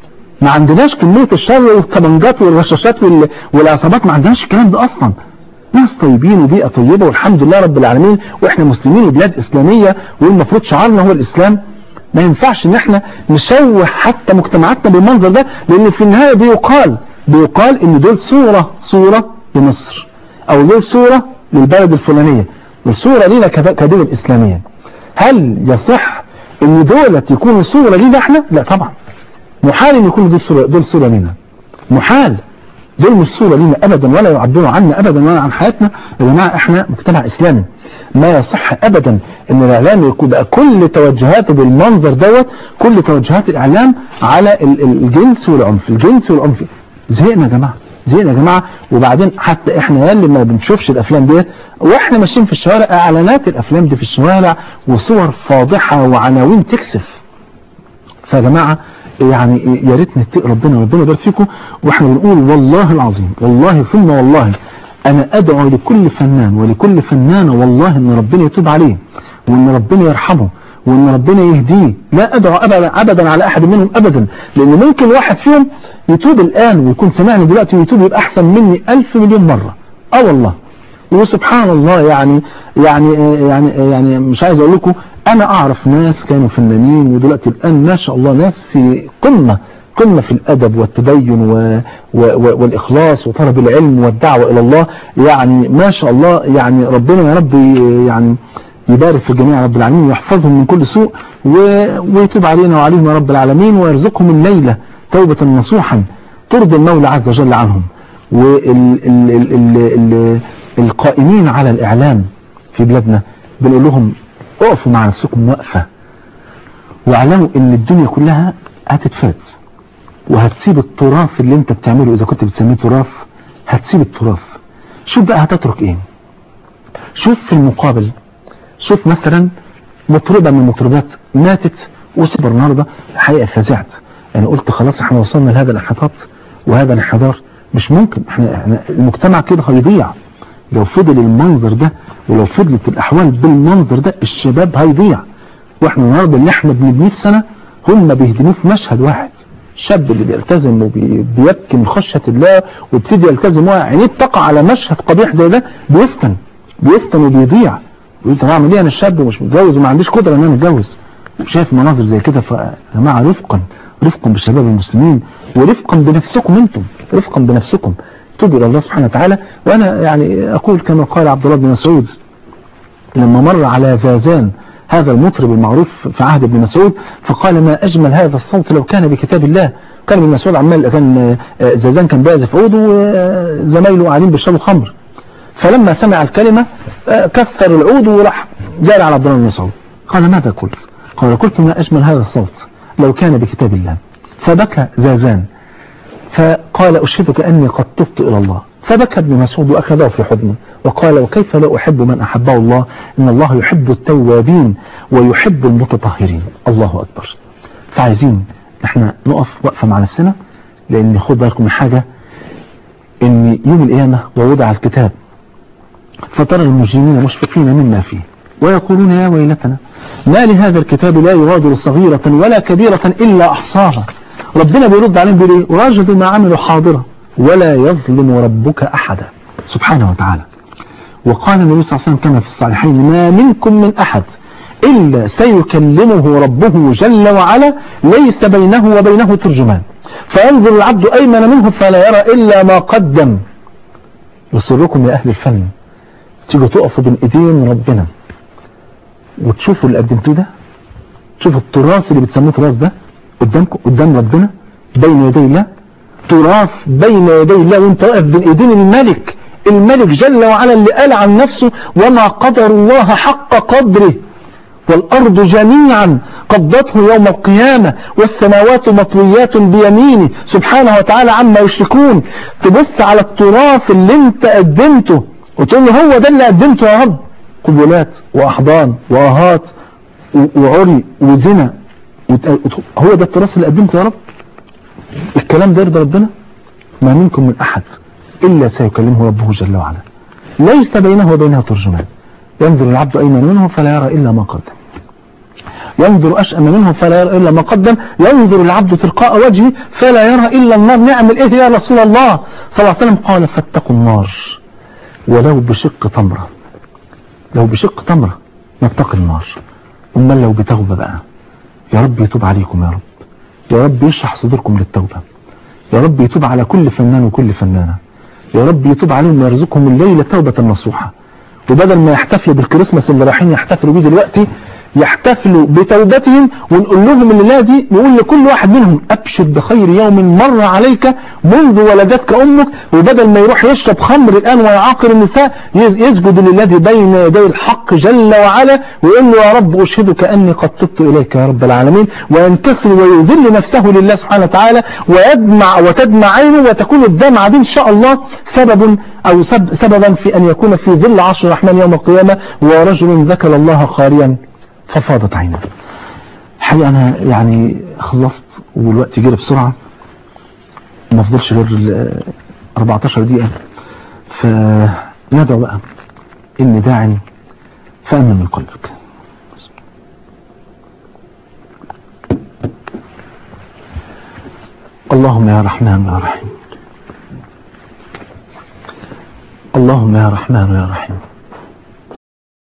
ما عندناش كمية الشر والطبنجات والرشاشات والعصابات ما عندناش الكلام ده أصلا ناس طيبين وبيئة طيبة والحمد لله رب العالمين واحنا مسلمين وبلاد إسلامية والمفروض شعارنا هو الإسلام ما ينفعش ان احنا نشوه حتى مجتمعاتنا بالمنظر ده لان في النهاية بيقال بيقال ان دول صورة صورة لمصر او دول صورة للبلد الفلانية والصورة لينا كدول إسلامية هل يصح ان دولت يكونوا صورة لينا احنا لا طبعا محال ان يكونوا دول صورة, دول صورة لينا محال دول مش صورة لينا ابدا ولا يعبروا عنا ابدا ولا عن حياتنا يا جماعه احنا مجتمع اسلامي ما يصح ابدا ان الاعلام يكون بقى كل توجهاته بالمنظر دوت كل توجهات الاعلام على الجنس والعنف الجنس والعنف زهقنا يا جماعه زهقنا يا جماعه وبعدين حتى احنا يا اللي ما بنشوفش الافلام ديت واحنا ماشيين في الشوارع اعلانات الافلام دي في الشوارع وصور فاضحه وعناوين تكسف فيا جماعه يعني يا ريت نتقي ربنا وربنا يبارك فيكم واحنا بنقول والله العظيم والله ثم والله انا ادعو لكل فنان ولكل فنانة والله ان ربنا يتوب عليه وان ربنا يرحمه وان ربنا يهديه لا ادعو ابدا ابدا على احد منهم ابدا لان ممكن واحد فيهم يتوب الان ويكون سمعني دلوقتي ويتوب يبقى احسن مني الف مليون مرة اه والله وسبحان الله يعني يعني يعني يعني مش عايز اقول لكم انا اعرف ناس كانوا فنانين ودلوقتي الان ما شاء الله ناس في قمة قمة في الادب والتدين و و و والاخلاص وطلب العلم والدعوة الى الله يعني ما شاء الله يعني ربنا يا رب يعني يبارك في الجميع رب العالمين ويحفظهم من كل سوء ويتوب علينا وعليهم يا رب العالمين ويرزقهم الليلة توبة نصوحا ترضي المولى عز وجل عنهم والقائمين على الإعلام في بلادنا بنقول لهم اقفوا مع نفسكم وقفة واعلموا ان الدنيا كلها هتتفات وهتسيب التراث اللي انت بتعمله اذا كنت بتسميه تراث هتسيب التراث شوف بقى هتترك ايه شوف في المقابل شوف مثلا مطربة من المطربات ماتت وسبر النهاردة الحقيقة فزعت انا قلت خلاص احنا وصلنا لهذا الانحطاط وهذا الانحدار مش ممكن احنا, احنا المجتمع كده هيضيع لو فضل المنظر ده ولو فضلت الاحوال بالمنظر ده الشباب هيضيع واحنا النهارده اللي احنا بنبنيه في سنة هم بيهدموه في مشهد واحد الشاب اللي بيلتزم وبيبكي من خشية الله ويبتدي يلتزم عينيه تقع على مشهد قبيح زي ده بيفتن بيفتن وبيضيع يقول طب اعمل ايه انا الشاب ومش متجوز وما عنديش قدره ان انا اتجوز شايف مناظر زي كده فيا جماعه رفقا رفقا بالشباب المسلمين ورفقا بنفسكم انتم رفقا بنفسكم توبوا الى الله سبحانه وتعالى وانا يعني اقول كما قال عبد الله بن مسعود لما مر على فازان هذا المطرب المعروف في عهد ابن مسعود فقال ما أجمل هذا الصوت لو كان بكتاب الله كان ابن مسعود عمال كان زازان كان بيعزف عود وزمايله قاعدين بيشربوا خمر فلما سمع الكلمة كسر العود وراح جاري على عبد الله بن مسعود قال ماذا قلت قال قلت ما أجمل هذا الصوت لو كان بكتاب الله فبكى زازان فقال أشهدك أني قد تبت إلى الله فبكى ابن مسعود وأخذه في حضنه وقال وكيف لا أحب من أحبه الله إن الله يحب التوابين ويحب المتطهرين الله أكبر فعايزين احنا نقف وقفة مع نفسنا لأن خد بالكم من حاجة إن يوم القيامة ووضع الكتاب فترى المجرمين مشفقين مما فيه ويقولون يا ويلتنا ما لهذا الكتاب لا يغادر صغيرة ولا كبيرة إلا أحصاها ربنا بيرد عليهم بيقول وراجدوا ما عملوا حاضرة ولا يظلم ربك أحدا سبحانه وتعالى وقال النبي صلى الله عليه وسلم كما في الصحيحين ما منكم من أحد إلا سيكلمه ربه جل وعلا ليس بينه وبينه ترجمان فينظر العبد أيمن منه فلا يرى إلا ما قدم يصركم يا أهل الفن تيجوا تقفوا بين ايدين ربنا وتشوفوا اللي قدمتوه ده تشوفوا التراث اللي بتسموه تراث ده قدامكم قدام ربنا بين يدي الله تراث بين يدي الله وانت واقف بين ايدين الملك الملك جل وعلا اللي قال عن نفسه وما قدر الله حق قدره والأرض جميعا قبضته يوم القيامة والسماوات مطويات بيمينه سبحانه وتعالى عما يشركون تبص على التراث اللي انت قدمته وتقول له هو ده اللي قدمته يا رب قبلات وأحضان وآهات وعري وزنا هو ده التراث اللي قدمته يا رب الكلام ده يرضى ربنا ما منكم من أحد إلا سيكلمه ربه جل وعلا ليس بينه وبينها ترجمان ينظر العبد أيمن منه فلا يرى إلا ما قدم ينظر أشأم منه فلا يرى إلا ما قدم ينظر العبد تلقاء وجهه فلا يرى إلا النار نعمل إيه يا رسول الله صلى الله عليه وسلم قال فاتقوا النار ولو بشق تمرة لو بشق تمرة نتقي النار أمال لو بتوبة بقى يا رب يتوب عليكم يا رب يا رب يشرح صدوركم للتوبة يا رب يتوب على كل فنان وكل فنانة يا رب يتوب عليهم ويرزقهم الليلة توبة نصوحة وبدل ما يحتفلوا بالكريسماس اللي رايحين يحتفلوا بيه دلوقتي يحتفلوا بتوبتهم ونقول لهم الليلة دي نقول لكل واحد منهم أبشر بخير يوم مر عليك منذ ولدتك أمك وبدل ما يروح يشرب خمر الآن ويعاقر النساء يسجد للذي بين يدي الحق جل وعلا ويقول له يا رب أشهدك أني قد تبت إليك يا رب العالمين وينكسر ويذل نفسه لله سبحانه وتعالى ويدمع وتدمع عينه وتكون الدمعة دي إن شاء الله سبب أو سببا في أن يكون في ظل عرش الرحمن يوم القيامة ورجل ذكر الله خاليا ففاضت عينه حقيقة أنا يعني خلصت والوقت جري بسرعة ما فضلش غير 14 دقيقة فندعو بقى إني داع فأمن من قلبك اللهم يا رحمن يا رحيم اللهم يا رحمن يا رحيم